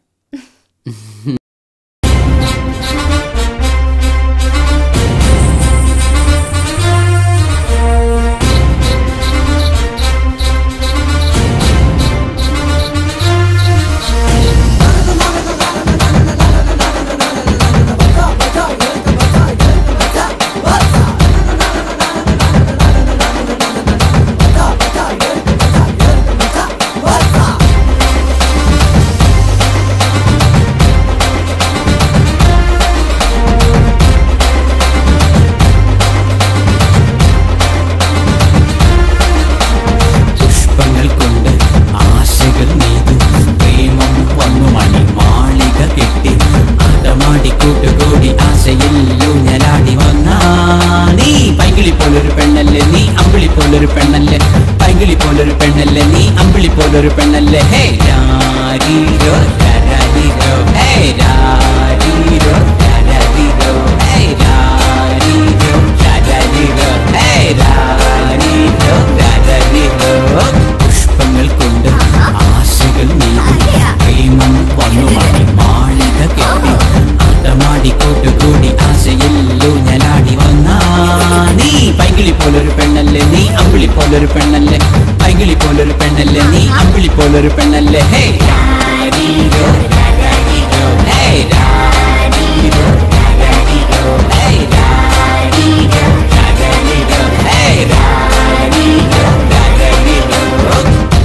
പുഷ്പങ്ങൾ കൊണ്ട് ആശകൾ നെയ്തു പ്രേമം വന്നു മണി മാളിക കെട്ടി അതമാടി കൂട്ടുകൂടി ആശയിൽ ഊഞ്ഞലാടി വന്നാ നീ പൈകിളി പോലൊരു പെണ്ണല്ലേ നീ അമ്പിളി പോലൊരു പെണ്ണല്ലേ പൈകിളി പോലൊരു പെണ്ണല്ലേ നീ അമ്പിളി പോലൊരു പെണ്ണല്ലേ ഹേ രാരീരോ രാരീരോ ഹേ രാരീരോ രാരീരോ ഹേ രാരീരോ രാരീരോ ഹേ രാരീരോ രാരീരോ പുഷ്പങ്ങൾ കൊണ്ട് ആശകൾ നീതി പ്രേമം വന്നു മണി മാളിക കെട്ടി അതമാടി കൂട്ടുകൂടി ആശയിൽ ഊഞ്ഞലാടി വന്നാ നീ പൈകിളി പോലൊരു പെണ്ണല്ലേ നീ അമ്പിളി പോലൊരു പെണ്ണല്ലേ പൈകിളി പോലൊരു പെണ്ണല്ലേ നീ അമ്പിളി പോലൊരു പെണ്ണല്ലേ ഹേ രാരീരോ രാരീരോ ഹേ രാരീരോ രാരീരോ ഹേ രാരീരോ രാരീരോ ഹേ രാരീരോ രാരീരോ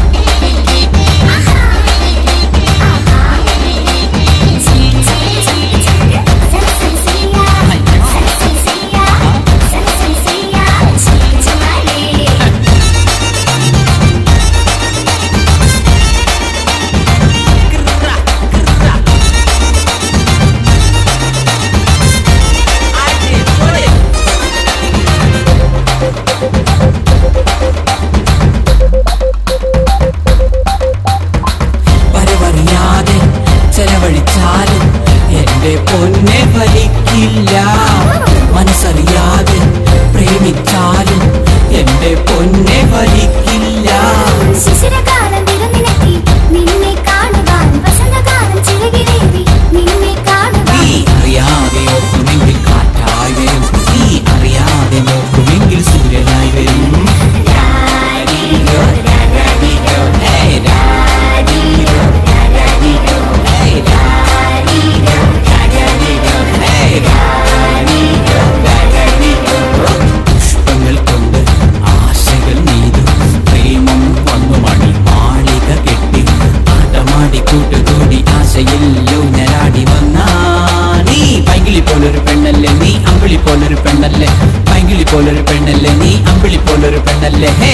വരവറിയാതെ ചെലവഴിച്ചാലും എന്റെ പൊന്നെ ഫലിക്കില്ല മനസ്സറിയാതെ പ്രേമിച്ചാലും എന്റെ പൊന്നെ ഫലിക്കില്ല ശിശിരകാലം വിരുന്നിനെത്തി നിന്നെ കാണുവാൻ വസന്തകാലം ചിറകിലേറി നിന്നെ കാണുവാൻ നീ അറിയാതെ ഓർക്കുമെങ്കിൽ കാറ്റായി വരും നീ അറിയാതെ നോക്കുമെങ്കിൽ സൂര്യനായി വരും രാരീരോ, രാരീരോ, ഹേ രാരീരോ, രാരീരോ, ഹേ രാരീരോ, രാരീരോ, ഹേ രാരീരോ, രാരീരോ. പുഷ്പങ്ങൾ കൊണ്ട് ആശകൾ നെയ്തു പ്രേമം വന്നു മണി മാളിക കെട്ടി ആട്ടമാടി കൂട്ടുകൂടി ആശയിൽ ഊഞ്ഞലാടി വന്നാ നീ പൈകിളി പോലൊരു പെണ്ണല്ലേ നീ അമ്പിളി പോലൊരു പെണ്ണല്ലേ പൈകിളി പോലൊരു പെണ്ണല്ലേ നീ അമ്പിളി പോലൊരു പെണ്ണല്ലേ ഹേ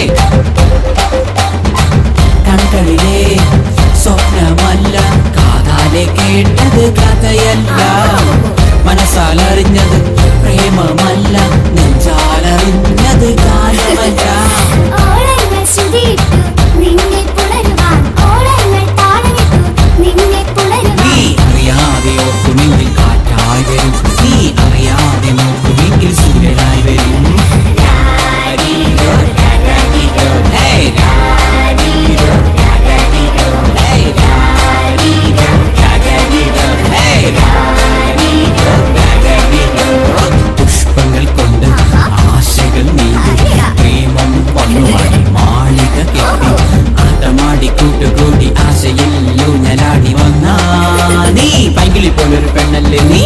കൺകളിലെ സ്വപ്നമല്ല കാതാലെ കേട്ടത് കഥയല്ല മനസ്സാലറിഞ്ഞത് പ്രേമമല്ല നെഞ്ചാലറിഞ്ഞത് കാലമല്ല ഓളങ്ങൾ ശ്രുതിയിട്ടു നിന്നെ പുണരുവാൻ ഓളങ്ങൾ താളമിട്ടു നിന്നെ പുണരുവാൻ നീ അറിയാതെ ഓർക്കുമെങ്കിൽ കാറ്റായി വരും നീ അറിയാതെ നോക്കുമെങ്കിൽ സൂര്യനായി വരും രാരീരോ, രാരീരോ, ഹേ രാരീരോ, രാരീരോ, ഹേ രാരീരോ, രാരീരോ, ഹേ രാരീരോ,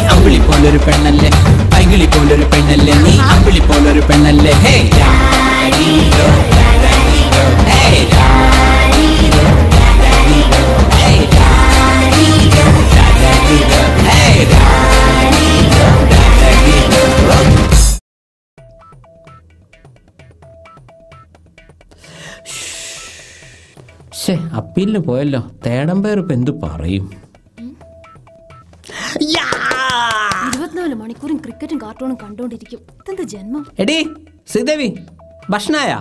അമ്പിളി പോലൊരു പെണ്ണല്ലേ പൈകിളി പോലൊരു പെണ്ണല്ലേ നീ അമ്പിളി പോലൊരു പെണ്ണല്ലേ ഹേ രാരീരോ, രാരീരോ, ഹേ രാരീരോ, രാരീരോ, ഹേ രാരീരോ, രാരീരോ, ഹേ രാരീരോ, രാരീരോ. ശേ അപ്പീലിന് പോയല്ലോ തേടമ്പേർ ഇപ്പൊ എന്തു പറയും ഇരുപത്തിനാല് മണിക്കൂറും ക്രിക്കറ്റും കാർട്ടൂണും കണ്ടോണ്ടിരിക്കും ഇതെന്താ ജന്മം എടി ശ്രീദേവി ഭക്ഷണായ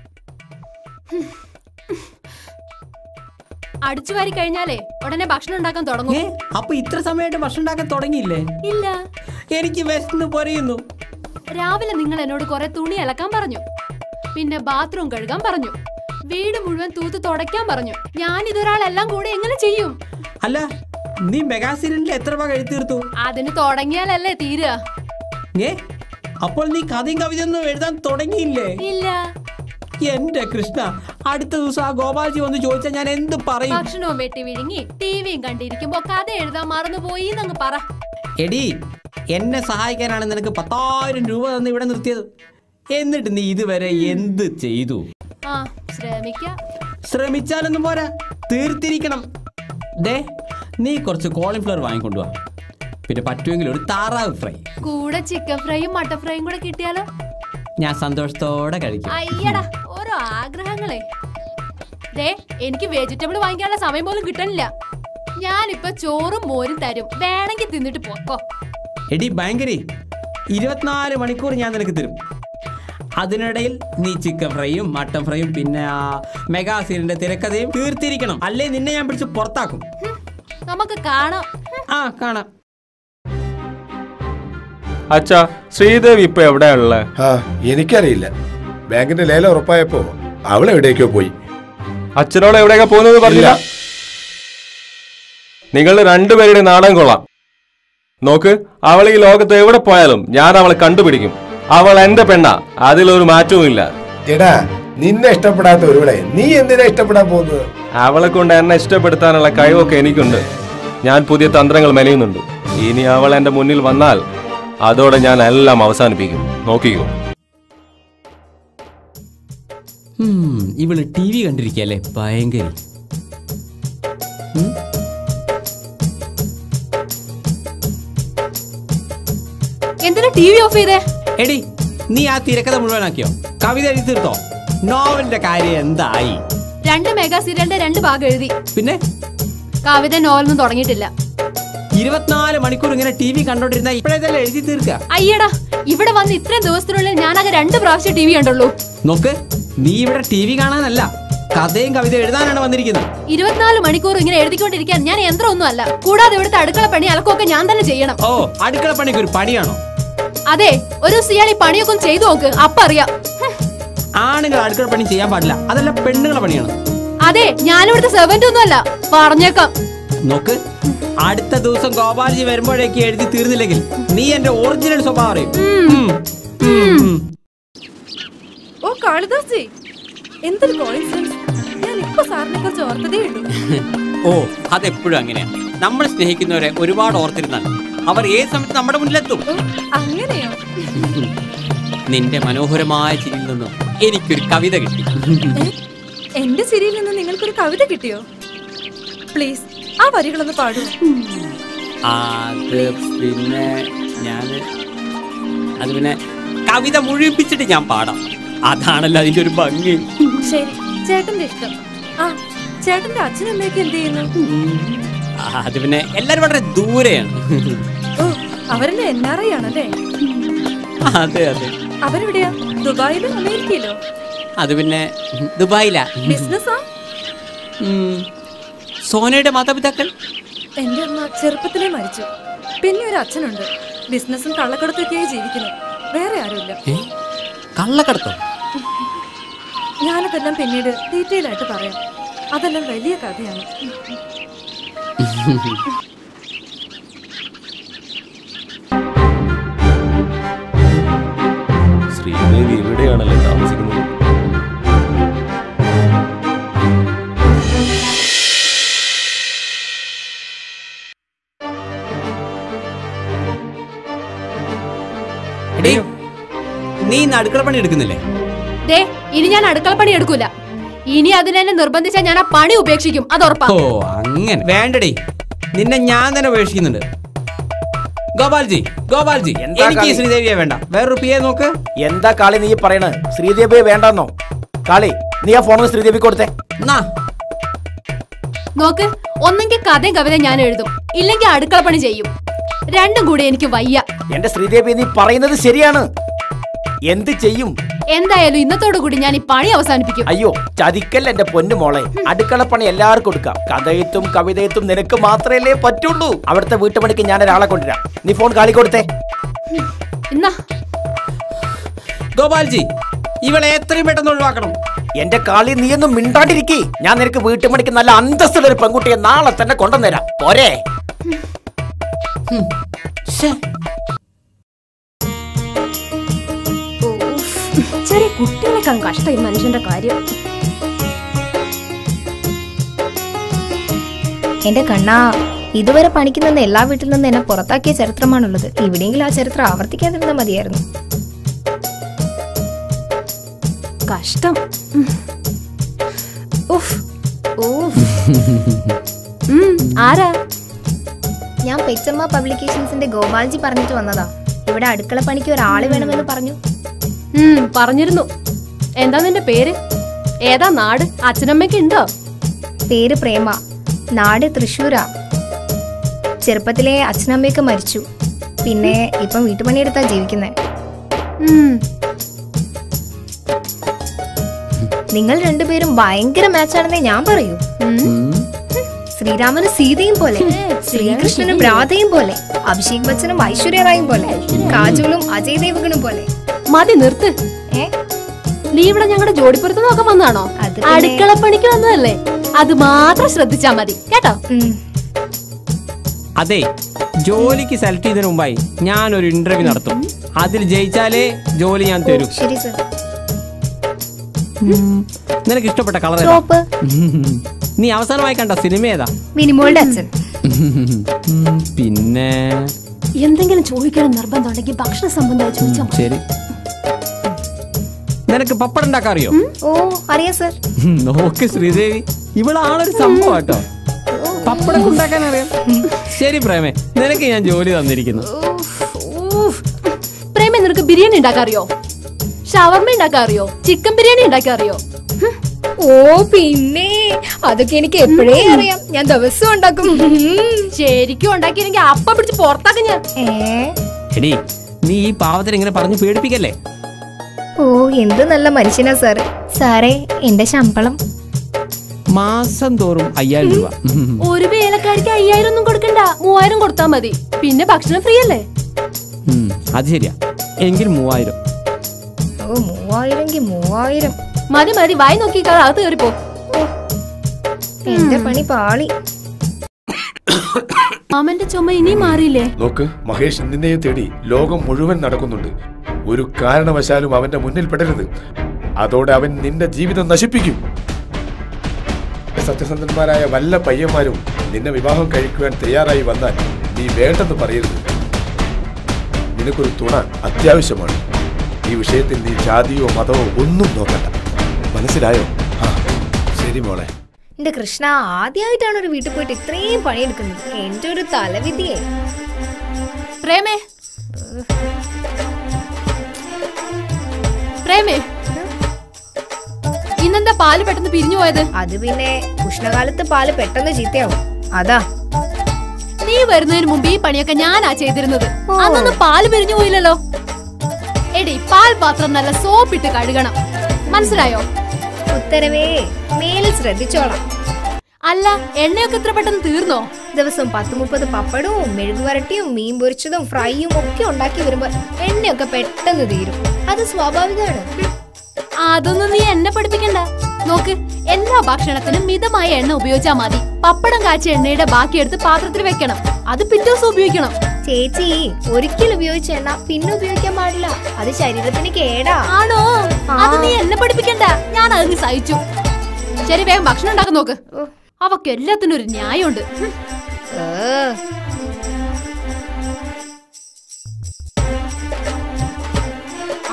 അടിച്ചു വാരി കഴിഞ്ഞാലേ ഉടനെ ഭക്ഷണം ഉണ്ടാക്കാൻ തുടങ്ങും അപ്പൊ ഇത്ര സമയമായിട്ട് ഭക്ഷണം ഉണ്ടാക്കാൻ തുടങ്ങിയില്ലേ ഇല്ല എനിക്ക് വിശന്ന് പൊരിയുന്നു രാവിലെ നിങ്ങൾ എന്നോട് കുറെ തുണി അലക്കാൻ പറഞ്ഞു പിന്നെ ബാത്റൂം കഴുകാൻ പറഞ്ഞു വീട് മുഴുവൻ തൂത്ത് തുടയ്ക്കാൻ പറഞ്ഞു ഞാൻ ഇതൊരാളെല്ലാം കൂടെ എങ്ങനെ ചെയ്യും അല്ല നീ മെഗാ സീരിയലിൽ എത്ര രൂപ കഴി തീർത്തു അതിന് തുടങ്ങിയാലല്ലേ തീരുക ഏ അപ്പോൾ നീ കഥയും കവിതയൊന്നും എഴുതാൻ തുടങ്ങിയില്ലേ ഇല്ല എന്റെ കൃഷ്ണ അടുത്ത ദിവസം ആ ഗോപാൽജി വന്ന് ചോദിച്ചാൽ ഞാൻ എന്ത് പറയും ഭക്ഷണവും വെട്ടി വിഴുങ്ങി ടിവിയും കണ്ടിരിക്കുമ്പോ കഥ എഴുതാൻ മറന്നുപോയി എന്നങ്ങ് പറ എടി എന്നെ സഹായിക്കാനാണ് നിനക്ക് പത്തായിരം രൂപ തന്ന് ഇവിടെ നിർത്തിയത് എന്നിട്ട് നീ ഇതുവരെ എന്ത് ചെയ്തു ആ ശ്രമിക്കാം ശ്രമിച്ചാലൊന്നും പോരാ തീർത്തിരിക്കണം ദേ നീ കുറച്ച് കോളിഫ്ലവർ വാങ്ങിക്കൊണ്ടുവാ പിന്നെ പറ്റുമെങ്കിൽ ഒരു താറാവ് ഫ്രൈ കൂടെ ചിക്കൻ ഫ്രൈയും മട്ടൻ ഫ്രൈയും കൂടെ കിട്ടിയാലോ ഞാൻ സന്തോഷത്തോടെ കഴിക്കും അയ്യടാ ഓരോ ആഗ്രഹങ്ങളെ ദേ എനിക്ക് വെജിറ്റബിൾ വാങ്ങിക്കാനുള്ള സമയം പോലും കിട്ടണില്ല ഞാനിപ്പൊ ചോറും മോരും തരും വേണമെങ്കിൽ തിന്നിട്ട് പോക്കോ എടി ഭയങ്കരി ഇരുപത്തിനാല് മണിക്കൂർ ഞാൻ നിനക്ക് തരും അതിനിടയിൽ നീ ചിക്കൻ ഫ്രൈയും മട്ടൻ ഫ്രൈയും പിന്നെ ആ മെഗാ സീരിയലിന്റെ തിരക്കഥയും തീർത്തിരിക്കണം അല്ലേ നിന്നെ ഞാൻ പിടിച്ച് പുറത്താക്കും നമുക്ക് കാണാം ആ കാണാം അച്ഛാ ശ്രീദേവി ഇപ്പൊ എവിടെയുള്ള ആ എനിക്കറിയില്ല ബാങ്കിന്റെ ലേലം ഉറപ്പായപ്പോ അവൾ എവിടേക്കോ പോയി അച്ഛനോട് എവിടെയൊക്കെ പോകുന്നത് പറഞ്ഞില്ല നിങ്ങൾ രണ്ടുപേരുടെ നാടകം കൊള്ളാം നോക്ക് അവൾ ഈ ലോകത്ത് എവിടെ പോയാലും ഞാൻ അവളെ കണ്ടുപിടിക്കും അവൾ എന്റെ പെണ്ണ അതിലൊരു മാറ്റവും ഇല്ല എടാ നിന്നെ ഇഷ്ടപ്പെടാത്ത ഒരുവളെ നീ എന്തിനാ ഇഷ്ടപ്പെടാൻ പോകുന്നത് അവളെ കൊണ്ട് എന്നെ ഇഷ്ടപ്പെടുത്താനുള്ള കഴിവൊക്കെ എനിക്കുണ്ട് ഞാൻ പുതിയ തന്ത്രങ്ങൾ മെനയുന്നുണ്ട് ഇനി അവൾ എന്റെ മുന്നിൽ വന്നാൽ അതോടെ ഞാൻ എല്ലാം അവസാനിപ്പിക്കും നോക്കിക്കോ ഉം, ഇവള് ടി വി കണ്ടിരിക്കല്ലേ ഭയങ്കര എന്തിനാ ടി വി ഓഫ് ചെയ്തേ എടി നീ ആ തിരക്കഥ മുഴുവനാക്കിയോ കവിത എഴുതി തീർത്തോ നോവലിന്റെ കാര്യം എന്തായി രണ്ട് മെഗാ സീരിയലിന്റെ രണ്ട് ഭാഗം എഴുതി പിന്നെ കവിത നോവലൊന്നും തുടങ്ങിയിട്ടില്ല ഇരുപത്തിനാല് മണിക്കൂർ ഇങ്ങനെ ടി വി കണ്ടോണ്ടിരുന്ന ഇപ്പോഴേതല്ലേ എഴുതി തീർക്കുക അയ്യടാ ഇവിടെ വന്ന് ഇത്രയും ദിവസത്തിനുള്ളിൽ ഞാനാകെ രണ്ട് പ്രാവശ്യം ടി വി കണ്ടുള്ളൂ നോക്ക് നീ ഇവിടെ ടി വി കാണാനല്ല കഥയും കവിത എഴുതാനാണ് വന്നിരിക്കുന്നത് ഇരുപത്തിനാല് മണിക്കൂർ ഇങ്ങനെ എഴുതിക്കൊണ്ടിരിക്കാൻ ഞാൻ യന്ത്രമൊന്നും അല്ല കൂടാതെ ഇവിടുത്തെ അടുക്കള പണി അലക്കൊക്കെ ഞാൻ തന്നെ ചെയ്യണം ഓ അടുക്കള പണിക്ക് ഒരു പണിയാണോ അതെ ഒരു ദിവസം ഇയാൾ ഈ പണിയൊക്കെ ഒന്ന് ചെയ്തു നോക്ക് അപ്പ അറിയാം ഹും. ആണുങ്ങൾ അടുക്കള പണി ചെയ്യാൻ പാടില്ല അതല്ല പെണ്ണുങ്ങളെ പണിയാണ് അതെ ഞാനിവിടുത്തെ സെർവന്റ് ഒന്നും അല്ല പറഞ്ഞേക്കാം നോക്ക് അടുത്ത ദിവസം ഗോപാൽജി വരുമ്പോഴേക്ക് എഴുതി തീർന്നില്ലെങ്കിൽ നീ എന്റെ ഒറിജിനൽ സ്വഭാവം അറിയും ഉം. ഉം. ഓ കാളിദാസേ എന്തൊരു കോയിൻസിഡൻസ് ഞാൻ ഇപ്പൊ സാറിനെ കുറിച്ച് ഓർത്തതേ ഉള്ളൂ ഓ അതെപ്പോഴും അങ്ങനെയാണ് നമ്മൾ സ്നേഹിക്കുന്നവരെ ഒരുപാട് ഓർത്തിരുന്നാൽ അവർ ഏത് സമയത്ത് നമ്മുടെ മുന്നിലെത്തും അങ്ങനെയോ നിന്റെ മനോഹരമായ ചിരിയിൽ നിന്നും എനിക്കൊരു കവിത കിട്ടി എന്റെ ചിരിയിൽ നിന്ന് നിങ്ങൾക്കൊരു കവിത കിട്ടിയോ പ്ലീസ് ആ വരികളൊന്ന് പാടൂ അത് പിന്നെ ഞാൻ അത് പിന്നെ കവിത മുഴുവിപ്പിച്ചിട്ട് ഞാൻ പാടാം അതാണല്ലോ അതിന്റെ ഒരു ഭംഗി ശരി ചേട്ടന്റെ ഇഷ്ടം ആ ചേട്ടന്റെ അച്ഛനും അമ്മയൊക്കെ എന്ത് ചെയ്യുന്നു ആ, അത് പിന്നെ എല്ലാരും വളരെ ദൂരെയാണ് ഓ അവരെല്ലാം എൻ ആർ ഐ ആണല്ലേ അതെ അതെ അവരെവിടെയാ ദുബായിലോ അമേരിക്കയിലോ അത് പിന്നെ ദുബായിലാ ബിസിനസ്സാ ഉം. സോനയുടെ മാതാപിതാക്കൾ എന്റെ അമ്മ ചെറുപ്പത്തിലേ മരിച്ചു പിന്നെ ഒരു അച്ഛനുണ്ട് ബിസിനസ്സും കള്ളക്കടത്തൊക്കെയായി ജീവിക്കുന്നു വേറെ ആരുമില്ല ഏ? കള്ളക്കടത്തോ ഞാനതെല്ലാം പിന്നീട് ഡീറ്റെയിൽ ആയിട്ട് പറയാം അതെല്ലാം വലിയ കഥയാണ് ശ്രീദേവി എവിടെയാണല്ലോ താമസിക്കുന്നത് എടീ, നീ ഇന്ന് അടുക്കള പണി എടുക്കുന്നില്ലേ ദേ ഇനി ഞാൻ അടുക്കള പണി എടുക്കൂല ഇനി അതിനെന്നെ നിർബന്ധിച്ചാൽ ഞാൻ ആ പണി ഉപേക്ഷിക്കും അത് ഉറപ്പാ ഓ അങ്ങനെ വേണ്ടടേ നിന്നെ ഞാൻ തന്നെ ഉപേക്ഷിക്കുന്നുണ്ട് ഗോപാൽജി ഗോപാൽജി എന്താ എനിക്ക് ഈ കളി? ശ്രീദേവിയെ വേണ്ട വേറൊരു പിയെ നോക്ക് എന്താ കാളി നീ പറയണത് ശ്രീദേവിയെ വേണ്ടെന്നോ കാളി നീ ആ ഫോൺ ശ്രീദേവി കൊടുത്തേ നോക്ക് ഒന്നെങ്കിൽ കഥയും കവിതയും ഞാൻ എഴുതും ഇല്ലെങ്കിൽ അടുക്കള പണി ചെയ്യും രണ്ടും കൂടി എനിക്ക് വയ്യ എന്റെ ശ്രീദേവി നീ പറയുന്നത് ശരിയാണ് എന്ത് ചെയ്യും എന്തായാലും ഇന്നത്തോടു കൂടി ഞാൻ ഈ പണി അവസാനിപ്പിക്കും അയ്യോ ചതിക്കല്ല എന്റെ പൊന്നു മോളെ അടുക്കളപ്പണി എല്ലാവർക്കും കൊടുക്കാം കഥയത്തും കവിതയത്തും നിനക്ക് മാത്രമല്ലേ പറ്റുള്ളൂ അവിടുത്തെ വീട്ടുപണിക്ക് ഞാൻ ഒരാളെ കൊണ്ടുവരാം നീ ഫോൺ കാളി കൊടുത്തേ എന്നാ ഗോപാൽജി ഇവളെ എത്രയും പെട്ടെന്ന് ഒഴിവാക്കണം എന്റെ കാളി നീ ഒന്നും മിണ്ടാണ്ടിരിക്കി ഞാൻ നിനക്ക് വീട്ടുപണിക്ക് നല്ല അന്തസ്സുള്ള ഒരു പെൺകുട്ടിയെ നാളെ തന്നെ കൊണ്ടുവന്നേരാം പോരെ ചെറിയ കുട്ടികളെക്കാൾ കഷ്ടം ഈ മനുഷ്യന്റെ കാര്യം എന്റെ കണ്ണാ ഇതുവരെ പണിക്ക് നിന്ന് എല്ലാ വീട്ടിൽ നിന്ന് എന്നെ പുറത്താക്കിയ ചരിത്രമാണുള്ളത് ഇവിടെയെങ്കിലും ആ ചരിത്രം ആവർത്തിക്കാതിരുന്നാൽ മതിയായിരുന്നു കഷ്ടം ഉം. ഉഫ്. ഉഫ്. ഉം, ആരാ ഞാൻ പെച്ചമ്മ പബ്ലിക്കേഷൻസിന്റെ ഗോപാൽജി പറഞ്ഞിട്ട് വന്നതാ ഇവിടെ അടുക്കള പണിക്ക് ഒരാള് വേണമെന്ന് പറഞ്ഞു ഉം, പറഞ്ഞിരുന്നു എന്താ നിന്റെ പേര് ഏതാ നാട് അച്ഛനമ്മയ്ക്ക് ഉണ്ടോ പേര് പ്രേമ നാട് തൃശ്ശൂരാ ചെറുപ്പത്തിലെ അച്ഛനമ്മയൊക്കെ മരിച്ചു പിന്നെ ഇപ്പം വീട്ടുപണിയെടുത്താ ജീവിക്കുന്നത് നിങ്ങൾ രണ്ടുപേരും ഭയങ്കര മാച്ചാണെന്നേ ഞാൻ പറയൂ ശ്രീരാമന് സീതയും പോലെ ശ്രീകൃഷ്ണനും രാധയും പോലെ അഭിഷേക് ബച്ചനും ഐശ്വര്യ റായും പോലെ കാജോളും അജയ് ദേവഗണും പോലെ മതി നിർത്ത് നീ ഇവിടെ ഞങ്ങളുടെ ജോഡിപ്പുറത്ത് നോക്കാൻ വന്നാണോ പിന്നെ- അടുക്കള പണിക്ക് വന്നതല്ലേ അത് മാത്രം ശ്രദ്ധിച്ചാ മതി കേട്ടോ അതെ ജോലിക്ക് സെലക്ട് ചെയ്തതിന് മുമ്പായി ഞാൻ ഒരു ഇന്റർവ്യൂ നടത്തും അതിൽ ജയിച്ചാലേ ജോലി ഞാൻ തരും ശരി സർ നിനക്ക് ഇഷ്ടപ്പെട്ട കളർ ചുവപ്പ്. നീ അവസാനമായി കണ്ട സിനിമ ഏതാ മിനിമോളുടെ അച്ഛൻ പിന്നെ എന്തെങ്കിലും ചോദിക്കണം നിർബന്ധം ഉണ്ടെങ്കിൽ ഭക്ഷണ സംബന്ധമായി ചോദിച്ചാൽ മതി. ശരി നിനക്ക് പപ്പടം ഉണ്ടാക്കാൻ അറിയോ ഓ അറിയാം സർ നോക്ക് ശ്രീദേവി ഇവളാളൊരു സംഭവം കേട്ടോ പപ്പടം ഉണ്ടാക്കാൻ അറിയാം ശരി പ്രേമേ നിനക്ക് ഞാൻ ജോലി തന്നിരിക്കുന്നു ഊഫ്. പ്രേമ നിനക്ക് ബിരിയാണി ഉണ്ടാക്കാൻ അറിയോ ഷവർമ ഉണ്ടാക്കാൻ അറിയോ ചിക്കൻ ബിരിയാണി ഉണ്ടാക്കാൻ അറിയോ ഓ പിന്നെ അതൊക്കെ എനിക്ക് എപ്പോഴേ അറിയാം ഞാൻ ദിവസവും ഉണ്ടാക്കും ശരിക്കും ഉണ്ടാക്കിയില്ലെങ്കിൽ അപ്പ പിടിച്ച് പുറത്താക്കും ഞാൻ എടി നീ ഈ പാവത്തിന് ഇങ്ങനെ പറഞ്ഞു പേടിപ്പിക്കല്ലേ ഓ എന്ത് നല്ല മനുഷ്യനാ സാറ് സാറേ എന്റെ ശമ്പളം മാസം തോറും അയ്യായിരം രൂപ ഒരു വേലക്കാരിക്ക് അയ്യായിരം ഒന്നും കൊടുക്കണ്ട മൂവായിരം കൊടുത്താ മതി പിന്നെ ഭക്ഷണം ഫ്രീ അല്ലേ ഉം, അത് ശരിയാ എങ്കിൽ മൂവായിരം ഓ മൂവായിരം മൂവായിരം മതി മതി വായി നോക്കി അകത്ത് കയറി പോ എന്റെ പണി പാളി മാമന്റെ ചുമ ഇനി മാറിയില്ലേ നോക്ക് മഹേഷ് നിന്നെ തേടി ലോകം മുഴുവൻ നടക്കുന്നുണ്ട് ഒരു കാരണവശാലും അവന്റെ മുന്നിൽ പെടരുത് അതോടെ അവൻ നിന്റെ ജീവിതം നശിപ്പിക്കും സത്യസന്ധന്മാരായ വല്ല പയ്യന്മാരും നിന്നെ വിവാഹം കഴിക്കുവാൻ തയ്യാറായി വന്നാൽ നീ വേണ്ടെന്ന് പറയരുത് നിനക്കൊരു തുണ അത്യാവശ്യമാണ് ഈ വിഷയത്തിൽ നീ ജാതിയോ മതമോ ഒന്നും നോക്കണ്ട മനസ്സിലായോ ആ ശരി മോളെ എന്റെ കൃഷ്ണ ആദ്യമായിട്ടാണ് ഒരു വീട്ടിൽ പോയിട്ട് ഇത്രയും പണിയെടുക്കുന്നത് എന്റെ ഒരു തലവിധിയെ പ്രേമേ പ്രേമേ ഇന്നെന്താ പാല് പെട്ടെന്ന് പിരിഞ്ഞു പോയത് അത് പിന്നെ ഉഷ്ണകാലത്ത് പാല് പെട്ടെന്ന് ചീത്തയാവും അതാ നീ വരുന്നതിന് മുമ്പ് ഈ പണിയൊക്കെ ഞാനാ ചെയ്തിരുന്നത് അന്നൊന്നും പാല് പിരിഞ്ഞു പോയില്ലല്ലോ എടി പാൽ പാത്രം നല്ല സോപ്പിട്ട് കഴുകണം മനസ്സിലായോ ഉത്തരവേ മേലിൽ ശ്രദ്ധിച്ചോളാം അല്ല എണ്ണയൊക്കെ ഇത്ര പെട്ടെന്ന് തീർന്നോ ദിവസം പത്ത് മുപ്പത് പപ്പടവും മെഴുകുവരട്ടിയും മീൻ പൊരിച്ചതും ഫ്രൈയും ഒക്കെ ഉണ്ടാക്കി വരുമ്പോ എണ്ണയൊക്കെ പെട്ടെന്ന് തീരും അത് സ്വാഭാവികമാണ് അതൊന്നും നീ എന്നെ പഠിപ്പിക്കണ്ട നോക്ക് എല്ലാ ഭക്ഷണത്തിനും മിതമായ എണ്ണ ഉപയോഗിച്ചാൽ മതി പപ്പടം കാച്ചിയ എണ്ണയുടെ ബാക്കിയെടുത്ത് പാത്രത്തിൽ വെക്കണം അത് പിറ്റേ ദിവസം ഉപയോഗിക്കണം ചേച്ചി ഒരിക്കൽ ഉപയോഗിച്ച എണ്ണ പിന്നെ ഉപയോഗിക്കാൻ പാടില്ല അത് ശരീരത്തിന് കേടാ ആണോ അത് നീ എന്നെ പഠിപ്പിക്കണ്ട ഞാൻ അത് നീ സഹിച്ചു ശരി വേഗം ഭക്ഷണം ഉണ്ടാക്കാൻ നോക്ക് അവക്ക് എല്ലാത്തിനും ഒരു ന്യായമുണ്ട് ഹും.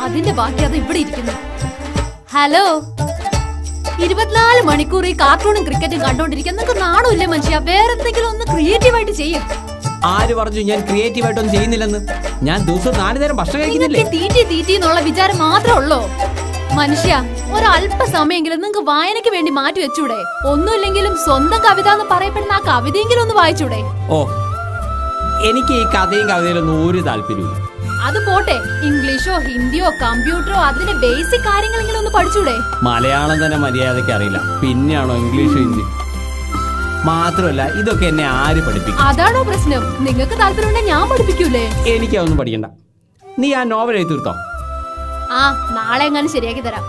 അതിന്റെ ബാക്കി അത് ഇവിടെ ഇരിക്കുന്നു ഹലോ ഇരുപത്തിനാല് മണിക്കൂർ ഈ കാർട്ടൂണും ക്രിക്കറ്റും കണ്ടോണ്ടിരിക്കാൻ നിങ്ങൾക്ക് നാണമില്ലേ മനുഷ്യ വേറെ എന്തെങ്കിലും ഒന്ന് ക്രിയേറ്റീവ് ആയിട്ട് ചെയ്യും ആര് പറഞ്ഞു ഞാൻ ക്രിയേറ്റീവ് ആയിട്ടൊന്നും ചെയ്യുന്നില്ലെന്ന് ഞാൻ ദിവസം നാല് നേരം ഭക്ഷണം കഴിക്കുന്നില്ലേ നിങ്ങൾക്ക് തീറ്റി തീറ്റി എന്നുള്ള വിചാരം മാത്രമേ ഉള്ളൂ മനുഷ്യ ഒരല്പ സമയമെങ്കിലും നിങ്ങൾക്ക് വായനയ്ക്ക് വേണ്ടി മാറ്റി വെച്ചൂടെ ഒന്നുമില്ലെങ്കിലും സ്വന്തം കവിത എന്ന് പറയപ്പെടുന്ന ആ കവിതയെങ്കിലും ഒന്ന് വായിച്ചൂടെ ഓ എനിക്ക് ഈ കഥയും കവിതയിലൊന്നും ഒരു താല്പര്യമില്ല അത് പോട്ടെ ഇംഗ്ലീഷോ ഹിന്ദിയോ കമ്പ്യൂട്ടറോ അതിന്റെ ബേസിക് കാര്യങ്ങളെങ്കിലും ഒന്ന് പഠിച്ചൂടെ മലയാളം തന്നെ മര്യാദയ്ക്ക് അറിയില്ല പിന്നെയാണോ ഇംഗ്ലീഷ് ഹിന്ദി മാത്രമല്ല ഇതൊക്കെ എന്നെ ആര് പഠിപ്പിക്കും അതാണോ പ്രശ്നം നിങ്ങൾക്ക് താല്പര്യമുണ്ടെങ്കിൽ ഞാൻ പഠിപ്പിക്കൂലേ എനിക്കതൊന്നും പഠിക്കണ്ട നീ ആ നോവൽ എഴുതി തീർത്തോ ആ നാളെ എങ്ങാനും ശരിയാക്കി തരാം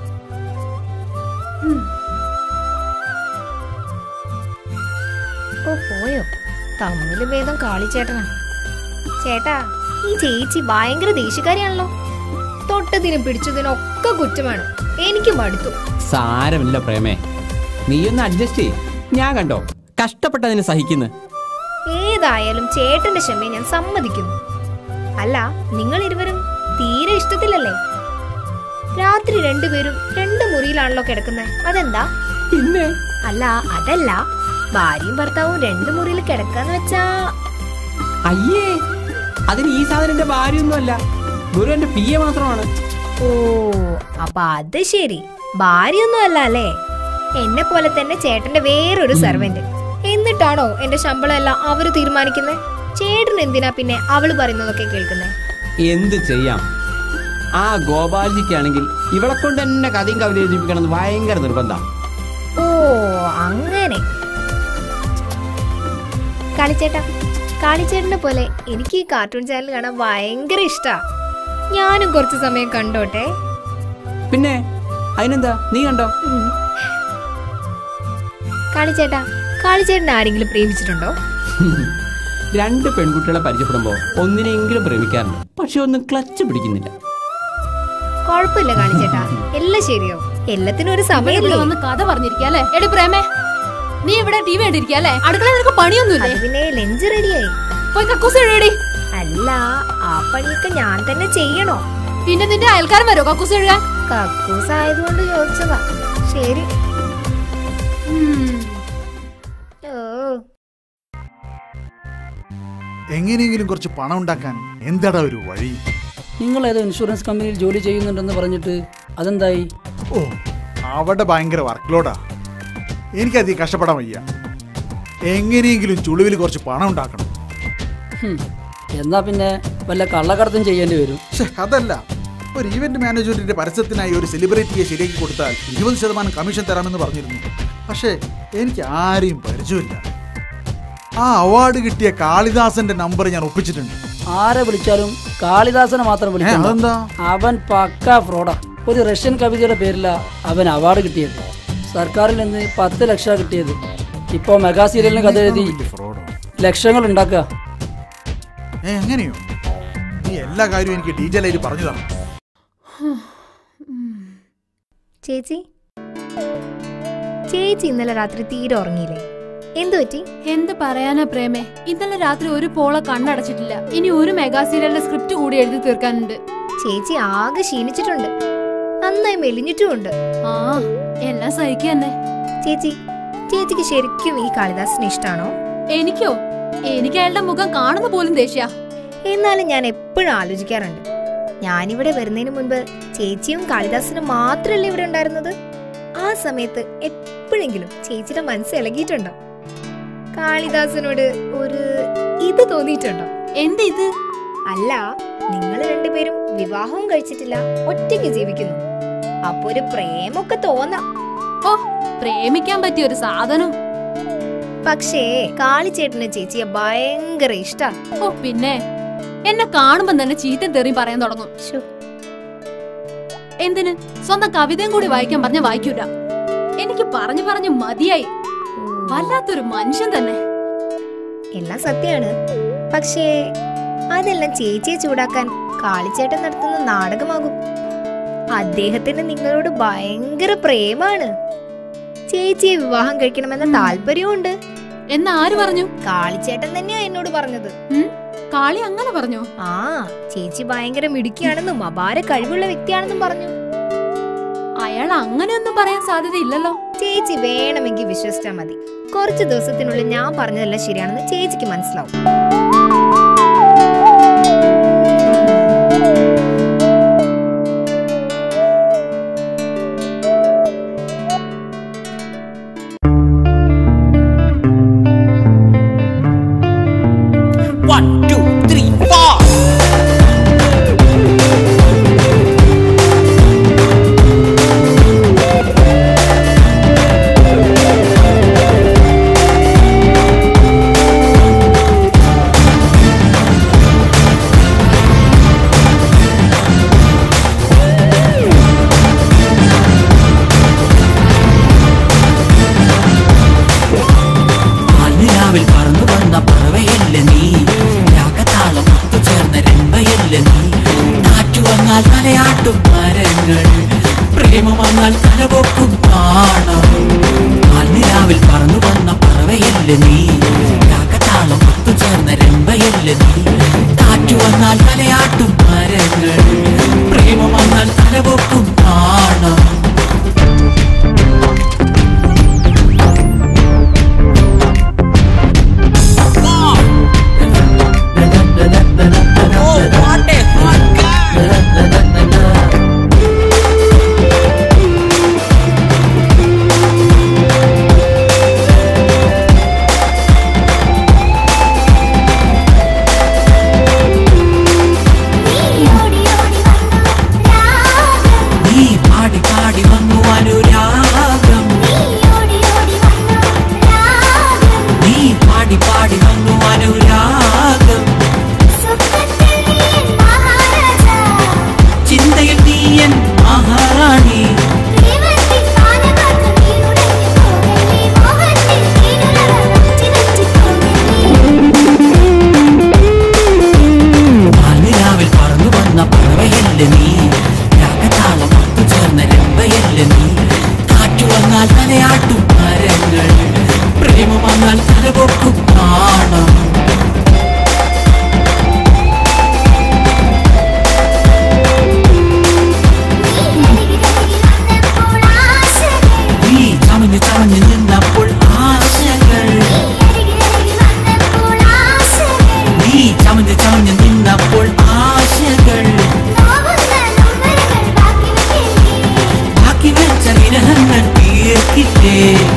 ഓ പോയോ തമ്മില് ഭേദം കാളിച്ചേട്ടനാ ചേട്ടാ ഈ ചേച്ചി ഭയങ്കര ദേഷ്യക്കാരിയാണല്ലോ തൊട്ടതിനും പിടിച്ചതിനും ഒക്കെ കുറ്റമാണ് എനിക്ക് മടുത്തു സാരമില്ല പ്രേമേ നീയൊന്ന് അഡ്ജസ്റ്റ് ചെയ് ഞാൻ കണ്ടോ കഷ്ടപ്പെട്ടതിന് സഹിക്കുന്നു ഏതായാലും ചേട്ടന്റെ ക്ഷമയെ ഞാൻ സമ്മതിക്കുന്നു അല്ല നിങ്ങൾ ഇരുവരും തീരെ ഇഷ്ടത്തിലല്ലേ രാത്രി രണ്ടുപേരും രണ്ട് മുറിയിലാണല്ലോ കിടക്കുന്നത് അതെന്താ പിന്നെ അല്ല അതല്ല ഭാര്യയും ഭർത്താവും രണ്ട് മുറിയിൽ കിടക്കാന്ന് വെച്ചാ അയ്യേ അതിന് ഈ സാധനം എന്റെ ഭാര്യയൊന്നുമല്ല വെറും എന്റെ പി എ മാത്രമാണ് ഓ അപ്പൊ അത് ശരി ഭാര്യയൊന്നും അല്ല അല്ലേ എന്നെ പോലെ തന്നെ ചേട്ടന്റെ വേറൊരു സെർവന്റ് എന്നിട്ടാണോ എന്റെ ശമ്പളം എല്ലാം അവര് തീരുമാനിക്കുന്നത് ചേട്ടൻ എന്തിനാ പിന്നെ അവള് പറയുന്നതൊക്കെ കേൾക്കുന്നത് എന്ത് ചെയ്യാം ആ ഗോപാൽജിക്കാണെങ്കിൽ ഇവളെ കൊണ്ട് തന്നെ കഥയും കവിത എഴുതിപ്പിക്കണം എന്ന് ഭയങ്കര നിർബന്ധം ഓ അങ്ങനെ കാളിച്ചേട്ടാ കാളിച്ചേട്ടനെ പോലെ എനിക്ക് ഈ കാർട്ടൂൺ ചാനൽ കാണാൻ ഭയങ്കര ഇഷ്ടാ ഞാനും കുറച്ച് സമയം കണ്ടോട്ടെ പിന്നെ അതിനെന്താ നീ കണ്ടോ കാളിച്ചേട്ടാ കാളിച്ചേട്ടൻ ആരെങ്കിലും പ്രേമിച്ചിട്ടുണ്ടോ രണ്ട് പെൺകുട്ടികളെ പരിചയപ്പെടുമ്പോ ഒന്നിനെങ്കിലും പ്രേമിക്കാറുണ്ട് പക്ഷെ ഒന്നും ക്ലച്ച് പിടിക്കുന്നില്ല കുഴപ്പമില്ല കാളിച്ചേട്ടാ എല്ലാം ശരിയോ എല്ലാത്തിനും ഒരു ഇവിടെ സമയമില്ലേ വന്ന് കഥ പറഞ്ഞിരിക്കുക അല്ലേ എടി പ്രേമേ നീ ഇവിടെ ടി വി കണ്ടിരിക്കുക അല്ലേ അടുക്കള നിനക്ക് പണിയൊന്നുമില്ലേ പിന്നെ ലഞ്ച് റെഡിയായി പോയി കക്കൂസ് എഴുതി അല്ല ആ പണിയൊക്കെ ഞാൻ തന്നെ ചെയ്യണോ പിന്നെ നിന്റെ അയൽക്കാരൻ വരോ കക്കൂസ് എഴുതാൻ കക്കൂസ് ആയതുകൊണ്ട് ചോദിച്ചതാ ശരി ഓ എങ്ങനെയെങ്കിലും കുറച്ച് പണം ഉണ്ടാക്കാൻ എന്താടാ ഒരു വഴി നിങ്ങൾ ഏതോ ഇൻഷുറൻസ് കമ്പനിയിൽ ജോലി ചെയ്യുന്നുണ്ടെന്ന് പറഞ്ഞിട്ട് അതെന്തായി ഓ അവിടെ ഭയങ്കര വർക്ക് ലോഡാ എനിക്കധികം കഷ്ടപ്പെടാൻ വയ്യ എങ്ങനെയെങ്കിലും ചുളിവിൽ കുറച്ച് പണം ഉണ്ടാക്കണം ഹും, എന്നാ പിന്നെ വല്ല കള്ളക്കടത്തും ചെയ്യേണ്ടി വരും ശ്ശെ, അതല്ല ഒരു ഈവന്റ് മാനേജ്മെന്റിന്റെ പരസ്യത്തിനായി ഒരു സെലിബ്രിറ്റിയെ ശരിയാക്കി കൊടുത്താൽ ഇരുപത് ശതമാനം കമ്മീഷൻ തരാമെന്ന് പറഞ്ഞിരുന്നു പക്ഷേ എനിക്ക് ആരെയും പരിചയമില്ല ആ അവാർഡ് കിട്ടിയ കാളിദാസന്റെ നമ്പർ ഞാൻ ഒപ്പിച്ചിട്ടുണ്ട് ആരെ വിളിച്ചാലും കാളിദാസനെ മാത്രം വിളിക്കണം അതെന്താ? അവൻ പക്ക ഫ്രോഡാ ഒരു റഷ്യൻ കവിതയുടെ പേരില അവൻ അവാർഡ് കിട്ടിയത് സർക്കാരിൽ നിന്ന് പത്ത് ലക്ഷം കിട്ടിയത് ഇപ്പോ മെഗാ സീരിയലിന് കഥ എഴുതി ലക്ഷങ്ങൾ ഉണ്ടാക്കുക ഏ എങ്ങനെയോ നീ എല്ലാ കാര്യവും എനിക്ക് ഡീറ്റെയിൽ ആയിട്ട് പറഞ്ഞു തന്നെ ചേച്ചി ചേച്ചി ഇന്നലെ രാത്രി തീരെ ഉറങ്ങിയില്ലേ എന്തു പറ്റി എന്ത് പറയാനാ പ്രേമേ ഇന്നലെ രാത്രി ഒരു പോള കണ്ണടച്ചിട്ടില്ല ഇനി ഒരു മെഗാ സീരിയലിന്റെ സ്ക്രിപ്റ്റ് കൂടി എഴുതി തീർക്കാനുണ്ട് ചേച്ചി ആകെ ക്ഷീണിച്ചിട്ടുണ്ട് നന്നായി മെലിഞ്ഞിട്ടുമുണ്ട് ആ എല്ലാം സഹിക്കുക തന്നെ ചേച്ചി ചേച്ചിക്ക് ശരിക്കും ഈ കാളിദാസിനെ ഇഷ്ടാണോ എനിക്കോ എനിക്ക് അയാളുടെ മുഖം കാണുന്ന പോലും ദേഷ്യ എന്നാലും ഞാൻ എപ്പോഴും ആലോചിക്കാറുണ്ട് ഞാനിവിടെ വരുന്നതിന് മുൻപ് ചേച്ചിയും കാളിദാസനും മാത്രമല്ലേ ഇവിടെ ഉണ്ടായിരുന്നത് ആ സമയത്ത് എപ്പോഴെങ്കിലും ചേച്ചിയുടെ മനസ്സ് ഇളകിയിട്ടുണ്ടോ കാളിദാസനോട് ഒരു ഇത് തോന്നിയിട്ടുണ്ടോ എന്ത് ഇത് അല്ല നിങ്ങൾ രണ്ടുപേരും വിവാഹവും കഴിച്ചിട്ടില്ല ഒറ്റയ്ക്ക് ജീവിക്കുന്നു അപ്പൊ ഒരു പ്രേമൊക്കെ തോന്നാം ഓ പ്രേമിക്കാൻ പറ്റിയ ഒരു സാധനം പക്ഷേ കാളിച്ചേട്ടന് ചേച്ചിയെ ഭയങ്കര ഇഷ്ടാ ഓ പിന്നെ എന്നെ കാണുമ്പോ തന്നെ ചീത്തൻ തെറിയും പറയാൻ തുടങ്ങും എന്തിന് സ്വന്തം കവിതയും കൂടി വായിക്കാൻ പറഞ്ഞ വായിക്കൂല എനിക്ക് പറഞ്ഞു പറഞ്ഞു മതിയായി വല്ലാത്തൊരു മനുഷ്യൻ തന്നെ എല്ലാം സത്യാണ് പക്ഷേ അതെല്ലാം ചേച്ചിയെ ചൂടാക്കാൻ കാളിച്ചേട്ടൻ നടത്തുന്ന നാടകമാകും അദ്ദേഹത്തിന് നിങ്ങളോട് ഭയങ്കര പ്രേമാണ് ചേച്ചിയെ വിവാഹം കഴിക്കണമെന്ന താല്പര്യമുണ്ട് എന്ന് ആര് പറഞ്ഞു കാളിച്ചേട്ടൻ തന്നെയാ എന്നോട് പറഞ്ഞത് കാളി അങ്ങനെ പറഞ്ഞു ആ ചേച്ചി ഭയങ്കര മിടുക്കിയാണെന്നും അപാര കഴിവുള്ള വ്യക്തിയാണെന്നും പറഞ്ഞു അയാൾ അങ്ങനെയൊന്നും പറയാൻ സാധ്യതയില്ലല്ലോ ചേച്ചി വേണമെങ്കിൽ വിശ്വസിച്ചാൽ മതി കുറച്ച് ദിവസത്തിനുള്ളിൽ ഞാൻ പറഞ്ഞതെല്ലാം ശരിയാണെന്ന് ചേച്ചിക്ക് മനസ്സിലാവും One, two, three, four. മണ്ണിലാവിൽ പറന്നു വന്ന പറവയല്ല നീ രാഗതാളം ഒത്തുചേർന്ന രമ്പയല്ല നീ കാറ്റു വന്നാൽ തലയാട്ടും മരങ്ങൾ പ്രേമം വന്നാൽ തലപൊക്കും പാണം മണ്ണിലാവിൽ പറന്നു വന്ന പറവയല്ല നീ രാഗതാളം ഒത്തുചേർന്ന രമ്പയല്ല നീ കാറ്റു വന്നാൽ തലയാട്ടും മരങ്ങൾ പ്രേമം വന്നാൽ തലപൊക്കും പാണം നീ പാടി പാടി വന്നു അനുരാഗം നീ പാടി പാടി വന്നു അനുരാഗം ചിന്തയിൽ നീ എൻ മഹാറാണി മണ്ണിലാവിൽ പറന്നു വന്ന പറവയല്ല നീ രാഗതാളം ഒത്തുചേർന്ന രമ്പയല്ല നീ കാറ്റു വന്നാൽ തലയാട്ടും മരങ്ങൾ പ്രേമം വന്നാൽ തലപൊക്കും നാണം നീ ചമഞ്ഞു ചമഞ്ഞു നിന്നപ്പോൾ ആശകൾ നീ ചമഞ്ഞു ചമഞ്ഞു നിന്നപ്പോൾ ആശകൾ ബാക്കി വെച്ച വിരഹങ്ങൾ തീർക്കിട്ടേ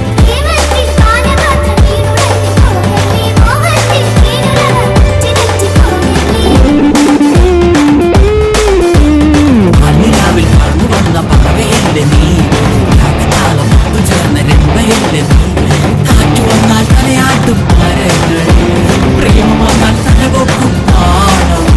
മണ്ണിലാവിൽ പറന്നു വന്ന പറവയല്ല നീ രാഗതാളം ഒത്തുചേർന്ന രമ്പയല്ല നീ കാറ്റു വന്നാൽ തലയാട്ടും മരങ്ങൾ പ്രേമം വന്നാൽ തലപൊക്കും പാണം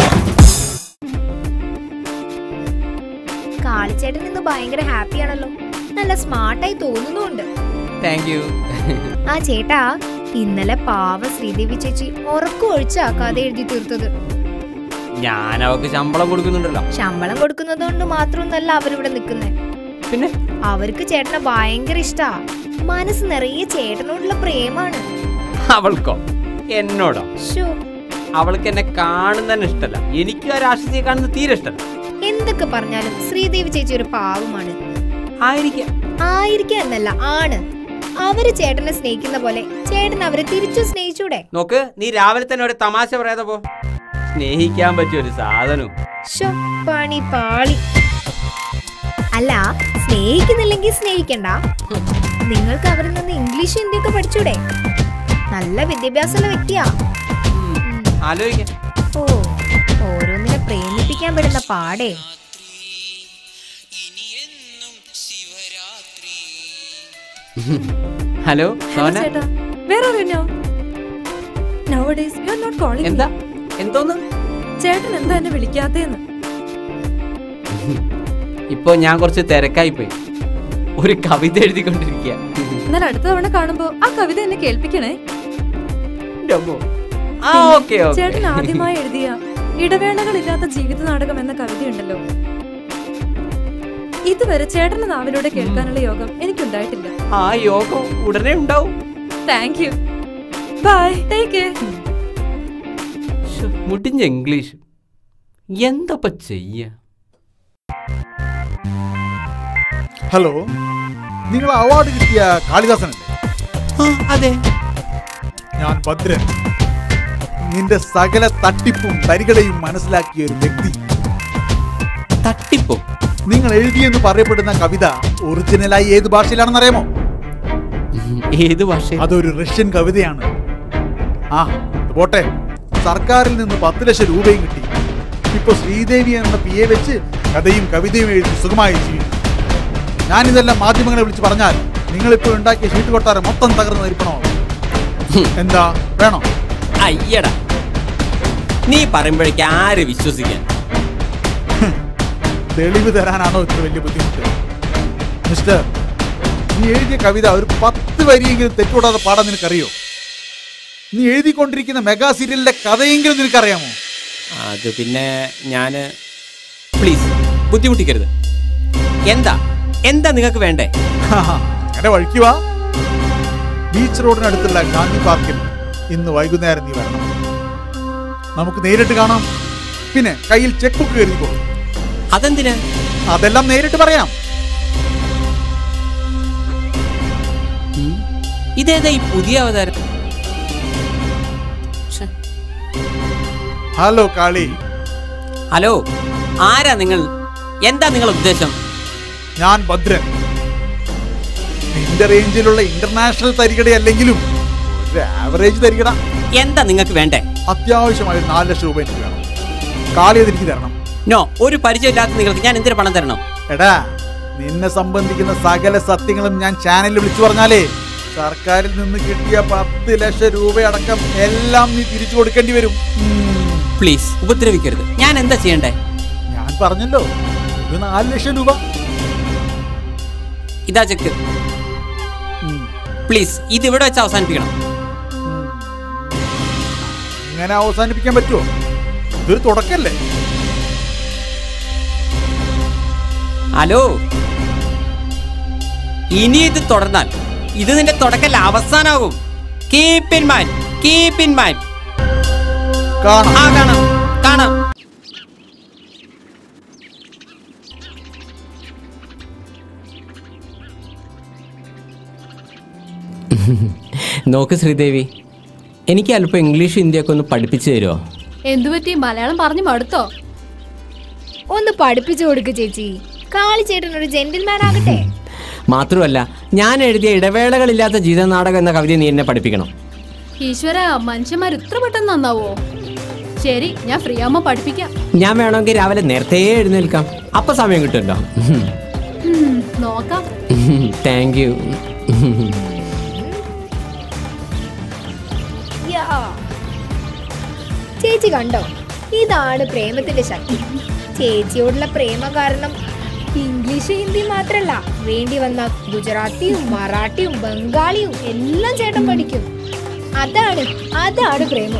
കാളിച്ചേട്ടൻ ഇന്ന് ഭയങ്കര ഹാപ്പിയാണല്ലോ നല്ല സ്മാർട്ടായി തോന്നുന്നുണ്ട് താങ്ക് യു ആ ചേട്ടാ ഇന്നലെ പാവ ശ്രീദേവി ചേച്ചി ഉറക്കമൊഴിച്ചാ കഥ എഴുതി തീർത്തത് ഞാൻ അവക്ക് ശമ്പളം കൊടുക്കുന്നുണ്ടല്ലോ ശമ്പളം കൊടുക്കുന്നത് കൊണ്ട് മാത്രമൊന്നല്ല അവരിവിടെ നിൽക്കുന്നത് പിന്നെ അവർക്ക് ചേട്ടനെ ഭയങ്കര ഇഷ്ടാ മനസ്സ് നിറയെ ചേട്ടനോടുള്ള പ്രേമാണ് അവൾക്കോ എന്നോടോ ശോ അവൾക്ക് എന്നെ കാണുന്നതന്നെ ഇഷ്ടല്ല എനിക്ക് ആ രാഷ്ട്രീയ കാണുന്നത് തീരെ ഇഷ്ടല്ല എന്തൊക്കെ പറഞ്ഞാലും ശ്രീദേവി ചേച്ചി ഒരു പാവമാണ് ആയിരിക്കാം ആയിരിക്കാം എന്നല്ല ആണ് അവര് ചേട്ടനെ സ്നേഹിക്കുന്ന പോലെ ചേട്ടൻ അവരെ തിരിച്ചു സ്നേഹിച്ചൂടെ നോക്ക് നീ രാവിലെ തന്നെ ഒരു തമാശ പറയാതെ പോ സ്നേഹിക്കാൻ പറ്റിയ ഒരു സാധനവും ശോ, പണി പാളി അല്ല സ്നേഹിക്കുന്നില്ലെങ്കിൽ സ്നേഹിക്കണ്ട നിങ്ങൾക്ക് അവരിൽ നിന്ന് ഇംഗ്ലീഷ് ഹിന്ദിയൊക്കെ പഠിച്ചൂടെ നല്ല വിദ്യാഭ്യാസമുള്ള വ്യക്തിയാ ആലോചിക്കാം ഓ ഓരോന്നിനെ പ്രേമിപ്പിക്കാൻ പെടുന്ന പാടേ ഹലോ ഹലോ സോന ചേട്ടാ വേറെ അറിഞ്ഞോ nowadays you are not calling me. എന്താ എന്തോന്ന് ചേട്ടൻ എന്താ എന്നെ വിളിക്കാത്തേന്ന് ഇപ്പൊ ഞാൻ കുറച്ച് തിരക്കായി പോയി ഒരു കവിത എഴുതിക്കൊണ്ടിരിക്കുക എന്നാൽ അടുത്ത തവണ കാണുമ്പോ ആ കവിത എന്നെ കേൾപ്പിക്കണേ ആ ഓക്കെ ഓക്കെ ചേട്ടൻ ആദ്യമായി എഴുതിയ ഇടവേളകളില്ലാത്ത ജീവിത നാടകം എന്ന കവിതയുണ്ടല്ലോ ഇതുവരെ ചേട്ടന്റെ നാവിലൂടെ കേൾക്കാനുള്ള യോഗം എനിക്കുണ്ടായിട്ടില്ല ആ യോഗം ഉടനെ ഉണ്ടാവും thank you bye take care ശ്ശോ, മുടിഞ്ഞ ഇംഗ്ലീഷ് എന്തപ്പ ചെയ്യ ഹലോ നിങ്ങൾ അവാർഡ് കിട്ടിയ കാളിദാസനല്ലേ അതെ ഞാൻ ഭദ്രൻ നിന്റെ സകല തട്ടിപ്പും തരികളെയും മനസ്സിലാക്കിയ ഒരു വ്യക്തി തട്ടിപ്പോ നിങ്ങൾ എഴുതിയെന്ന് പറയപ്പെടുന്ന കവിത ഒറിജിനലായി ഏത് ഭാഷയിലാണെന്ന് അറിയാമോ ഏത് ഭാഷ അതൊരു റഷ്യൻ കവിതയാണ് ആ ഇത് പോട്ടെ സർക്കാരിൽ നിന്ന് പത്ത് ലക്ഷം രൂപയും കിട്ടി ഇപ്പൊ ശ്രീദേവി എന്ന പി എ വെച്ച് കഥയും കവിതയും എഴുതി സുഖമായി ജീവിക്കും ഞാനിതെല്ലാം മാധ്യമങ്ങളെ വിളിച്ച് പറഞ്ഞാൽ നിങ്ങളിപ്പോൾ ഉണ്ടാക്കിയ ഷീട്ട് കൊട്ടാരം മൊത്തം തകർന്ന് നിൽക്കണോ എന്താ വേണോ അയ്യടാ നീ പറയുമ്പോഴേക്ക് ആര് വിശ്വസിക്കാൻ തെളിവ് തരാനാണോ ഇത്ര വലിയ ബുദ്ധിമുട്ട് മിസ്റ്റർ നീ എഴുതിയ കവിത ഒരു പത്ത് വരിയെങ്കിലും തെറ്റുകൂടാതെ പാടാൻ നിനക്കറിയോ നീ എഴുതിക്കൊണ്ടിരിക്കുന്ന മെഗാ സീരിയലിന്റെ കഥയെങ്കിലും നിനക്കറിയാമോ അത് പിന്നെ ഞാന് പ്ലീസ് ബുദ്ധിമുട്ടിക്കരുത് എന്താ എന്താ നിങ്ങൾക്ക് വേണ്ടേ എന്നെ വഴിക്ക് വാ ബീച്ച് റോഡിനടുത്തുള്ള ഗാന്ധി പാർക്കിൽ ഇന്ന് വൈകുന്നേരം നീ വരണം നമുക്ക് നേരിട്ട് കാണാം പിന്നെ കയ്യിൽ ചെക്ക് ബുക്ക് കരുതിക്കോ അതെന്തിനാ അതെല്ലാം നേരിട്ട് പറയാം ഇതേതാ ഈ പുതിയ അവതാരം ഹലോ കാളി ഹലോ ആരാ നിങ്ങൾ എന്താ നിങ്ങളുടെ ഉദ്ദേശം ഞാൻ ഭദ്രൻ നിന്റെ റേഞ്ചിലുള്ള ഇന്റർനാഷണൽ തരികട അല്ലെങ്കിലും ഒരു ആവറേജ് തരികട എന്താ നിങ്ങൾക്ക് വേണ്ടേ അത്യാവശ്യമായി ഒരു നാല് ലക്ഷം രൂപ എനിക്ക് വേണം കാളി അത് എനിക്ക് തരണം നോ ഒരു പരിചയമില്ലാത്ത നിങ്ങൾക്ക് ഞാൻ എന്തിനു പണം തരണം എടാ നിന്നെ സംബന്ധിക്കുന്ന സകല സത്യങ്ങളും ഞാൻ ചാനലിൽ വിളിച്ചു പറഞ്ഞാലേ സർക്കാരിൽ നിന്ന് കിട്ടിയ പത്ത് ലക്ഷം രൂപയടക്കം എല്ലാം നീ തിരിച്ചു കൊടുക്കേണ്ടി വരും പ്ലീസ് ഉപദ്രവിക്കരുത് ഞാൻ എന്താ ചെയ്യണ്ടേ ഞാൻ പറഞ്ഞല്ലോ ഒരു നാല് ലക്ഷം രൂപ ഇതാ ചെക്ക് പ്ലീസ് ഇത് ഇവിടെ വെച്ച് അവസാനിപ്പിക്കണം ഇങ്ങനെ അവസാനിപ്പിക്കാൻ പറ്റുമോ ഇതൊരു തുടക്കല്ലേ ഹലോ ഇനി ഇത് തുടർന്നാൽ ഇത് നിന്റെ തുടക്കല്ല അവസാനാകും keep in mind keep in mind കാണാം ആ കാണാം കാണാം നോക്ക് ശ്രീദേവി എനിക്ക് അല്പം ഇംഗ്ലീഷ് ഹിന്ദിയൊക്കെ ഒന്ന് പഠിപ്പിച്ചു തരുമോ എന്തുപറ്റി മലയാളം പറഞ്ഞു മടുത്തോ ഒന്ന് പഠിപ്പിച്ചു കൊടുക്ക് ചേച്ചി കാളി ചേട്ടൻ ഒരു ജെന്റിൽമാൻ ആകട്ടെ മാത്രമല്ല ഞാൻ എഴുതിയ ഇടവേളകളില്ലാത്ത ജീവിതനാടകം എന്ന കവിത നീ എന്നെ പഠിപ്പിക്കണം ഈശ്വര മനുഷ്യന്മാർ ഇത്ര പെട്ടെന്ന് നന്നാവോ ശരി ഞാൻ ഫ്രീ ആവുമ്പോ പഠിപ്പിക്കാം ഞാൻ വേണമെങ്കിൽ രാവിലെ നേരത്തെ എഴുന്നേൽക്കാം അപ്പൊ സമയം കിട്ടുമല്ലോ ഉം, നോക്കാം താങ്ക് യു യാ. ചേച്ചി കണ്ടോ ഇതാണ് പ്രേമത്തിന്റെ ശക്തി ചേച്ചിയോടുള്ള പ്രേമ കാരണം ഇംഗ്ലീഷ് ഹിന്ദി മാത്രല്ല വേണ്ടി വന്ന ഗുജറാത്തിയും മറാഠിയും ബംഗാളിയും എല്ലാം ചേട്ടൻ പഠിക്കും അതാണ് അതാണ് പ്രേമം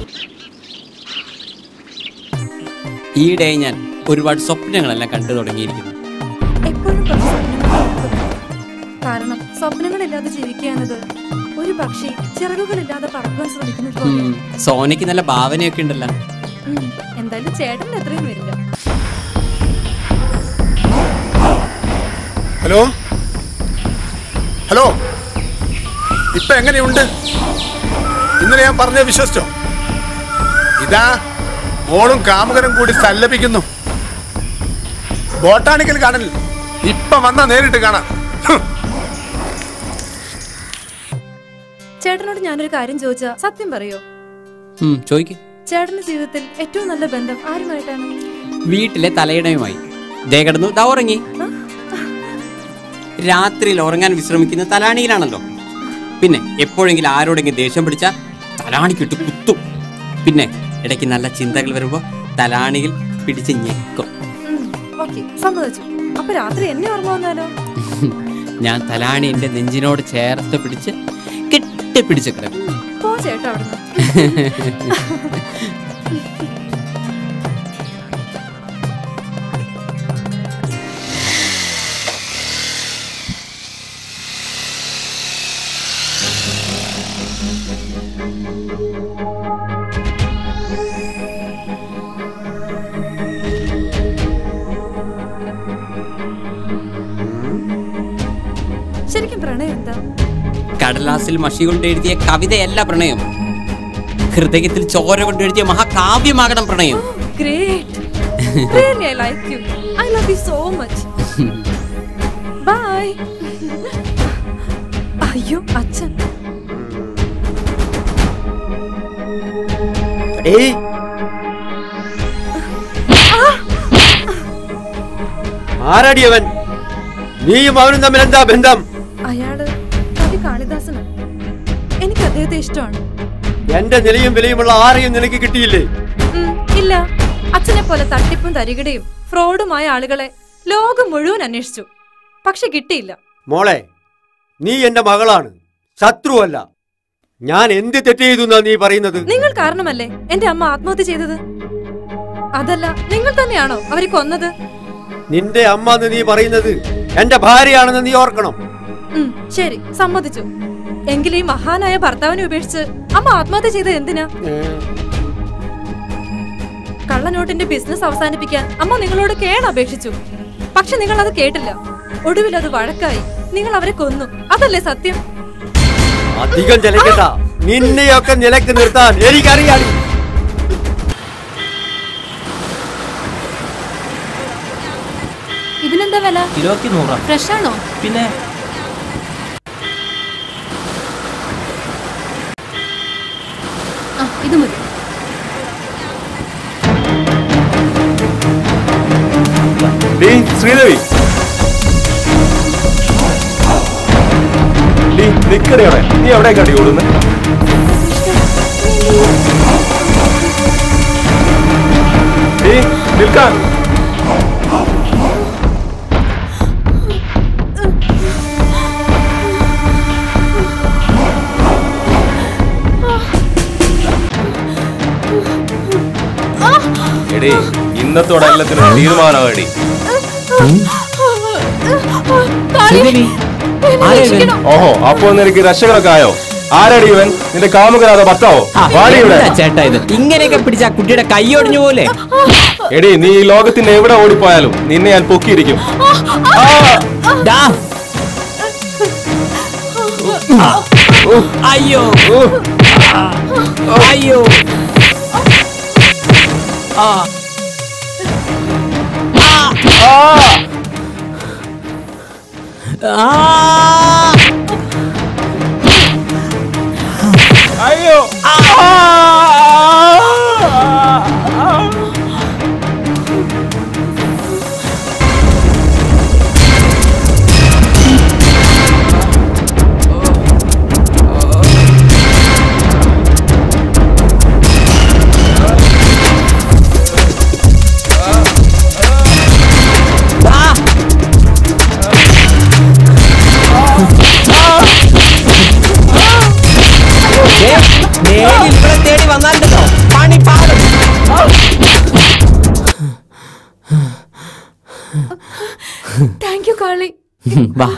ഈയിടെ ഞാൻ ഒരുപാട് സ്വപ്നങ്ങളെല്ലാം കണ്ടു തുടങ്ങിയിരിക്കുന്നു എപ്പോഴും കുറച്ച് സ്വപ്നങ്ങൾ നോക്കുക. കാരണം സ്വപ്നങ്ങളില്ലാതെ ജീവിക്കുക എന്നത് ഒരു പക്ഷി ചിറകുകളില്ലാതെ പറക്കുവാൻ ശ്രമിക്കുന്നത് പോലെ ഉം, സോനയ്ക്ക് നല്ല ഭാവനയൊക്കെ ഉണ്ടല്ലോ ഉം, എന്തായാലും ചേട്ടൻ്റെ അത്രയും വരില്ല ഹലോ ഹലോ ഇപ്പൊ എങ്ങനെയുണ്ട് ഇന്നലെ ഞാൻ പറഞ്ഞ വിശ്വസിച്ചോ ഇതാ മോളും കാമുകനും കൂടി സല്ലപിക്കുന്നു ബോട്ടാണിക്കൽ ഗാർഡനിൽ ഇപ്പൊ വന്നാ നേരിട്ട് കാണാം ഹും. ചേട്ടനോട് ഞാനൊരു കാര്യം ചോദിച്ചാ സത്യം പറയോ ഉം, ചോദിക്ക് ചേട്ടന്റെ ജീവിതത്തിൽ ഏറ്റവും നല്ല ബന്ധം ആരുമായിട്ടാണ് വീട്ടിലെ തലയിണയുമായി ദേ കിടന്നു ദാ ഉറങ്ങി രാത്രിയിൽ ഉറങ്ങാൻ വിശ്രമിക്കുന്ന തലാണിയിലാണല്ലോ പിന്നെ എപ്പോഴെങ്കിലും ആരോടെങ്കിലും ദേഷ്യം പിടിച്ചാൽ തലാണിക്കിട്ട് കുത്തും പിന്നെ ഇടയ്ക്ക് നല്ല ചിന്തകൾ വരുമ്പോ തലാണിയിൽ പിടിച്ച് ഞെക്കും ഓക്കെ സമ്മതിച്ചു അപ്പൊ രാത്രി എന്നെ ഓർമ്മ വന്നാലോ ഞാൻ തലാണി എന്റെ നെഞ്ചിനോട് ചേർത്ത് പിടിച്ച് കെട്ടിപ്പിടിച്ച് കിടക്കും പോ ചേട്ടാ അവിടുന്ന് കടലാസിൽ മഷി കൊണ്ട് എഴുതിയ കവിതയല്ല പ്രണയം ഹൃദയത്തിൽ ചോര കൊണ്ട് എഴുതിയ മഹാകാവ്യമാകണം പ്രണയം Great. Really, I like you. I love you so much. Bye. അയ്യോ അച്ഛൻ ഏയ് ആരാടി അവൻ നീയും അവനും തമ്മിൽ എന്താ ബന്ധം അയാള് കവി കാളിദാസനാണ് എനിക്ക് അദ്ദേഹത്തെ ഇഷ്ടമാണ് എന്റെ നിലയും വിലയുമുള്ള ആരെയും നിനക്ക് കിട്ടിയില്ലേ ഉം, ഇല്ല അച്ഛനെ പോലെ തട്ടിപ്പും തരികിടയും ഫ്രോഡുമായ ആളുകളെ ലോകം മുഴുവൻ അന്വേഷിച്ചു പക്ഷെ കിട്ടിയില്ല മോളെ നീ എന്റെ മകളാണ് ശത്രുവല്ല ഞാൻ എന്ത് തെറ്റ് ചെയ്തു എന്നാ നീ പറയുന്നത് നിങ്ങൾ കാരണമല്ലേ എന്റെ അമ്മ ആത്മഹത്യ ചെയ്തത് അതല്ല നിങ്ങൾ തന്നെയാണോ അവരെ കൊന്നത് നിന്റെ അമ്മ എന്ന് നീ പറയുന്നത് എന്റെ ഭാര്യയാണെന്ന് നീ ഓർക്കണം ഉം, ശരി സമ്മതിച്ചു എങ്കിലും ഈ മഹാനായ ഭർത്താവിനെ ഉപേക്ഷിച്ച് അമ്മ ആത്മഹത്യ ചെയ്തത് എന്തിനാ കള്ളനോട്ടിന്റെ ബിസിനസ് അവസാനിപ്പിക്കാൻ അമ്മ നിങ്ങളോട് കേണ് അപേക്ഷിച്ചു പക്ഷെ നിങ്ങൾ അത് കേട്ടില്ല ഒടുവിൽ അത് വഴക്കായി നിങ്ങൾ അവരെ കൊന്നു അതല്ലേ സത്യം അധികം ചിലക്കട്ട നിന്നെയൊക്കെ നിലക്ക് നിർത്താൻ എനിക്കറിയാം ഇതിനെന്താ വില കിലോക്ക് നൂറാ ഫ്രഷ് ആണോ പിന്നെ ആ ഇത് മതി ഡീ ശ്രീദേവി ഡീ നിക്കടി അവിടെ നീ എവിടേക്കാടി ഓടുന്നത് ഡീ നിൽക്കാൻ എടീ ഇന്നത്തോടെ എല്ലാത്തിനും തീരുമാനമാടി ഓഹോ അപ്പോ നിനക്ക് രക്ഷകരൊക്കെ ആയോ ആരാടി ഇവൻ നിന്റെ കാമുകനാഥ ഭർത്താവോ വാടി ഇവിടെ എന്താ ചേട്ടാ ഇത് ഇങ്ങനെയൊക്കെ പിടിച്ച ആ കുട്ടിയുടെ കൈ ഒടിഞ്ഞു പോലെ എടി നീ ഈ ലോകത്തിന്റെ എവിടെ ഓടിപ്പോയാലും നിന്നെ ഞാൻ പൊക്കിയിരിക്കും ദാ. അയ്യോ അയ്യോ ആ ആ അയ്യോ ദേ, നേരിൽ ഇവിടെ തേടി വന്നാലുണ്ടല്ലോ പണി പാടും താങ്ക് യു കാളി വാ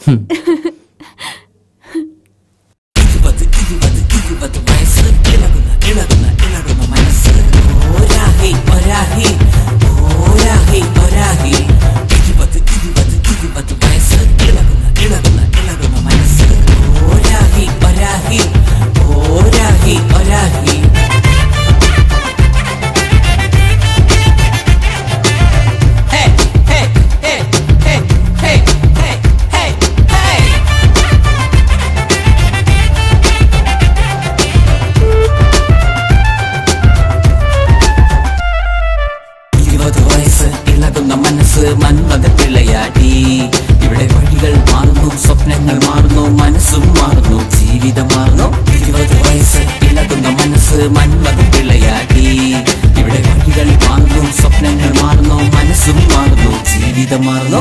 ഇരുപത് വയസ്സ് ഇളകുന്ന മനസ്സ് മന്മത പിള്ളയാടി ഇവിടെ വഴികൾ മാറുന്നു സ്വപ്നങ്ങൾ മാറുന്നു മനസ്സും മാറുന്നു ജീവിതം മാറുന്നു ഇരുപത് വയസ്സ് ഇളകുന്ന മനസ്സ് മന്മത പിള്ളയാടി ഇവിടെ വഴികൾ മാറുന്നു സ്വപ്നങ്ങൾ മാറുന്നു മനസ്സും മാറുന്നു ജീവിതം മാറുന്നു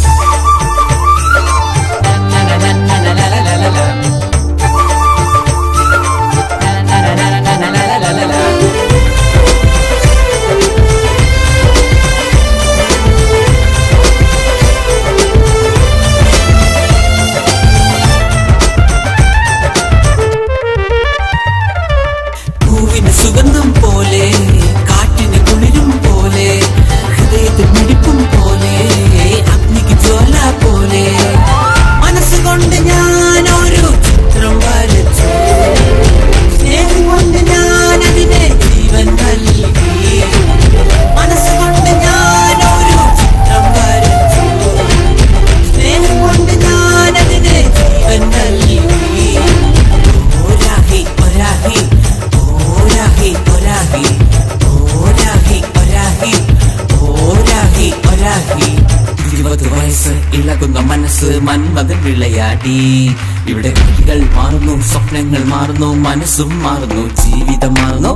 പൂവിന് സുഗന്ധം പോലെ കാറ്റിന് കുളിരും പോലെ ഹൃദയത്തിൽ മിടിപ്പും പോലെ അഗ്നിക്ക് ഇളകുന്ന മനസ്സ് മന്മത വിളയാടി ഇവിടെ വഴികൾ മാറുന്നു സ്വപ്നങ്ങൾ മാറുന്നു മനസ്സും മാറുന്നു ജീവിതം മാറുന്നു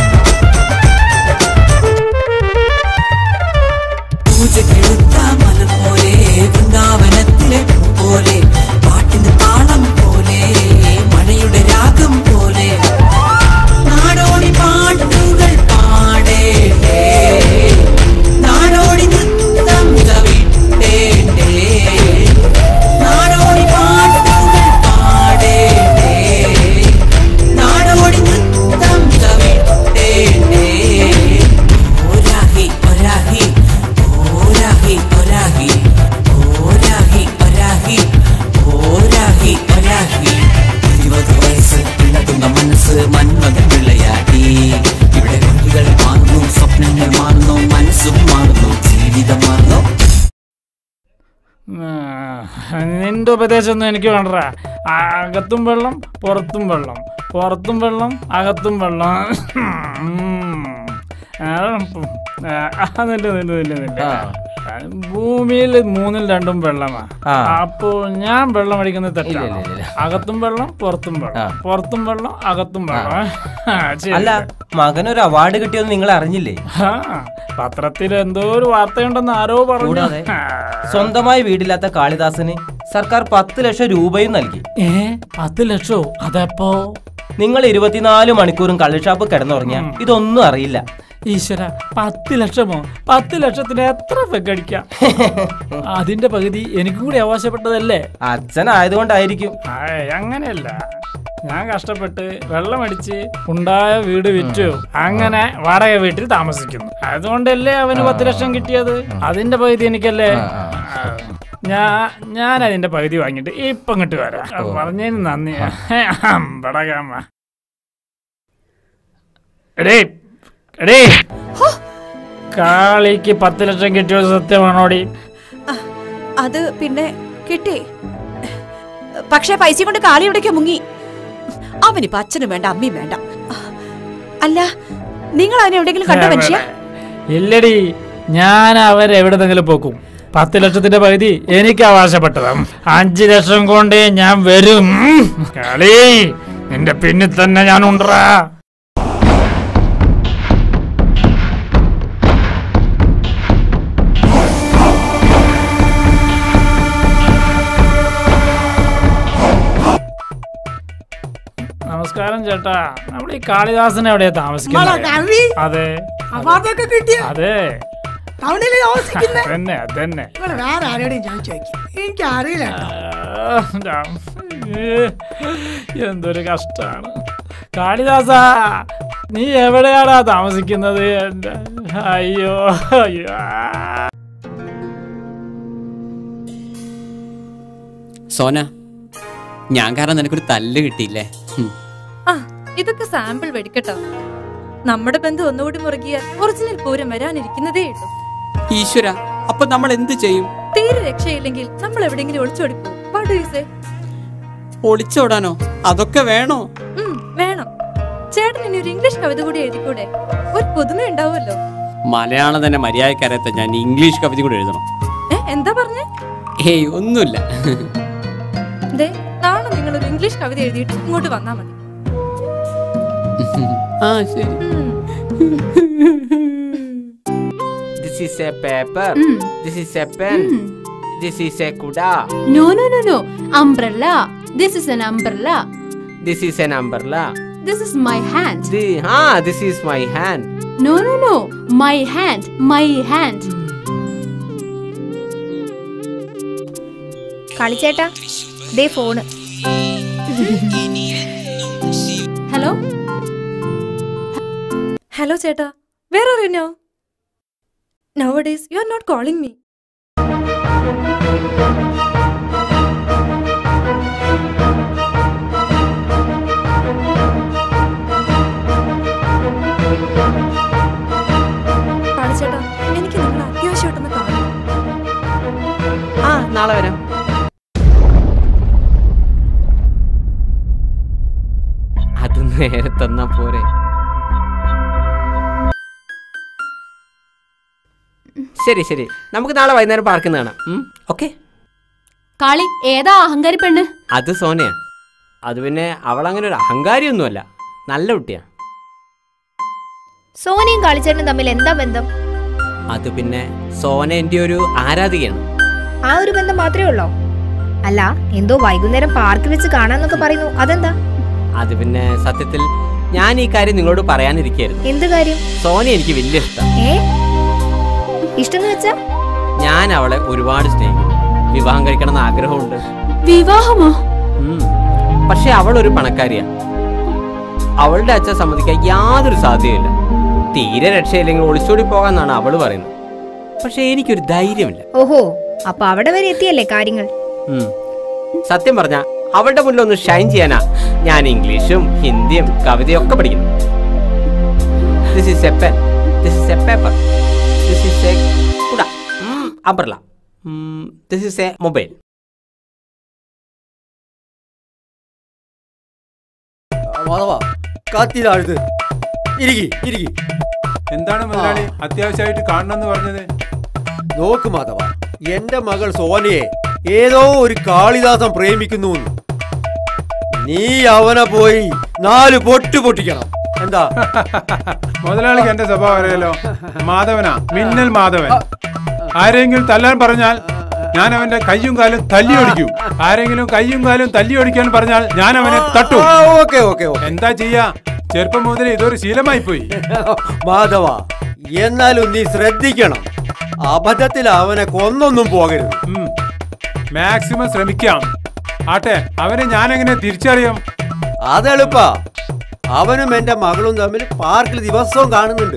പൂജക്കെടുത്ത മലർ പോലെ വൃന്ദാവനത്തിലെ പൂ പോലെ പാട്ടിന് താളം പോലെ മഴയുടെ രാഗം പോലെ നാടോടി പാട്ടുകൾ പാടേണ്ടേ നാടോടി നൃത്തം ചവിട്ടേണ്ടേ നാടോടി പാട്ടുകൾ പാടേണ്ടേ നാടോടി നൃത്തം ചവിട്ടേണ്ടേ ഒരാഹി ഒരാഹി ഒരാഹി ഒരാഹി ഒരാഹി ഒരാഹി ഒരാഹി ഒരാഹി ഇരുപത് വയസ്സ് ഇളകുന്ന മനസ്സ് മന്മത വിളയാടി ഇവിടെ വഴികൾ മാറുന്നു സ്വപ്നങ്ങൾ മാറുന്നു മനസ്സും മാറുന്നു ജീവിതം മാറുന്നു ആ, നിന്റെ ഉപദേശമൊന്നും എനിക്ക് വേണ്ടടാ അകത്തും വെള്ളം പുറത്തും വെള്ളം പുറത്തും വെള്ളം അകത്തും വെള്ളം ഉം. ആ, ആ, നില്ല്, നില്ല്, നില്ല്, നില്ല്. ഭൂമിയിൽ മൂന്നിൽ രണ്ടും വെള്ളമാ ആ. അപ്പോ ഞാൻ വെള്ളം അടിക്കുന്നത് ഇല്ല, തെറ്റാണ് ഇല്ല, ഇല്ല. അകത്തും വെള്ളം പുറത്തും വെള്ളം പുറത്തും വെള്ളം അകത്തും വെള്ളം ആ, ശരി. അല്ല മകനൊരു അവാർഡ് കിട്ടിയെന്ന് നിങ്ങൾ അറിഞ്ഞില്ലേ ആ, പത്രത്തിൽ എന്തോ ഒരു വാർത്തയുണ്ടെന്ന് ആരോ പറഞ്ഞു കൂടാതെ സ്വന്തമായി വീടില്ലാത്ത കാളിദാസന് സർക്കാർ പത്ത് ലക്ഷം രൂപയും നൽകി ഏ പത്ത് ലക്ഷോ അതെപ്പോ നിങ്ങൾ ഇരുപത്തിനാല് മണിക്കൂറും കള്ളുഷാപ്പ് കിടന്നുറങ്ങിയ ഇതൊന്നും അറിയില്ല ഈശ്വര പത്ത് ലക്ഷമോ പത്ത് ലക്ഷത്തിന് എത്ര പെഗ് അടിക്കാം അതിന്റെ പകുതി എനിക്കും കൂടി അവകാശപ്പെട്ടതല്ലേ അച്ഛനായതുകൊണ്ടായിരിക്കും ആയ് അങ്ങനെയല്ല ഞാൻ കഷ്ടപ്പെട്ട് വെള്ളമടിച്ച് ഉണ്ടായ വീട് വിറ്റു അങ്ങനെ വാടക വീട്ടിൽ താമസിക്കുന്നു അതുകൊണ്ടല്ലേ അവന് പത്ത് ലക്ഷം കിട്ടിയത് അതിന്റെ പകുതി എനിക്കല്ലേ ഞാൻ ഞാൻ അതിന്റെ പകുതി വാങ്ങിട്ട് ഇപ്പൊ ഇങ്ങോട്ട് വരാം പറഞ്ഞതിന് നന്ദി അമ്പടകാമ എടേ എടേ കാളിക്ക് പത്ത് ലക്ഷം കിട്ടിയത് സത്യമാണോടി അത് പിന്നെ കിട്ടി പക്ഷെ പൈസ കൊണ്ട് കാളി എവിടേക്കോ മുങ്ങി അവനിപ്പോ അച്ഛനും വേണ്ട അമ്മയും വേണ്ട അല്ല നിങ്ങൾ അവനെ എവിടെയെങ്കിലും കണ്ടോ മനുഷ്യ ഇല്ലടി ഞാൻ അവരെവിടെന്നെങ്കിലും പോക്കും പത്ത് ലക്ഷത്തിന്റെ പകുതി എനിക്ക് അവകാശപ്പെട്ടതാ അഞ്ച് ലക്ഷം കൊണ്ട് ഞാൻ വരും ഉം. കളി നിന്റെ പിന്നിൽ തന്നെ ഞാൻ ഉണ്ടറാ നമസ്കാരം ചേട്ടാ നമ്മുടെ ഈ കാളിദാസൻ എവിടെയാ നമ്മളെ താമസിക്കുന്നത് കളി അതെ അവാർഡൊക്കെ കിട്ടിയ അതെ ടൗണിൽ താമസിക്കുന്ന അതന്നെ അതന്നെ നിങ്ങൾ വേറെ ആരോടെയും ഞാൻ ചോദിക്കും എനിക്ക് അറിയില്ല കേട്ടോ. ആ, ഏ, എന്തൊരു കഷ്ടാണ് കാളിദാസ നീ എവിടെയാടാ താമസിക്കുന്നത് എന്റെ അയ്യോ അയ്യോ സോന ഞാൻ കാരണം നിനക്കൊരു തല്ല് കിട്ടിയില്ലേ ഹും. ആ ഇതൊക്കെ സാമ്പിൾ വെടിക്കട്ടോ നമ്മുടെ ബന്ധം ഒന്നുകൂടി മുറുകിയാൽ ഒറിജിനൽ പൂരം വരാനിരിക്കുന്നതേ ഉള്ളൂ ഈശ്വര അപ്പൊ നമ്മൾ എന്ത് ചെയ്യും തീരെ രക്ഷയില്ലെങ്കിൽ നമ്മൾ എവിടെയെങ്കിലും ഒളിച്ചോടി പോകും What do you say? ഒളിച്ചോടാനോ അതൊക്കെ വേണോ ഉം, വേണം ചേട്ടൻ ഇനി ഒരു ഇംഗ്ലീഷ് കവിത കൂടി എഴുതിക്കൂടെ ഒരു പുതുമ ഉണ്ടാവുമല്ലോ മലയാളം തന്നെ മര്യാദക്കറിയാത്ത ഞാൻ ഇംഗ്ലീഷ് കവിത കൂടെ എഴുതണം ഏ എന്താ പറഞ്ഞേ ഏയ് ഒന്നുമില്ല ദേ നാളെ നിങ്ങൾ ഒരു ഇംഗ്ലീഷ് കവിത എഴുതിയിട്ട് ഇങ്ങോട്ട് വന്നാ മതി ആ ശരി This is a paper. This is a pen. This is a kuda. No, no, no, no. Umbrella. This is an umbrella. This is an umbrella. This is my hand. The, ah, this is my hand. No, no, no. My hand. My hand. കളിച്ചേട്ടാ ദേ phone hello hello ചേട്ടാ where are you now nowadays you are not calling me ചേട്ടാ എനിക്ക് നിങ്ങളെ അത്യാവശ്യമായിട്ടൊന്ന് കാണണം ആ നാളെ വരാം അത് നേരെ തന്നാ പോരെ ശരി ശരി നമുക്ക് നാളെ വൈകുന്നേരം പാർക്കിൽ നിന്ന് കാണാം ഓക്കെ കാളി ഏതാ അഹങ്കാരി പെണ്ണ് അത് സോനയാ അത് പിന്നെ അവളങ്ങനെ ഒരു അഹങ്കാരിയൊന്നുമല്ല നല്ല കുട്ടിയാ സോനയും കാളിച്ചേട്ടനും തമ്മിൽ എന്താ ബന്ധം അത് പിന്നെ സോന എൻ്റെ ഒരു ആരാധികയാണ് ആ ഒരു ബന്ധം മാത്രമേ ഉള്ളോ അല്ല എന്തോ വൈകുന്നേരം പാർക്കിൽ വെച്ച് കാണാന്നൊക്കെ പറയുന്നു അതെന്താ അത് പിന്നെ സത്യത്തിൽ ഞാൻ ഈ കാര്യം നിങ്ങളോട് പറയാനിരിക്കായിരുന്നു എന്ത് കാര്യം സോന എനിക്ക് വലിയ ഇഷ്ടം ഏ ഇഷ്ടം വെച്ചാ ഞാൻ അവളെ ഒരുപാട് സ്നേഹിക്കുന്നു വിവാഹം കഴിക്കണം എന്ന് ആഗ്രഹമുണ്ട് വിവാഹമോ ഉം. പക്ഷെ അവൾ ഒരു പണക്കാരിയാ അവളുടെ അച്ഛൻ സമ്മതിക്കാൻ യാതൊരു സാധ്യതയില്ല തീരെ രക്ഷയില്ലെങ്കിൽ ഒളിച്ചോടി പോകാന്നാണ് അവള് പറയുന്നത് പക്ഷെ എനിക്കൊരു ധൈര്യമില്ല ഓഹോ അപ്പൊ അവിടെ വരെ എത്തിയല്ലേ കാര്യങ്ങൾ ഉം. സത്യം പറഞ്ഞ അവളുടെ മുന്നിൽ ഒന്ന് ഷൈൻ ചെയ്യാനാ ഞാൻ ഇംഗ്ലീഷും ഹിന്ദിയും കവിതയും ഒക്കെ പഠിക്കുന്നു this is a pen this is a paper this is a കുട umbrella this is a mobile Madhava കത്തിതാഴ്ത്ത് ഇരിക്കി ഇരിക്കി എന്താണ് മുതലാളി അത്യാവശ്യമായിട്ട് കാണണമെന്ന് പറഞ്ഞത് നോക്ക് മാധവ എന്റെ മകൾ സോനയെ ഏതോ ഒരു കാളിദാസൻ പ്രേമിക്കുന്നു എന്ന്. നീ അവനെ പോയി നാല് പൊട്ട് പൊട്ടിക്കണം എന്താ മുതലാളിക്ക് എന്റെ സ്വഭാവം അറിയാലോ മാധവനാ മിന്നൽ മാധവൻ ആരെങ്കിലും തല്ലാൻ പറഞ്ഞാൽ ഞാൻ അവന്റെ കയ്യും കാലും തല്ലി ഒടിക്കും ആരെങ്കിലും കയ്യും കാലും തല്ലി ഒടിക്കാൻ പറഞ്ഞാൽ ഞാൻ അവനെ തട്ടും ഓക്കെ ഓക്കെ എന്താ ചെയ്യാ ചെറുപ്പം മുതൽ ഇതൊരു ശീലമായി പോയി മാധവ എന്നാലും നീ ശ്രദ്ധിക്കണം അബദ്ധത്തിൽ അവനെ കൊന്നൊന്നും പോകരുത് മാക്സിമം ശ്രമിക്കാം ആട്ടെ അവനെ ഞാൻ എങ്ങനെ തിരിച്ചറിയാം അതെളുപ്പാ അവനും എന്റെ മകളും തമ്മിൽ പാർക്കിൽ ദിവസവും കാണുന്നുണ്ട്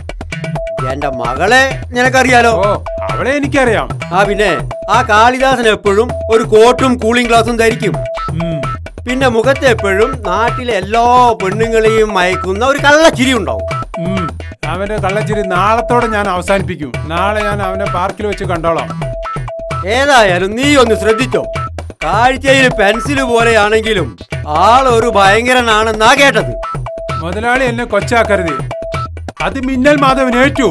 എന്റെ മകളെ നിനക്കറിയാലോ അവളെ എനിക്കറിയാം ആ പിന്നെ ആ കാളിദാസൻ എപ്പോഴും ഒരു കോട്ടും കൂളിംഗ് ഗ്ലാസും ധരിക്കും പിന്നെ മുഖത്ത് എപ്പോഴും നാട്ടിലെ എല്ലാ പെണ്ണുങ്ങളെയും മയക്കുന്ന ഒരു കള്ളച്ചിരി ഉണ്ടാവും ഉം. അവന്റെ കള്ളച്ചിരി നാളത്തോടെ ഞാൻ അവസാനിപ്പിക്കും നാളെ ഞാൻ അവനെ പാർക്കിൽ വെച്ച് കണ്ടോളാം ഏതായാലും നീ ഒന്ന് ശ്രദ്ധിച്ചോ കാഴ്ചയിൽ പെൻസിൽ പോലെയാണെങ്കിലും ആളൊരു ഭയങ്കരനാണെന്നാ കേട്ടത് മുതലാളി എന്നെ കൊച്ചാക്കരുത് അത് മിന്നൽ മാധവൻ ഏറ്റു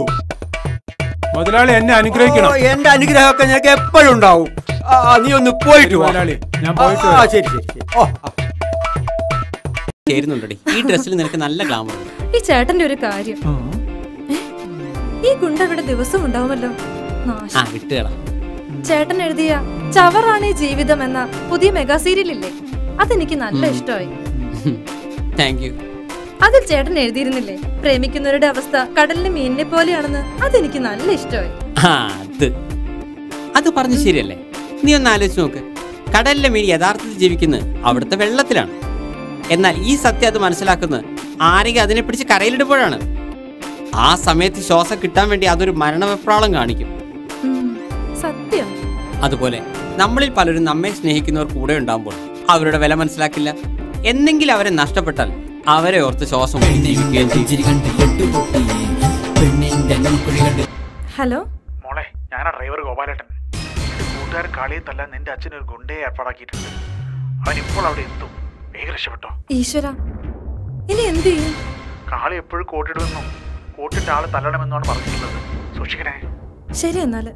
മുതലാളി എന്നെ അനുഗ്രഹിക്കണം ഓ, എന്റെ അനുഗ്രഹമൊക്കെ നിനക്ക് എപ്പോഴും ഉണ്ടാവും ആ, ആ, നീ ഒന്ന് പോയിട്ട് വാ. മുതലാളി ഞാൻ പോയിട്ട് ആ, വരാം. ശരി ശരി ശരി ഓ ആ. ചേരുന്നുണ്ടടി ഈ ഡ്രസ്സിൽ നിനക്ക് നല്ല ഗ്ലാമർ ഉണ്ട് ഈ ചേട്ടന്റെ ഒരു കാര്യം ഏ? ഈ ഗുണ്ട ഇവിടെ ദിവസം ഉണ്ടാവുമല്ലോ നാശം. ആ വിട്ടുകളാ ചേട്ടൻ എഴുതിയ ചവറാണ് ഈ ജീവിതം എന്ന പുതിയ മെഗാ സീരിയൽ ഇല്ലേ അതെനിക്ക് നല്ല ഇഷ്ടമായി താങ്ക് യു അതിൽ ചേട്ടൻ എഴുതിയിരുന്നില്ലേ പ്രേമിക്കുന്നവരുടെ അവസ്ഥ കടലിലെ മീനിനെ പോലെയാണെന്ന് അതെനിക്ക് നല്ല ഇഷ്ടമായി ആ അത് അത് പറഞ്ഞു ശരിയല്ലേ നീ ഒന്ന് ആലോചിച്ച് നോക്ക് കടലിലെ മീൻ യഥാർത്ഥത്തിൽ ജീവിക്കുന്നത് അവിടുത്തെ വെള്ളത്തിലാണ് എന്നാൽ ഈ സത്യം അത് മനസ്സിലാക്കുന്നത് ആരെങ്കിലും അതിനെ പിടിച്ച് കരയിലിടുമ്പോഴാണ് ആ സമയത്ത് ശ്വാസം കിട്ടാൻ വേണ്ടി അതൊരു മരണവെപ്രാളം കാണിക്കും ഉം, സത്യം അതുപോലെ നമ്മളിൽ പലരും നമ്മെ സ്നേഹിക്കുന്നവർ കൂടെ ഉണ്ടാകുമ്പോൾ അവരുടെ വില മനസ്സിലാക്കില്ല എന്നെങ്കിലും അവരെ നഷ്ടപ്പെട്ടാൽ അവരെ ഓർത്ത് ശ്വാസം മുട്ടി ജീവിക്കുകയും ചെയ്യും ഹലോ മോളെ ഞാനാ ഡ്രൈവർ ഗോപാലേട്ടൻ എന്റെ കൂട്ടുകാരൻ കാളിയെ തല്ലാൻ നിന്റെ അച്ഛൻ ഒരു ഗുണ്ടയെ ഏർപ്പാടാക്കിയിട്ടുണ്ട് അവൻ ഇപ്പോൾ അവിടെ എത്തും വേഗം രക്ഷപ്പെട്ടോ ഈശ്വര ഇനി എന്ത് ചെയ്യും കാളി എപ്പോഴും കോട്ടിടുമെന്നും കോട്ടിട്ട ആള് തല്ലണമെന്നാണ് പറഞ്ഞിട്ടുള്ളത് സൂക്ഷിക്കണേ ശരി എന്നാല്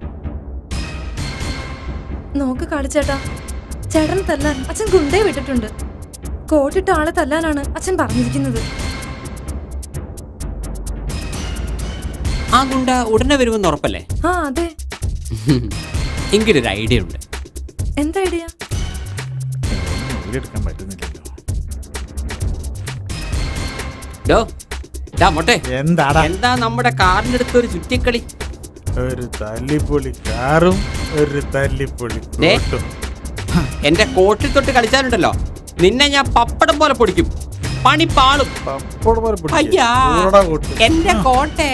നോക്ക് കാളിച്ചേട്ടാ ചേട്ടൻ തല്ലാൻ അച്ഛൻ ഗുണ്ടയെ വിട്ടിട്ടുണ്ട് കോട്ടിട്ട ആളെ തല്ലാനാണ് അച്ഛൻ പറഞ്ഞിരിക്കുന്നത് ആ ഗുണ്ട ഉടനെ വരുമെന്ന് ഉറപ്പല്ലേ ആ അതെ എനിക്കൊരു ഐഡിയ ഉണ്ട് എന്താ ഐഡിയ എടുക്കാൻ പറ്റുന്നില്ലല്ലോ ഡോ ഡാ മൊട്ടെ എന്താടാ എന്താ നമ്മുടെ കാറിന്റെ അടുത്ത് ഒരു ചുറ്റിക്കളി ഒരു തല്ലിപ്പൊളി കാറും ഒരു തല്ലിപ്പൊളി ദേ, കോട്ടും. എന്റെ കോട്ടിൽ തൊട്ട് കളിച്ചാലുണ്ടല്ലോ നിന്നെ ഞാൻ പപ്പടം പോലെ പൊടിക്കും പണി പാളും പപ്പടം പോലെ പൊടിക്കും. അയ്യാ ഊറടാ കോട്ട്. എന്റെ കോട്ടേ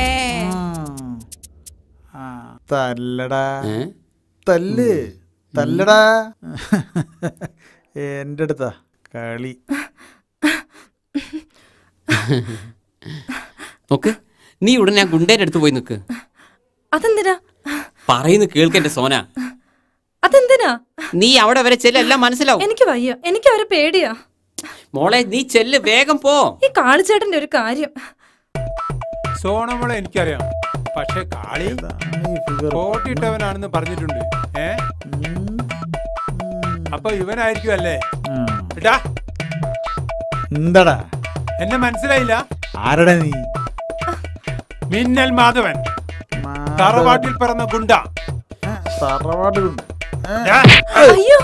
തല്ലടാ തല്ല് തല്ലടാ എന്റെ അടുത്താ കളി നോക്ക് നീ ഉടനെ ആ ഗുണ്ടേന്റെ അടുത്ത് പോയി നിക്ക് അതെന്തിനാ പറയുന്നു കേൾക്കെന്റെ സോന അതെന്തിനാ നീ അവിടെ വരെ ചെല്ല എല്ലാം മനസ്സിലാവും എനിക്ക് വയ്യ എനിക്ക് അവരെ പേടിയാ മോളെ നീ ചെല്ല് വേഗം പോ ഈ കാളിച്ചേട്ടന്റെ ഒരു കാര്യം സോണമോളെ എനിക്കറിയാം പക്ഷെ കാളി കോട്ടിട്ടവനാണെന്ന് പറഞ്ഞിട്ടുണ്ട് ഏ അപ്പൊ ഇവനായിരിക്കും അല്ലേ എടാ എന്താടാ എന്നെ മനസ്സിലായില്ല ആരടാ നീ മിന്നൽ മാധവൻ തറവാട്ടിൽ പിറന്ന ഗുണ്ട തറവാട് ഡാ. അയ്യോ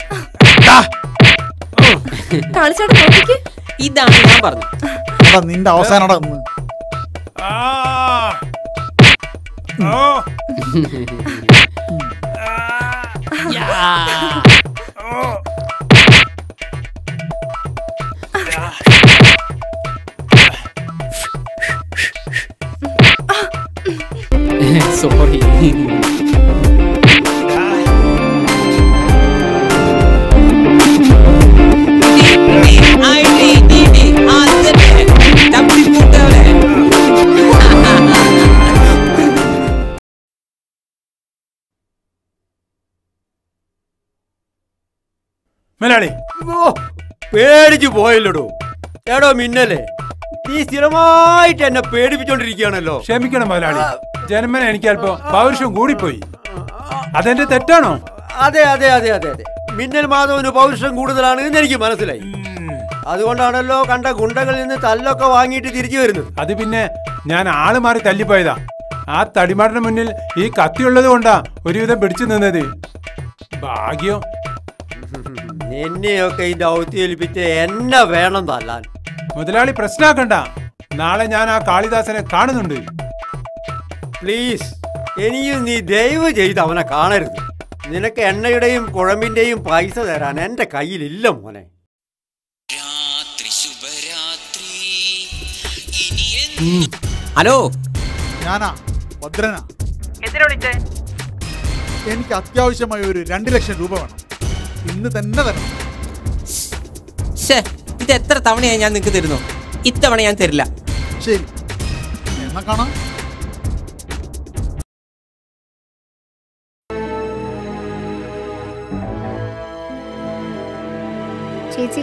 കാളിച്ചാട് നോക്കിക്ക് ഇതാണ് ഞാൻ പറഞ്ഞു എടാ നിന്റെ അവസാനടാ ഇന്ന് ആ. ഓ. ഓ. സോറി മലയാളി ഓ, പേടിച്ചു പോയല്ലോടോ എടോ മിന്നലേ നീ സ്ഥിരമായിട്ട് എന്നെ പേടിപ്പിച്ചോണ്ടിരിക്കുകയാണല്ലോ ക്ഷമിക്കണം മുതലാളി ജന്മന എനിക്ക് അല്പം പൗരുഷം കൂടിപ്പോയി അതെന്റെ തെറ്റാണോ അതെ അതെ അതെ അതെ അതെ മിന്നൽ മാധവന് പൗരുഷം കൂടുതലാണ് എന്ന് എനിക്ക് മനസ്സിലായി അതുകൊണ്ടാണല്ലോ കണ്ട ഗുണ്ടകളിൽ നിന്ന് തല്ലൊക്കെ വാങ്ങിയിട്ട് തിരിച്ചു വരുന്നത് അത് പിന്നെ ഞാൻ ആള് മാറി തല്ലിപ്പോയതാ ആ തടിമാടിന് മുന്നിൽ ഈ കത്തിയുള്ളത് കൊണ്ടാ ഒരുവിധം പിടിച്ചു നിന്നത് ഭാഗ്യം എന്നെയൊക്കെ ഈ ദൗത്യം ഏൽപ്പിച്ച് എന്നെ വേണം തല്ലാൻ മുതലാളി പ്രശ്നാക്കണ്ട നാളെ ഞാൻ ആ കാളിദാസനെ കാണുന്നുണ്ട് പ്ലീസ് ഇനിയും നീ ദയവ് ചെയ്ത് അവനെ കാണരുത് നിനക്ക് എണ്ണയുടെയും കുഴമ്പിന്റെയും പൈസ തരാൻ എന്റെ കയ്യിലില്ല മോനെ ഹലോ ഞാനാ ഭദ്രനാ എനിക്ക് അത്യാവശ്യമായ ഒരു രണ്ട് ലക്ഷം രൂപ വേണം ഇന്ന് തന്നെ തരണം ശ്ശേ, ഇത് എത്ര തവണയായി ഞാൻ നിനക്ക് തരുന്നു ഇത്തവണ ഞാൻ തരില്ല ശരി എന്നാ കാണാം ചേച്ചി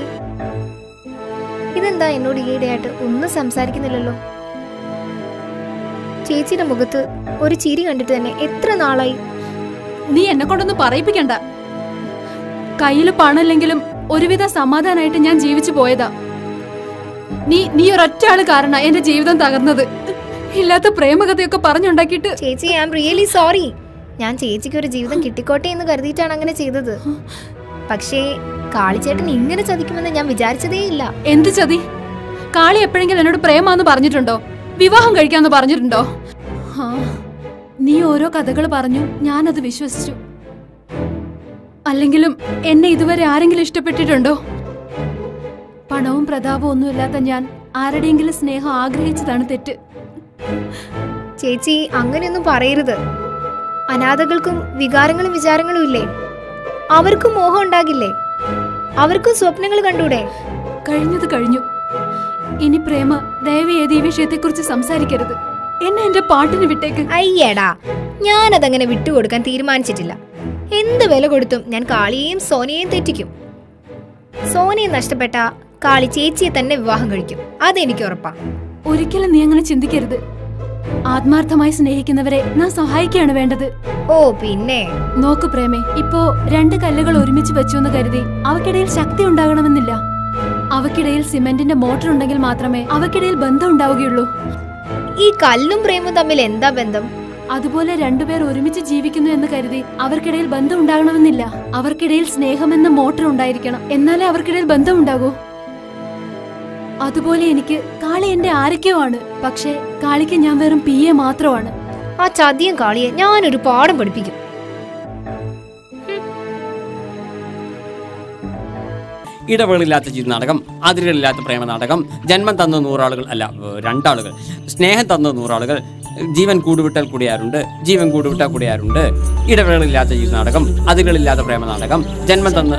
ഇതെന്താ എന്നോട് ഈയിടെയായിട്ട് ഒന്നും സംസാരിക്കുന്നില്ലല്ലോ ചേച്ചിയുടെ മുഖത്ത് ഒരു ചിരി കണ്ടിട്ട് തന്നെ എത്ര നാളായി നീ എന്നെ കൊണ്ടൊന്നും പറയിപ്പിക്കണ്ട കയ്യിൽ പണമില്ലെങ്കിലും ഒരുവിധ സമാധാനായിട്ട് ഞാൻ ജീവിച്ചു പോയതാ നീ നീ ഒരൊറ്റ ആള് കാരണ എന്റെ ജീവിതം തകർന്നത് ഇല്ലാത്ത പ്രേമകഥയൊക്കെ പറഞ്ഞുണ്ടാക്കിയിട്ട് ചേച്ചി ഐ ആം റിയലി സോറി ഞാൻ ചേച്ചിക്ക് ഒരു ജീവിതം കിട്ടിക്കോട്ടെ എന്ന് കരുതിയിട്ടാണ് അങ്ങനെ ചെയ്തത് പക്ഷേ കാളിച്ചേട്ടൻ ഇങ്ങനെ ചതിക്കുമെന്ന് ഞാൻ വിചാരിച്ചതേ ഇല്ല എന്ത് ചതി കാളി എപ്പോഴെങ്കിലും എന്നോട് പ്രേമാന്ന് പറഞ്ഞിട്ടുണ്ടോ വിവാഹം കഴിക്കാന്ന് പറഞ്ഞിട്ടുണ്ടോ ആ, നീ ഓരോ കഥകൾ പറഞ്ഞു ഞാനത് വിശ്വസിച്ചു അല്ലെങ്കിലും എന്നെ ഇതുവരെ ആരെങ്കിലും ഇഷ്ടപ്പെട്ടിട്ടുണ്ടോ പണവും പ്രതാപവും ഒന്നുമില്ലാത്ത ഞാൻ ആരുടെയെങ്കിലും സ്നേഹം ആഗ്രഹിച്ചതാണ് തെറ്റ് ചേച്ചി അങ്ങനെയൊന്നും പറയരുത് അനാഥകൾക്കും വികാരങ്ങളും വിചാരങ്ങളും ഇല്ലേ അവർക്കും മോഹം ഉണ്ടാകില്ലേ അവർക്കും സ്വപ്നങ്ങൾ കണ്ടൂടെ കഴിഞ്ഞത് കഴിഞ്ഞു ഇനി പ്രേമ ദയവേത് ഈ വിഷയത്തെക്കുറിച്ച് സംസാരിക്കരുത് എന്നെ എന്റെ പാട്ടിന് വിട്ടേക്ക് അയ്യടാ ഞാനതങ്ങനെ വിട്ടുകൊടുക്കാൻ തീരുമാനിച്ചിട്ടില്ല എന്ത് വില കൊടുത്തും ഞാൻ കാളിയെയും സോനയെയും തെറ്റിക്കും സോനയെ നഷ്ടപ്പെട്ട കാളി ചേച്ചിയെ തന്നെ വിവാഹം കഴിക്കും അതെനിക്ക് ഉറപ്പാ ഒരിക്കലും നീ അങ്ങനെ ചിന്തിക്കരുത് ആത്മാർത്ഥമായി സ്നേഹിക്കുന്നവരെ നാം സഹായിക്കുകയാണ് വേണ്ടത് ഓ പിന്നെ നോക്കു പ്രേമേ ഇപ്പോ രണ്ട് കല്ലുകൾ ഒരുമിച്ച് വെച്ചു എന്ന് കരുതി അവക്കിടയിൽ ശക്തി ഉണ്ടാകണമെന്നില്ല അവക്കിടയിൽ സിമന്റിന്റെ മോട്ടർ ഉണ്ടെങ്കിൽ മാത്രമേ അവക്കിടയിൽ ബന്ധം ഉണ്ടാവുകയുള്ളൂ ഈ കല്ലും പ്രേമും തമ്മിൽ എന്താ ബന്ധം അതുപോലെ രണ്ടുപേർ ഒരുമിച്ച് ജീവിക്കുന്നു എന്ന് കരുതി അവർക്കിടയിൽ ബന്ധം ഉണ്ടാകണമെന്നില്ല അവർക്കിടയിൽ സ്നേഹമെന്ന മോട്ടർ ഉണ്ടായിരിക്കണം എന്നാലേ അവർക്കിടയിൽ ബന്ധം ഉണ്ടാകൂ അതുപോലെ എനിക്ക് കാളി എന്റെ ആരൊക്കെയോ ആണ് പക്ഷേ കാളിക്ക് ഞാൻ വെറും പി എ മാത്രമാണ് ആ ചതിയും കാളിയെ ഞാനൊരു പാഠം പഠിപ്പിക്കും ഇടവേളില്ലാത്ത ജീവിത നാടകം അതിരുകളില്ലാത്ത പ്രേമ നാടകം ജന്മം തന്ന നൂറാളുകൾ അല്ല ഏഹ്, രണ്ടാളുകൾ സ്നേഹം തന്ന നൂറാളുകൾ ജീവൻ കൂടുവിട്ടാൽ കൂടിയാറുണ്ട് ജീവൻ കൂടുവിട്ടാൽ കൂടിയാറുണ്ട് ഇടവേളില്ലാത്ത ജീവിത നാടകം അതിരുകളില്ലാത്ത പ്രേമ നാടകം ജന്മം തന്ന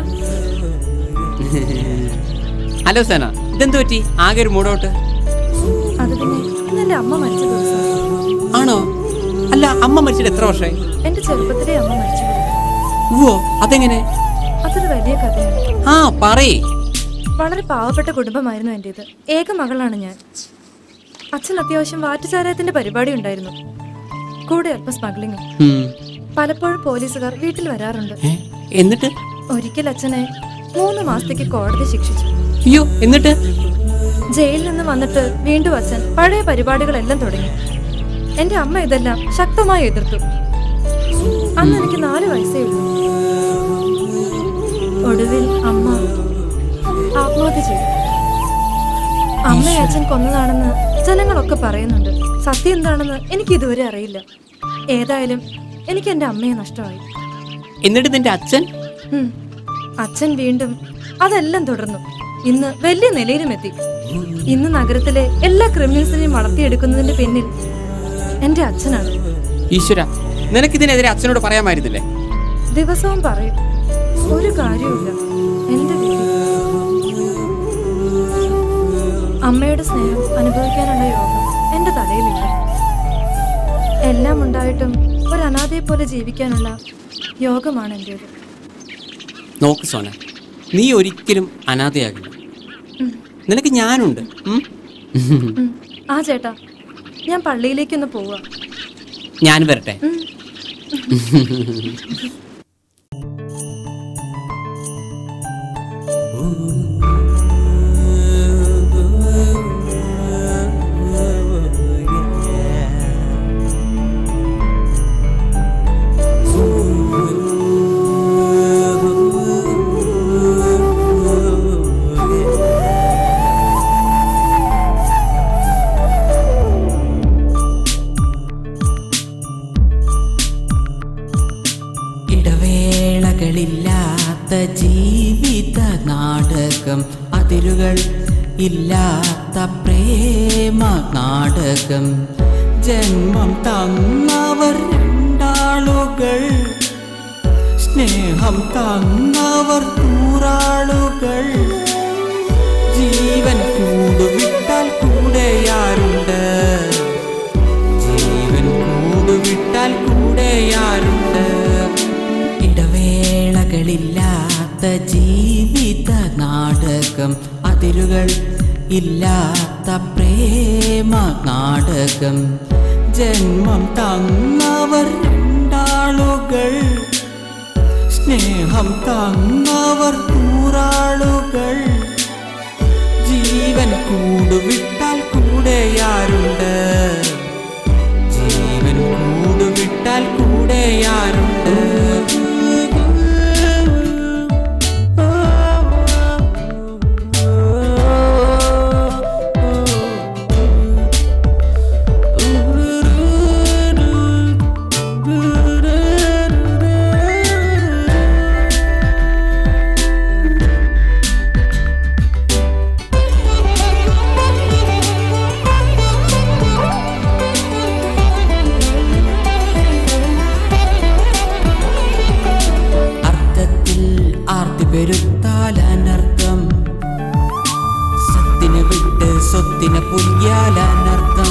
ഹലോ സേന ഇതെന്ത് പറ്റി ആകെ ഒരു മൂടോട്ട് അത് പിന്നെ ഇന്ന് എന്റെ അമ്മ മരിച്ച ദിവസം ആണോ അല്ല അമ്മ മരിച്ചിട്ട് എത്ര വർഷമായി എന്റെ ചെറുപ്പത്തിലെ അമ്മ മരിച്ചു ഓ അതെങ്ങനെ അതൊരു വലിയ കഥയാണ് ആ പറയേ വളരെ പാവപ്പെട്ട കുടുംബമായിരുന്നു എൻ്റേത് ഏക മകളാണ് ഞാൻ അച്ഛൻ അത്യാവശ്യം വാറ്റുചാരായത്തിന്റെ പരിപാടി ഉണ്ടായിരുന്നു കൂടെ അല്പം സ്മഗ്ലിങ്ങും പലപ്പോഴും പോലീസുകാർ വീട്ടിൽ വരാറുണ്ട് എന്നിട്ട് ഒരിക്കൽ അച്ഛനെ മൂന്ന് മാസത്തേക്ക് കോടതി ശിക്ഷിച്ചു അയ്യോ എന്നിട്ട് ജയിലിൽ നിന്ന് വന്നിട്ട് വീണ്ടും അച്ഛൻ പഴയ പരിപാടികളെല്ലാം തുടങ്ങി എന്റെ അമ്മ ഇതെല്ലാം ശക്തമായി എതിർത്തു അന്ന് എനിക്ക് നാല് വയസ്സേ ഉള്ളൂ ഒടുവിൽ അമ്മ ആത്മഹത്യ ചെയ്തു അമ്മയെ അച്ഛൻ കൊന്നതാണെന്ന് ജനങ്ങളൊക്കെ പറയുന്നുണ്ട് സത്യം എന്താണെന്ന് എനിക്ക് ഇതുവരെ അറിയില്ല ഏതായാലും എനിക്ക് എന്റെ അമ്മയെ നഷ്ടമായി എന്നിട്ട് നിന്റെ അച്ഛൻ ഉം. അച്ഛൻ വീണ്ടും അതെല്ലാം തുടർന്നു ഇന്ന് വലിയ നിലയിലും എത്തി ഇന്ന് നഗരത്തിലെ എല്ലാ ക്രിമിനൽസിനെയും വളർത്തിയെടുക്കുന്നതിന്റെ പിന്നിൽ എന്റെ അച്ഛനാണ് ഈശ്വര നിനക്കിതിനെതിരെ അച്ഛനോട് പറയാമായിരുന്നില്ലേ ദിവസവും പറയും ഒരു കാര്യവുമില്ല എന്റെ വിധി അമ്മയുടെ സ്നേഹം അനുഭവിക്കാനുള്ള യോഗം എന്റെ തലയിലില്ല എല്ലാം ഉണ്ടായിട്ടും ഒരു അനാഥയെ പോലെ ജീവിക്കാനുള്ള യോഗമാണ് എന്റേത് നോക്ക് സോന നീ ഒരിക്കലും അനാഥയാകില്ല ഉം. നിനക്ക് ഞാനുണ്ട് ഉം? ഉം. ആ ചേട്ടാ ഞാൻ പള്ളിയിലേക്കൊന്ന് പോവാ ഞാൻ വരട്ടെ ഉം. ഇടവേളകളില്ലാത്ത ജീവിത നാടകം അതിരുകൾ ഇല്ലാത്ത പ്രേമ നാടകം ജന്മം തന്നവർ രണ്ടാളുകൾ സ്നേഹം തന്നവർ നൂറാളുകൾ ജീവൻ കൂടുവിട്ടാൽ കൂടെയാരുണ്ട് ജീവൻ കൂടുവിട്ടാൽ കൂടെയാരുണ്ട് ഇടവേളകളില്ലാത്ത ജീവിത നാടകം അതിരുകൾ ഇല്ലാത്ത പ്രേമ നാടകം ജന്മം തന്നവർ രണ്ടാളുകൾ സ്നേഹം തന്നവർ നൂറാളുകൾ ജീവൻ കൂടുവിട്ടാൽ കൂടെയാരുണ്ട് ജീവൻ കൂടുവിട്ടാൽ കൂടെയാരുണ്ട് അർത്ഥത്തിൽ ആർത്തി പെരുത്താൽ അനർത്ഥം സത്തിനെ വിട്ട് സ്വത്തിനെ പുയ്യാൽ അനർത്ഥം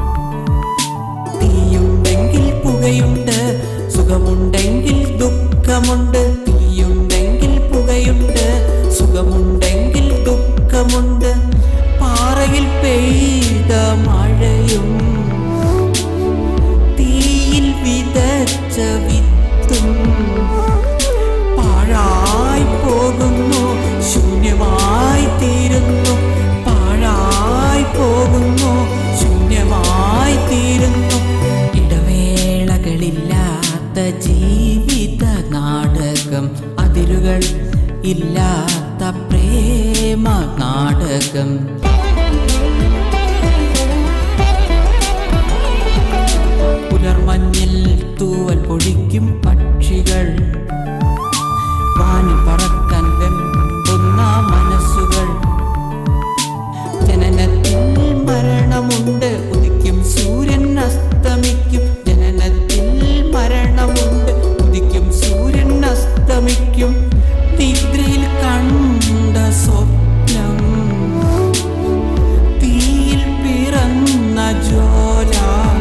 തീയുണ്ടെങ്കിൽ പുകയുണ്ട് സുഖമുണ്ടെങ്കിൽ ദുഃഖമുണ്ട് തീയുണ്ടെങ്കിൽ പുകയുണ്ട് സുഖമുണ്ടെങ്കിൽ ദുഃഖമുണ്ട് പാറയിൽ പെയ്ത മഴയും തീയിൽ വിതച്ച വിത്തും പാഴായി പോകുന്നു ശൂന്യമായി തീരുന്നു പാഴായി പോകുന്നു ശൂന്യമായി തീരുന്നു ഇടവേളകളില്ലാത്ത ജീവിത നാടകം അതിരുകൾ ഇല്ലാത്ത പ്രേമ നാടകം പുലർമഞ്ഞിൽ തൂവൽ പൊഴിക്കും പക്ഷികൾ വാനിൽ പറക്കാൻ വെമ്പുന്ന മനസ്സുകൾ ജനനത്തിൽ മരണമുണ്ട് ഉദിക്കും സൂര്യൻ അസ്തമിക്കും ജനനത്തിൽ മരണമുണ്ട് ഉദിക്കും സൂര്യൻ അസ്തമിക്കും നിദ്രയിൽ കണ്ട സ്വപ്നം തീയിൽ പിറന്ന ജ്വാല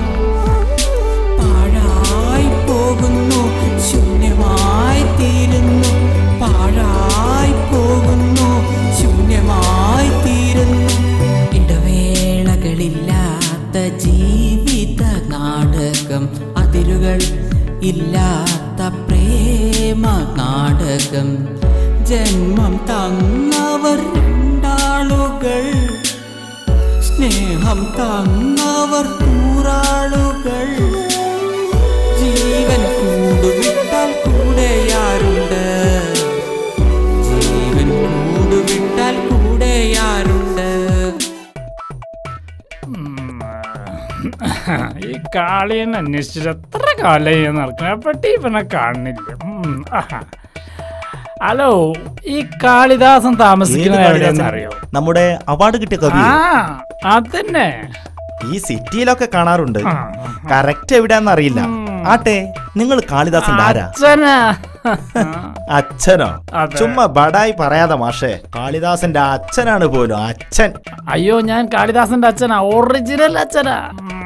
പാഴായി പോകുന്നു ശൂന്യമായി തീരുന്നു പാഴായി പോകുന്നു ശൂന്യമായി തീരുന്നു ഇടവേളകളില്ലാത്ത ജീവിത നാടകം അതിരുകൾ ഇല്ലാത്ത പ്രേമ നാടകം ജന്മം തന്നവർ രണ്ടാളുകൾ സ്നേഹം തന്നവർ നൂറാളുകൾ ജീവൻ കൂടുവിട്ടാൽ കൂടെയാരുണ്ട് ജീവൻ കൂടുവിട്ടാൽ കൂടെയാരുണ്ട് ഈ കാളിയെന്ന് അന്വേഷിച്ചിട്ട് എത്ര കാലമായി നടക്കണം പട്ടി ഇവനെ കാണുന്നില്ല ഉം, ആഹാ. ഹലോ ഈ കാളിദാസൻ താമസിക്കുന്ന ഏത് എവിടെയെന്ന് കാളിദാസൻ? അറിയോ നമ്മുടെ അവാർഡ് കിട്ടിയ കവി ആ അതന്നെ ഈ സിറ്റിയിലൊക്കെ കാണാറുണ്ട് കറക്റ്റ് എവിടെയാന്ന് അറിയില്ല ആട്ടെ നിങ്ങൾ കാളിദാസന്റെ ആരാ അച്ഛനാ അച്ഛനോ അതെ. ചുമ്മാ ബടായി പറയാതെ മാഷേ കാളിദാസന്റെ അച്ഛനാണ് പോലും അച്ഛൻ അയ്യോ ഞാൻ കാളിദാസന്റെ അച്ഛനാ ഒറിജിനൽ അച്ഛനാ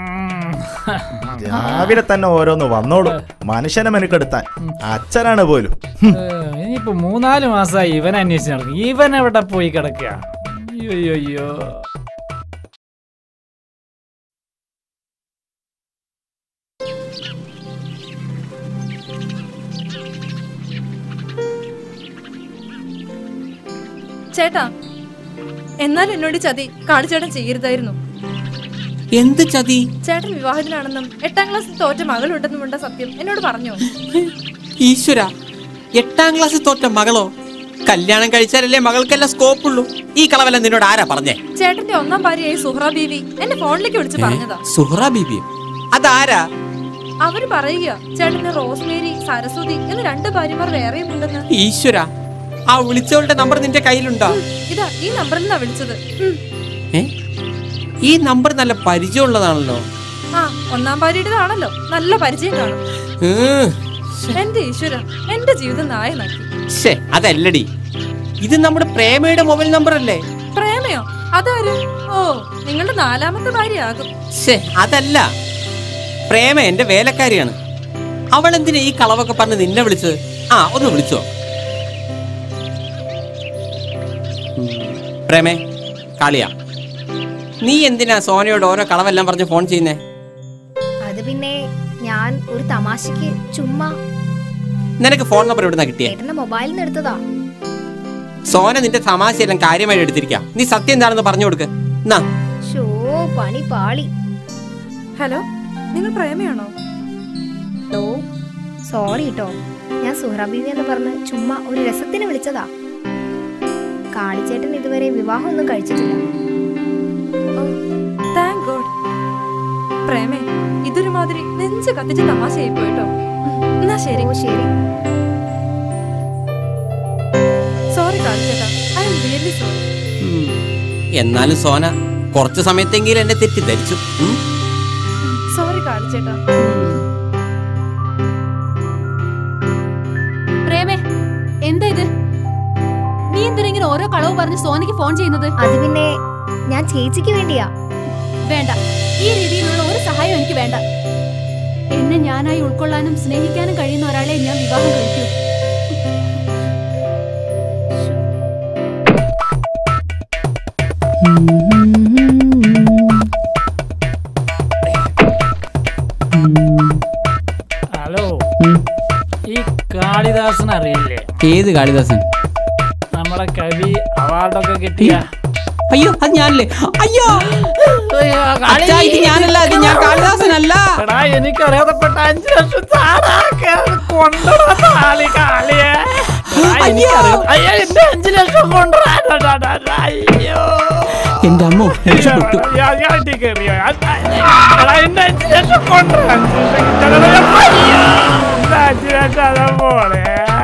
രാവിലെ തന്നെ ഓരോന്ന് വന്നോളൂ മനുഷ്യനെ മെനുക്കെടുത്താൻ അച്ഛനാണ് പോലും ഏ, ഇനിയിപ്പോ മൂന്നാല് മാസമായി ഇവൻ അന്വേഷിച്ച് നടക്കും ഇവൻ എവിടെ പോയി കിടക്കുക അയ്യോ അയ്യോ അയ്യോ ചേട്ടാ എന്നാൽ എന്നോട് ചതി കാളിച്ചേട്ടൻ ചെയ്യരുതായിരുന്നു എന്ത് ചതി ചേട്ടൻ വിവാഹത്തിനാണെന്നും എട്ടാം ക്ലാസ്സിൽ തോറ്റ മകളുണ്ടെന്നും ഉണ്ട സത്യം എന്നോട് പറഞ്ഞോ ഈശ്വര എട്ടാം ക്ലാസ്സിൽ തോറ്റ മകളോ കല്യാണം കഴിച്ചാലല്ലേ മകൾക്കെല്ലാം സ്കോപ്പ് ഉള്ളൂ ഈ കളവെല്ലാം നിന്നോട് ആരാ പറഞ്ഞേ ചേട്ടന്റെ ഒന്നാം ഭാര്യയായി സുഹ്റ ബീവി എന്നെ ഫോണിലേക്ക് വിളിച്ച് പറഞ്ഞതാ സുഹ്റ ബീബി അതാരാ അവര് പറയുക ചേട്ടന് റോസ്മേരി സരസ്വതി എന്ന് രണ്ട് ഭാര്യമാർ വേറെയും ഉണ്ടെന്ന് ഈശ്വര ആ വിളിച്ചവളുടെ നമ്പർ നിന്റെ കയ്യിലുണ്ടോ ഇതാ ഈ നമ്പറിൽ നിന്നാ വിളിച്ചത് ഉം. ഏ ഈ നമ്പർ നല്ല പരിചയമുള്ളതാണല്ലോ ആ ഒന്നാം ഭാര്യയുടേതാണല്ലോ നല്ല പരിചയം കാണും ഉം. എന്റെ ഈശ്വര എന്റെ ജീവിതം നായ നക്കി ശ്ശേ, അതല്ലടി ഇത് നമ്മുടെ പ്രേമയുടെ മൊബൈൽ നമ്പർ അല്ലേ പ്രേമയോ അതാര് ഓ നിങ്ങളുടെ നാലാമത്തെ ഭാര്യയാകും ശ്ശേ, അതല്ല പ്രേമ എന്റെ വേലക്കാരിയാണ് അവൾ എന്തിനാ ഈ കളവൊക്കെ പറഞ്ഞ് നിന്നെ വിളിച്ചത് ആ ഒന്ന് വിളിച്ചോ ഉം. പ്രേമേ കാളിയാ നീ എന്തിനാ സോനയോട് ഓരോ കളവെല്ലാം പറഞ്ഞ് ഫോൺ ചെയ്യുന്നേ അത് പിന്നെ ഞാൻ ഒരു തമാശക്ക് ചുമ്മാ നിനക്ക് ഫോൺ നമ്പർ എവിടുന്നാ കിട്ടിയേ ചേട്ടന്റെ മൊബൈലിൽ നിന്ന് എടുത്തതാ സോന നിന്റെ തമാശയെല്ലാം കാര്യമായിട്ട് എടുത്തിരിക്കാം നീ സത്യം എന്താണെന്ന് പറഞ്ഞു കൊടുക്ക് എന്നാ ഷോ പണി പാളി ഹലോ നിങ്ങൾ പ്രേമയാണോ ഓ സോറി കേട്ടോ ഞാൻ സുഹ്റബീവി എന്ന് പറഞ്ഞ് ചുമ്മാ ഒരു രസത്തിന് വിളിച്ചതാ കാളിച്ചേട്ടൻ ഇതുവരെ വിവാഹം ഒന്നും കഴിച്ചിട്ടില്ല താങ്ക് ഗോഡ് പ്രേമേ ഇതൊരു മാതിരി നെഞ്ച് കത്തിച്ച് തമാശയായി പോയിട്ടോ ഉം, എന്നാ ശരി ശരി സോറി കാണിച്ചേട്ടാ ഐ എം റിയലി സോറി ഉം. എന്നാലും സോന കുറച്ച് സമയത്തെങ്കിലും എന്നെ തെറ്റിദ്ധരിച്ചു ഉം. സോറി കാണിച്ചേട്ടാ പ്രേമേ എന്താ ഇത് നീ എന്തിനാ ഇങ്ങനെ ഓരോ കളവ് പറഞ്ഞ് സോനയ്ക്ക് ഫോൺ ചെയ്യുന്നത് അത് പിന്നെ ഞാൻ ചേച്ചിക്ക് വേണ്ടിയാ വേണ്ട ഈ രീതിയിലുള്ള ഒരു സഹായം എനിക്ക് വേണ്ട എന്നെ ഞാനായി ഉൾക്കൊള്ളാനും സ്നേഹിക്കാനും കഴിയുന്ന ഒരാളെ ഞാൻ വിവാഹം കഴിക്കൂ ഹലോ ഈ കാളിദാസൻ അറിയില്ലേ ഏത് കാളിദാസൻ നമ്മളെ കവി അവാർഡൊക്കെ കിട്ടിയ അയ്യോ അത് ഞാനല്ലേ അയ്യോ അച്ഛാ, ഇത് ഞാനല്ല ഇത് ഞാൻ കാളിദാസനല്ല എടാ എനിക്കറിയാതപ്പെട്ട അഞ്ചു ലക്ഷം താറാക്കെ കൊണ്ടുവരാ താലി കാളിയെ എടാ, എനിക്കറിയാം അയ്യോ എന്റെ അഞ്ചു ലക്ഷം കൊണ്ടുവരാ അയ്യോ എന്റെ അമ്മ രക്ഷപ്പെട്ടു ഞാൻ ഞാൻ ഇട്ടി കയറിയോ എടാ എന്റെ അഞ്ചു ലക്ഷം കൊണ്ടുവരാ അഞ്ചു ലക്ഷം കിട്ടണോ അയ്യോ എന്റെ അഞ്ചു ലക്ഷം അതാ പോണേ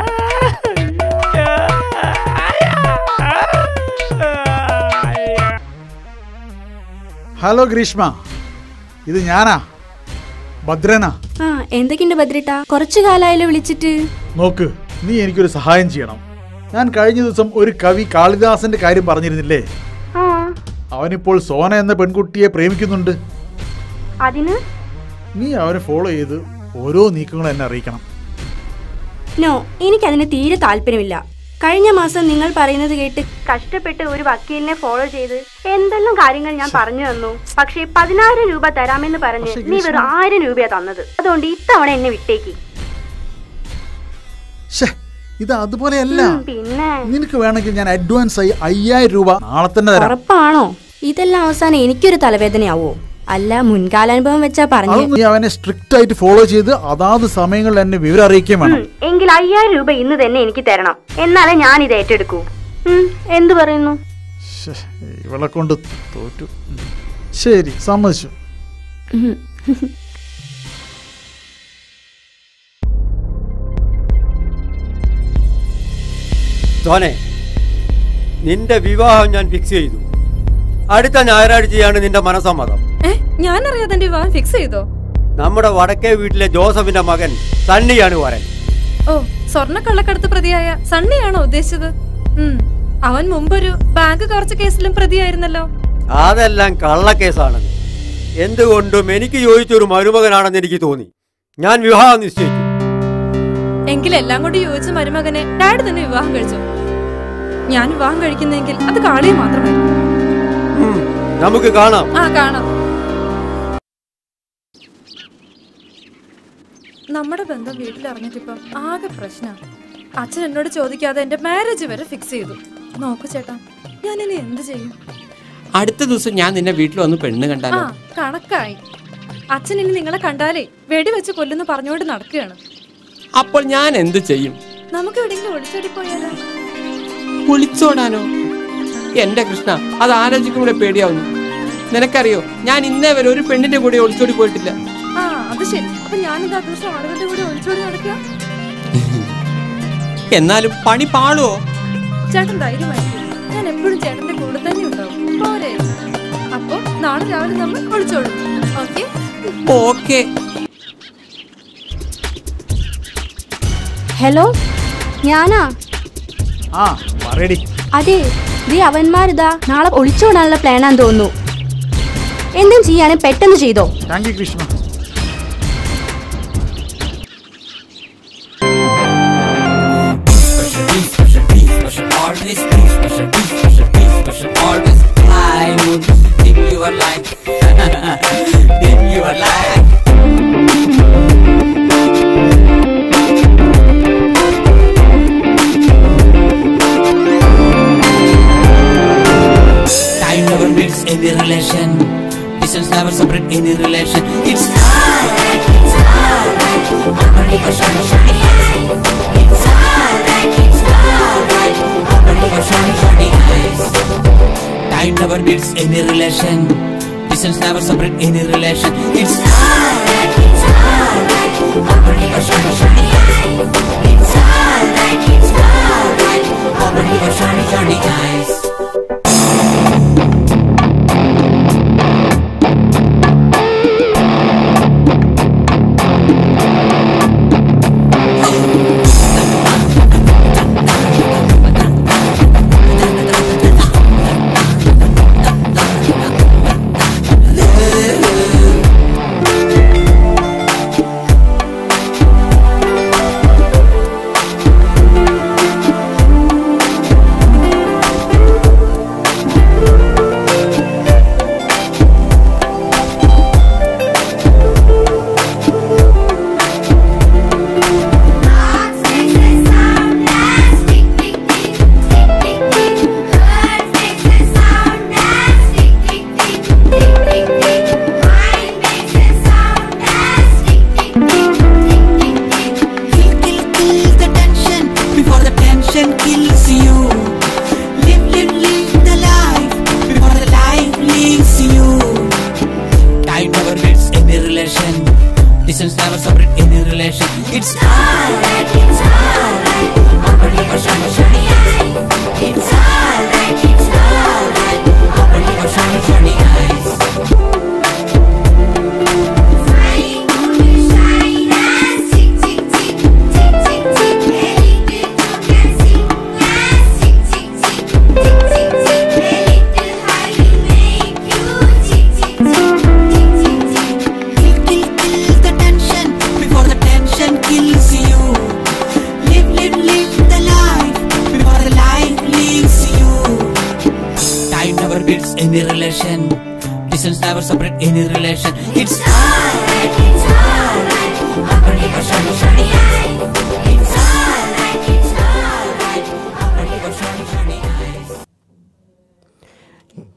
ഹലോ ഗ്രീഷ്മ ഇത് ഞാനാ ഭദ്രനാ ആ എന്തൊക്കെയുണ്ട് ഭദ്രട്ട കുറച്ചു കാലായാലോ വിളിച്ചിട്ട് നോക്ക് നീ എനിക്കൊരു സഹായം ചെയ്യണം ഞാൻ കഴിഞ്ഞ ദിവസം ഒരു കവി കാളിദാസന്റെ കാര്യം പറഞ്ഞിരുന്നില്ലേ ആ അവനിപ്പോൾ സോന എന്ന പെൺകുട്ടിയെ പ്രേമിക്കുന്നുണ്ട് അതിന് നീ അവനെ ഫോളോ ചെയ്ത് ഓരോ നീക്കങ്ങളും എന്നെ അറിയിക്കണം നോ എനിക്കതിന് തീരെ താല്പര്യമില്ല കഴിഞ്ഞ മാസം നിങ്ങൾ പറയുന്നത് കേട്ട് കഷ്ടപ്പെട്ട് ഒരു വക്കീലിനെ ഫോളോ ചെയ്ത് എന്തെല്ലാം കാര്യങ്ങൾ ഞാൻ പറഞ്ഞു തന്നു പക്ഷേ പതിനായിരം രൂപ തരാമെന്ന് പറഞ്ഞ് നീ വെറും ആയിരം രൂപയാ തന്നത് അതുകൊണ്ട് ഇത്തവണ എന്നെ വിട്ടേക്ക് ശ്ശേ ഇത് അതുപോലെയല്ല പിന്നെ നിനക്ക് വേണമെങ്കിൽ ഞാൻ അഡ്വാൻസ് ആയി അയ്യായിരം രൂപ നാളെ തന്നെ തരാം ഉറപ്പാണോ ഇതെല്ലാം അവസാനം എനിക്കൊരു തലവേദനയാവോ അല്ല മുൻകാലാനുഭവം വെച്ചാ പറഞ്ഞു അത് നീ അവനെ സ്ട്രിക്റ്റ് ആയിട്ട് ഫോളോ ചെയ്ത് അതാത് സമയങ്ങളിൽ എന്നെ വിവരം അറിയിക്കുകയും വേണം എങ്കിൽ അയ്യായിരം രൂപ ഇന്ന് തന്നെ എനിക്ക് തരണം എന്നാലേ ഞാൻ ഇത് ഏറ്റെടുക്കൂ ഉം, എന്തു പറയുന്നു ശ്ശെ, ഇവളെ കൊണ്ട് തോറ്റു ശരി സമ്മതിച്ചു ഉം. സോനെ നിന്റെ വിവാഹം ഞാൻ ഫിക്സ് ചെയ്തു അടുത്ത ഞായറാഴ്ചയാണ് നിന്റെ മനസ്സമ്മതം ഏ ഞാനറിയാതെ എന്റെ വിവാഹം ഫിക്സ് ചെയ്തോ നമ്മുടെ വടക്കേ വീട്ടിലെ ജോസഫിന്റെ മകൻ സണ്ണിയാണ് വരൻ ഓ സ്വർണ്ണ കള്ളക്കടത്ത് പ്രതിയായ സണ്ണിയാണോ ഉദ്ദേശിച്ചത് ഉം അവൻ മുമ്പൊരു ബാങ്ക് കവർച്ച കേസിലും പ്രതിയായിരുന്നല്ലോ അതെല്ലാം കള്ളക്കേസാണെന്ന് എന്തുകൊണ്ടും എനിക്ക് ചോദിച്ചൊരു മരുമകനാണെന്ന് എനിക്ക് തോന്നി ഞാൻ വിവാഹം നിശ്ചയിച്ചു എങ്കിൽ എല്ലാം കൂടി യോജിച്ച മരുമകനെ ഡാഡി തന്നെ വിവാഹം കഴിച്ചു ഞാൻ വിവാഹം കഴിക്കുന്നെങ്കിൽ അത് കാളിയെ മാത്രമായിരിക്കും നമുക്ക് കാണാം ആ കാണാം നമ്മുടെ ബന്ധം വീട്ടിൽ അറിഞ്ഞിട്ടിപ്പം ആകെ പ്രശ്നം അച്ഛൻ എന്നോട് ചോദിക്കാതെ എന്റെ മാരേജ് വരെ ഫിക്സ് ചെയ്തു നോക്കൂ ചേട്ടാ ഞാൻ ഇനി എന്ത് ചെയ്യും അടുത്ത ദിവസം ഞാൻ നിന്നെ വീട്ടിൽ വന്ന് പെണ്ണ് ആ കണ്ടാലോ കണക്കായി അച്ഛൻ ഇനി നിങ്ങളെ കണ്ടാലേ വെടിവെച്ച് കൊല്ലുന്നു പറഞ്ഞുകൊണ്ട് നടക്കുകയാണ് അപ്പോൾ ഞാൻ എന്ത് ചെയ്യും നമുക്ക് എവിടെയെങ്കിലും ഒളിച്ചോടി പോയാലോ ഒളിച്ചോടാനോ എന്റെ കൃഷ്ണ അത് ആലോചിക്കുമ്പോഴേ പേടിയാവുന്നു നിനക്കറിയോ ഞാൻ ഇന്നേ വരെ ഒരു പെണ്ണിന്റെ കൂടെ ഒളിച്ചോടി പോയിട്ടില്ല ആ അത് ശരി അപ്പൊ ഞാനിത് ആ ദിവസം ആളുകളുടെ കൂടെ ഒളിച്ചോടി നടക്കുക എന്നാലും പണി പാളുവോ ചേട്ടൻ ധൈര്യമായിരിക്കും ഞാൻ എപ്പോഴും ചേട്ടന്റെ കൂടെ തന്നെ ഉണ്ടാവും പോരെ അപ്പൊ നാളെ രാവിലെ നമ്മൾ ഒളിച്ചോടും ഓക്കെ ഓക്കെ ഹലോ ഞാനാ ആ പറയടി അതെ ദേ അവന്മാരിതാ നാളെ ഒളിച്ചോടാനുള്ള പ്ലാനാന്ന് തോന്നുന്നു എന്തും ചെയ്യാനും പെട്ടെന്ന് ചെയ്തോ thank you Krishna Always be special, be special, be special, always. I would give you a life, give you a life. Time never meets any relation. Distance never separate any relation. It's alright, it's alright. Nobody was shiny, shiny eyes. It's alright, it's alright. Nobody was shiny, shiny eyes. Time never meets any relation. Distance never separate any relation. It's alright, it's alright. Nobody was shiny, shiny eyes. It's alright, it's alright. Nobody was shiny, shiny eyes. kill the tension before the tension kills you. Live, live, live the life before the life leaves you. Time never builds any relation. Distance never separate any relation. It's alright, it's alright. Nobody was shiny, shiny eyes. It's alright, it's alright. Nobody was shiny, shiny eyes. Kill the tension before the tension kills you. Live, live, live the life before the life leaves you. Time never builds any relation. Distance never separate any relation. It's alright, it's alright. Nobody was shiny, shiny eyes. It's alright, it's alright.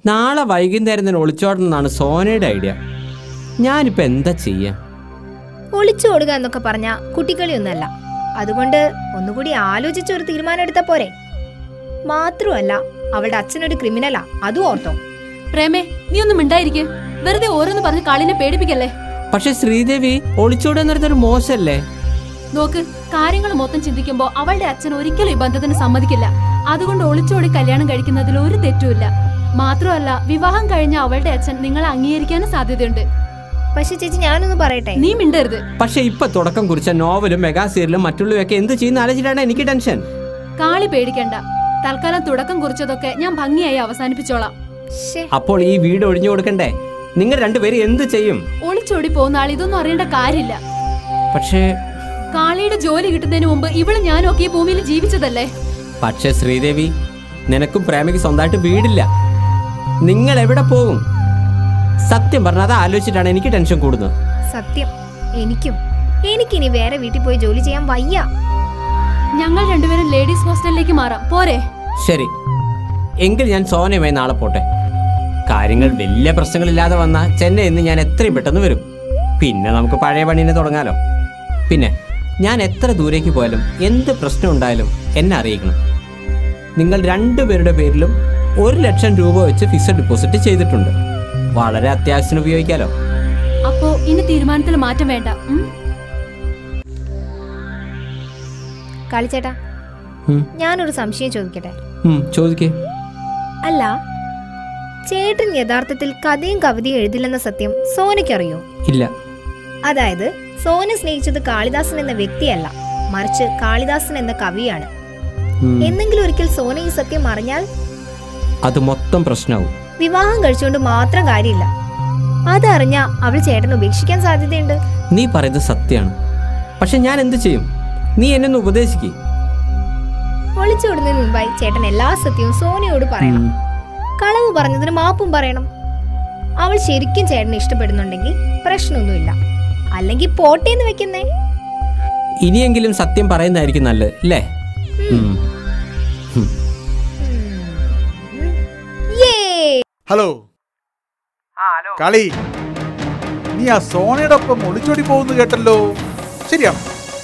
നാളെ വൈകുന്നേരം തന്നെ ഒളിച്ചോടണമെന്നാണ് സോനയുടെ idea ഞാനിപ്പോൾ എന്താ ചെയ്യാ ഒളിച്ചു ഓടുക എന്നൊക്കെ പറഞ്ഞ കുട്ടിക്കളിയൊന്നല്ല അതുകൊണ്ട് ഒന്നുകൂടി ആലോചിച്ച് ഒരു തീരുമാനം എടുത്താ പോരെ മാത്രമല്ല അവളുടെ അച്ഛനൊരു ക്രിമിനലാ അതും ഓർത്തോ പ്രേമേ നീ ഒന്നും മിണ്ടായിരിക്കെ വെറുതെ ഓരോന്ന് പറഞ്ഞ് കാളിനെ പേടിപ്പിക്കല്ലേ പക്ഷെ ശ്രീദേവി ഒളിച്ചോടുക എന്ന് പറയുന്നത് ഒരു മോശമല്ലേ നോക്ക് കാര്യങ്ങൾ മൊത്തം ചിന്തിക്കുമ്പോ അവളുടെ അച്ഛൻ ഒരിക്കലും ഈ ബന്ധത്തിന് സമ്മതിക്കില്ല അതുകൊണ്ട് ഒളിച്ചോടി കല്യാണം കഴിക്കുന്നതിൽ ഒരു തെറ്റുമില്ല മാത്രമല്ല വിവാഹം കഴിഞ്ഞ അവളുടെ അച്ഛൻ നിങ്ങളെ അംഗീകരിക്കാനും സാധ്യതയുണ്ട് പക്ഷെ ചേച്ചി ഞാനൊന്ന് പറയട്ടെ നീ മിണ്ടരുത് പക്ഷെ ഇപ്പൊ തുടക്കം കുറിച്ച നോവലും മെഗാ സീരിയലും മറ്റുള്ളവയൊക്കെ എന്ത് ചെയ്യുന്ന ആലോചിച്ചിട്ടാണ് എനിക്ക് ടെൻഷൻ കാളി പേടിക്കണ്ട തൽക്കാലം തുടക്കം കുറിച്ചതൊക്കെ ഞാൻ ഭംഗിയായി അവസാനിപ്പിച്ചോളാം അപ്പോൾ ഈ വീട് ഒഴിഞ്ഞു കൊടുക്കണ്ടേ നിങ്ങൾ രണ്ടുപേരും എന്ത് ചെയ്യും ഒളിച്ചോടി പോകുന്ന ആൾ ഇതൊന്നും അറിയേണ്ട കാര്യമില്ല പക്ഷേ കാളിയുടെ ജോലി കിട്ടുന്നതിന് മുമ്പ് ഇവള് ഞാനൊക്കെ ഈ ഭൂമിയിൽ ജീവിച്ചതല്ലേ പക്ഷെ ശ്രീദേവി നിനക്കും പ്രേമയ്ക്ക് സ്വന്തമായിട്ട് വീടില്ല നിങ്ങൾ എവിടെ പോകും സത്യം പറഞ്ഞാൽ അത് ആലോചിച്ചിട്ടാണ് എനിക്ക് ടെൻഷൻ കൂടുന്നത് സത്യം എനിക്കും എനിക്കിനി വേറെ വീട്ടിൽ പോയി ജോലി ചെയ്യാൻ വയ്യ ഞങ്ങൾ രണ്ടുപേരും ലേഡീസ് ഹോസ്റ്റലിലേക്ക് മാറാം പോരെ ശരി എങ്കിൽ ഞാൻ സോനയുമായി നാളെ പോട്ടെ കാര്യങ്ങൾ വലിയ പ്രശ്നങ്ങളില്ലാതെ വന്ന ചെന്നൈയിൽ നിന്ന് ഞാൻ എത്രയും പെട്ടെന്ന് വരും പിന്നെ നമുക്ക് പഴയ പണീനെ തുടങ്ങാലോ പിന്നെ ഞാൻ എത്ര ദൂരേക്ക് പോയാലും എന്ത് പ്രശ്നം ഉണ്ടായാലും എന്നെ അറിയിക്കണം നിങ്ങൾ രണ്ടുപേരുടെ പേരിലും ഒരു ലക്ഷം രൂപ വെച്ച് ഫിക്സഡ് ഡെപ്പോസിറ്റ് ചെയ്തിട്ടുണ്ട് വളരെ അത്യാവശ്യത്തിന് ഉപയോഗിക്കാലോ അപ്പോ ഇനി തീരുമാനത്തിൽ മാറ്റം വേണ്ട ഉം? കാളിച്ചേട്ടാ ഉം. ഞാനൊരു സംശയം ചോദിക്കട്ടെ ഉം, ചോദിക്കേ അല്ല ചേട്ടൻ യഥാർത്ഥത്തിൽ കഥയും കവിതയും എഴുതില്ലെന്ന സത്യം സോനയ്ക്കറിയോ ഇല്ല അതായത് സോന സ്നേഹിച്ചത് കാളിദാസൻ എന്ന വ്യക്തിയല്ല മറിച്ച് കാളിദാസൻ എന്ന കവിയാണ് ഉം, എന്നെങ്കിലും ഒരിക്കൽ സോന ഈ സത്യം അറിഞ്ഞാൽ അത് മൊത്തം പ്രശ്നമാവും വിവാഹം കഴിച്ചുകൊണ്ട് മാത്രം കാര്യമില്ല അതറിഞ്ഞ അവൾ ചേട്ടൻ ഉപേക്ഷിക്കാൻ സാധ്യതയുണ്ട് നീ പറയുന്നത് സത്യമാണ് പക്ഷെ ഞാൻ എന്ത് ചെയ്യും നീ എന്നെ ഒന്ന് ഉപദേശിക്കേ ഒളിച്ചോടുന്നതിന് മുമ്പായി ചേട്ടൻ എല്ലാ സത്യവും സോനയോട് പറയണം കളവ് പറഞ്ഞതിന് മാപ്പും പറയണം അവൾ ശരിക്കും ചേട്ടനെ ഇഷ്ടപ്പെടുന്നുണ്ടെങ്കിൽ പ്രശ്നമൊന്നുമില്ല അല്ലെങ്കിൽ പോട്ടേന്ന് വെക്കുന്നേ ഇനിയെങ്കിലും സത്യം പറയുന്നതായിരിക്കും നല്ലത് അല്ലേ ഉം. ഉം. ഹലോ കളി നീ ആ സോണയുടെ ഒപ്പം ഒളിച്ചോടി പോകുന്നു കേട്ടല്ലോ ശരിയാണോ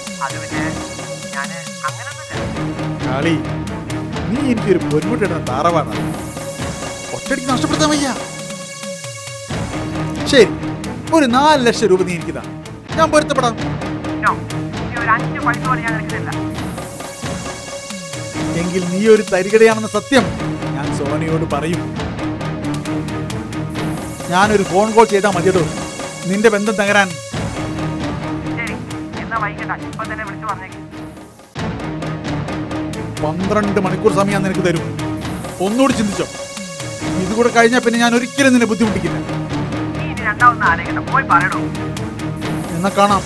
കളി നീ എനിക്കൊരു പൊന്മുട്ടിടുന്ന താറവാണ് ഒറ്റടിക്ക് നഷ്ടപ്പെടുത്താൻ വയ്യ ശരി ഒരു നാല് ലക്ഷം രൂപ നീ എനിക്കിതാ ഞാൻ പൊരുത്തപ്പെടാം എങ്കിൽ നീ ഒരു തരികടയാണെന്ന സത്യം ഞാൻ സോനയോട് പറയും ഞാനൊരു ഫോൺ കോൾ ചെയ്താൽ മതിയതോ നിന്റെ ബന്ധം തകരാൻ പന്ത്രണ്ട് മണിക്കൂർ സമയം ഞാൻ നിനക്ക് തരും ഒന്നുകൂടി ചിന്തിച്ചോ ഇതുകൂടെ കഴിഞ്ഞാൽ പിന്നെ ഞാൻ ഒരിക്കലും നിന്നെ ബുദ്ധിമുട്ടിക്കില്ല എന്നാ കാണാം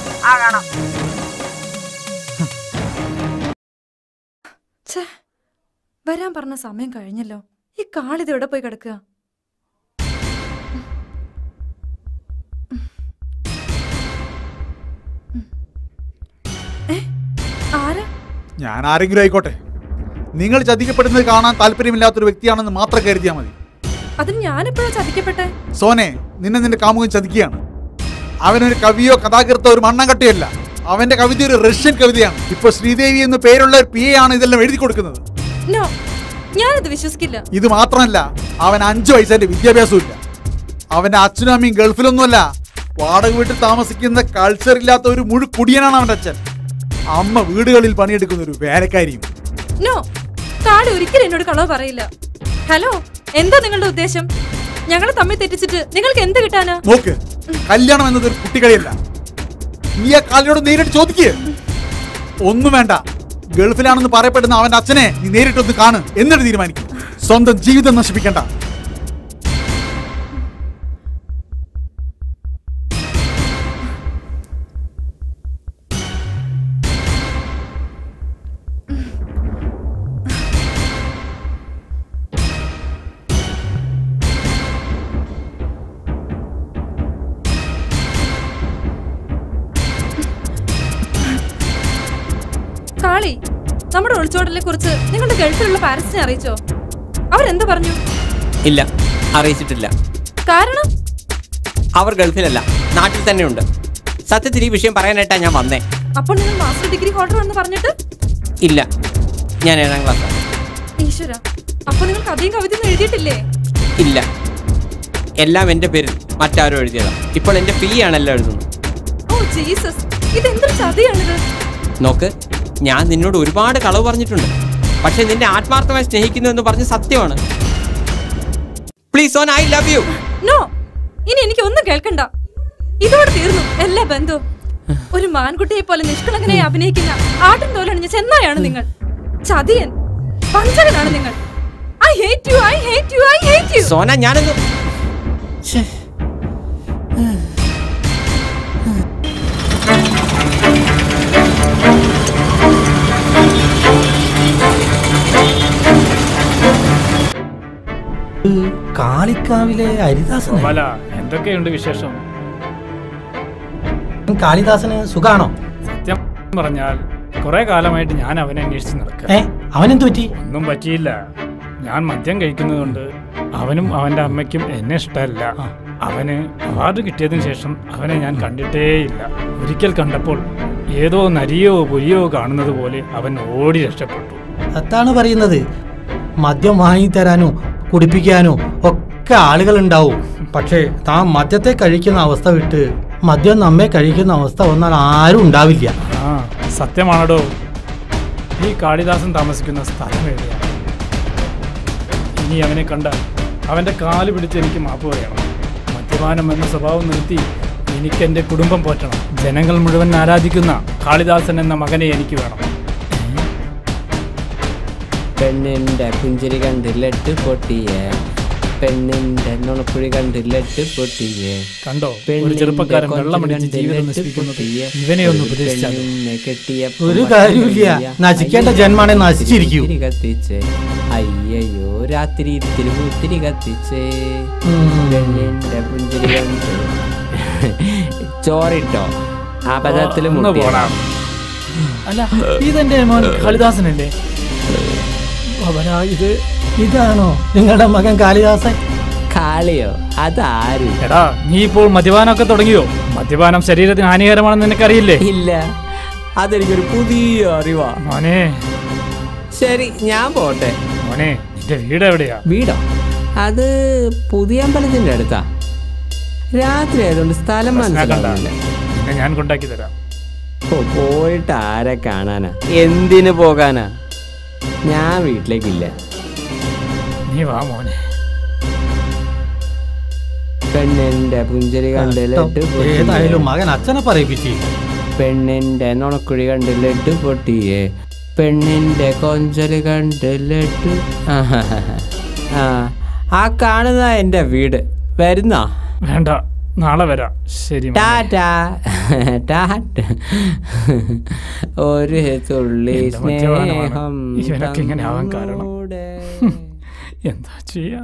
ഛേ വരാൻ പറഞ്ഞ സമയം കഴിഞ്ഞല്ലോ ഈ കാളിത് എവിടെ പോയി കിടക്കുക ഏ, ആരാ ഞാൻ ആരെങ്കിലും ആയിക്കോട്ടെ നിങ്ങൾ ചതിക്കപ്പെടുന്നത് കാണാൻ താല്പര്യമില്ലാത്തൊരു വ്യക്തിയാണെന്ന് മാത്രം കരുതിയാൽ മതി അതിന് ഞാനെപ്പോഴാ ചതിക്കപ്പെട്ടെ സോനെ നിന്നെ നിന്റെ കാമുകൻ ചതിക്കുകയാണ് അവനൊരു കവിയോ കഥാകൃത്തോ ഒരു മണ്ണങ്കട്ടയല്ല അവന്റെ കവിത ഒരു റഷ്യൻ കവിതയാണ് ഇപ്പൊ ശ്രീദേവി എന്ന് പേരുള്ള ഒരു പി എ ആണ് ഇതെല്ലാം എഴുതി കൊടുക്കുന്നത് നോ ഞാനത് വിശ്വസിക്കില്ല ഇത് മാത്രമല്ല അവൻ അഞ്ചു വയസ്സിന്റെ വിദ്യാഭ്യാസവും ഇല്ല അവന്റെ അച്ഛനും അമ്മയും ഗൾഫിലൊന്നുമല്ല വാടക വീട്ടിൽ താമസിക്കുന്ന കൾച്ചർ ഇല്ലാത്ത ഒരു മുഴു കുടിയനാണ് അവന്റെ അച്ഛൻ അമ്മ വീടുകളിൽ പണിയെടുക്കുന്ന ഒരു വേലക്കാരിയും നോ കാളി ഒരിക്കലും എന്നോട് കളവ് പറയില്ല ഹലോ എന്താ നിങ്ങളുടെ ഉദ്ദേശം ഞങ്ങളെ തമ്മിൽ തെറ്റിച്ചിട്ട് നിങ്ങൾക്ക് എന്ത് കിട്ടാനാ നോക്ക് കല്യാണം എന്നത് ഒരു കുട്ടികളിയല്ല നീ ആ കാലിനോട് നേരിട്ട് ചോദിക്കേ ഒന്നും വേണ്ട ഗൾഫിലാണെന്ന് പറയപ്പെടുന്ന അവന്റെ അച്ഛനെ നീ നേരിട്ടൊന്ന് കാണ് എന്നിട്ട് തീരുമാനിക്കും സ്വന്തം ജീവിതം നശിപ്പിക്കണ്ട കാളി നമ്മുടെ ഒളിച്ചോടലിനെ കുറിച്ച് നിങ്ങളുടെ ഗൾഫിലുള്ള പാരന്റ്സിനെ അറിയിച്ചോ അവരെന്ത് പറഞ്ഞു ഇല്ല അറിയിച്ചിട്ടില്ല കാരണം അവർ ഗൾഫിലല്ല നാട്ടിൽ തന്നെയുണ്ട് സത്യത്തിൽ ഈ വിഷയം പറയാനായിട്ടാ ഞാൻ വന്നേ അപ്പോൾ നിങ്ങൾ മാസ്റ്റർ ഡിഗ്രി ഹോൾഡർ എന്ന് പറഞ്ഞിട്ട് ഇല്ല ഞാൻ ഏഴാം ക്ലാസ്സാണ് ഈശ്വര അപ്പൊ നിങ്ങൾ കഥയും കവിതയും എഴുതിയിട്ടില്ലേ ഇല്ല എല്ലാം എൻ്റെ പേരിൽ മറ്റാരും എഴുതിയതാണ് ഇപ്പോൾ എൻ്റെ ഫീ ആണല്ലോ എഴുതുന്നത് ഓ ജീസസ് ഇതെന്തൊരു ചതിയാണിത് നോക്ക് ഞാൻ നിന്നോട് ഒരുപാട് കളവ് പറഞ്ഞിട്ടുണ്ട് പക്ഷെ നിന്നെ ആത്മാർത്ഥമായി സ്നേഹിക്കുന്നു എന്ന് പറഞ്ഞ് സത്യമാണ് പ്ലീസ് ഓൺ ഐ ലവ് യു നോ ഇനി എനിക്ക് ഒന്നും കേൾക്കണ്ട ഇതോടെ തീർന്നു എല്ലാ ബന്ധവും ഒരു മാൻകുട്ടിയെ പോലെ നിഷ്കളങ്കനായി അഭിനയിക്കുന്ന ആട്ടിൻ തോലണിഞ്ഞ ചെന്നായാണ് നിങ്ങൾ ചതിയൻ വഞ്ചകനാണ് നിങ്ങൾ I hate you I hate you I hate you Sona ഞാനൊന്ന് കാളിക്കാവിലെ ഹരിദാസൻ ഗോപാല എന്തൊക്കെയുണ്ട് വിശേഷം കാളിദാസന് സുഖാണോ സത്യം പറഞ്ഞാൽ കുറെ കാലമായിട്ട് ഞാൻ അവനെ അന്വേഷിച്ച് നടക്കുക ഏ അവനെന്ത് പറ്റി ഒന്നും പറ്റിയില്ല ഞാൻ മദ്യം കഴിക്കുന്നതുകൊണ്ട് അവനും അവന്റെ അമ്മയ്ക്കും എന്നെ ഇഷ്ടമല്ല അവന് അവാർഡ് കിട്ടിയതിനു ശേഷം അവനെ ഞാൻ കണ്ടിട്ടേയില്ല ഒരിക്കൽ കണ്ടപ്പോൾ ഏതോ നരിയോ പുലിയോ കാണുന്നത് പോലെ അവൻ ഓടി രക്ഷപ്പെട്ടു അതാണ് പറയുന്നത് മദ്യം വാങ്ങിത്തരാനോ കുടിപ്പിക്കാനോ ഒക്കെ ആളുകൾ ഉണ്ടാവും പക്ഷേ താൻ മദ്യത്തെ കഴിക്കുന്ന അവസ്ഥ വിട്ട് മദ്യം നമ്മെ കഴിക്കുന്ന അവസ്ഥ വന്നാൽ ആരും ഉണ്ടാവില്ല ആ സത്യമാണടോ ഈ കാളിദാസൻ താമസിക്കുന്ന സ്ഥലം എവിടെയാണ് ഇനി അവനെ കണ്ടാൽ അവന്റെ കാല് പിടിച്ച് എനിക്ക് മാപ്പ് പറയണം മദ്യപാനം എന്ന സ്വഭാവം നിർത്തി എനിക്ക് എൻ്റെ കുടുംബം പോറ്റണം ജനങ്ങൾ മുഴുവൻ ആരാധിക്കുന്ന കാളിദാസൻ എന്ന മകനെ എനിക്ക് വേണം പെണ്ണിന്റെ പുഞ്ചിരി കണ്ടില്ലെട്ട് പൊട്ടിയേ പെണ്ണിന്റെ നുണക്കുഴി കണ്ടില്ലെട്ട് പൊട്ടിയേ കണ്ടോ ഒരു ചെറുപ്പക്കാരൻ വെള്ളമടിച്ച് ജീവിതം നശിപ്പിക്കുന്നത് ഇവനെ ഒന്ന് ഉപദേശിച്ചാൽ കെട്ടിയ ഒരു കാര്യമില്ല നശിക്കേണ്ട ജന്മാണെ നശിച്ചിരിക്കൂ തിരി കത്തിച്ചേ അയ്യയ്യോ രാത്രി ഇത്തിരി മുത്തിരി കത്തിച്ചേ പെണ്ണിന്റെ പുഞ്ചിരി കണ്ട് ചോറിട്ടോ അബദ്ധത്തിൽ ഒന്ന് പോടാ. അല്ല ഇതെന്റെ മോൻ കാളിദാസനല്ലേ അവനാ ഇത് ഇതാണോ നിങ്ങളുടെ മകൻ കാളിദാസൻ കാളിയോ അതാര് എടാ നീ ഇപ്പോൾ മദ്യപാനമൊക്കെ തുടങ്ങിയോ മദ്യപാനം ശരീരത്തിന് ഹാനികരമാണെന്ന് നിനക്കറിയില്ലേ ഇല്ല അതെനിക്കൊരു പുതിയ അറിവാ മോനെ ശരി ഞാൻ പോട്ടെ മോനെ നിന്റെ വീട് എവിടെയാ വീടോ അത് പുതിയ അമ്പലത്തിന്റെ അടുത്താ രാത്രി ആയതുകൊണ്ട് സ്ഥലം മനസ്സിലാക്കണ്ട നിന്നെ ഞാൻ കൊണ്ടാക്കി തരാം പോയിട്ട് ആരെ കാണാനാ എന്തിനു പോകാനാ ഞാൻ വീട്ടിലേക്കില്ല നീ വാ മോനെ പെണ്ണിന്റെ പുഞ്ചിരി കണ്ടിലിട്ട് ഏതായാലും മകൻ അച്ഛനെ പറയിപ്പിച്ചില്ല പെണ്ണിന്റെ നുണക്കുഴി കണ്ടിലിട്ട് പൊട്ടിയേ പെണ്ണിന്റെ കൊഞ്ചല് കണ്ടിലിട്ട് ആ ആ കാണുന്ന എന്റെ വീട് വരുന്നോ വേണ്ട നാളെ വരാം ശരി മോനെ. ടാറ്റാ ടാറ്റ ഒരു തുള്ളി എന്റെ മദ്യപാനമാണ് സ്നേഹം ഇവനൊക്കെ ഇങ്ങനെ ആവാൻ കാരണം എന്താ ചെയ്യാ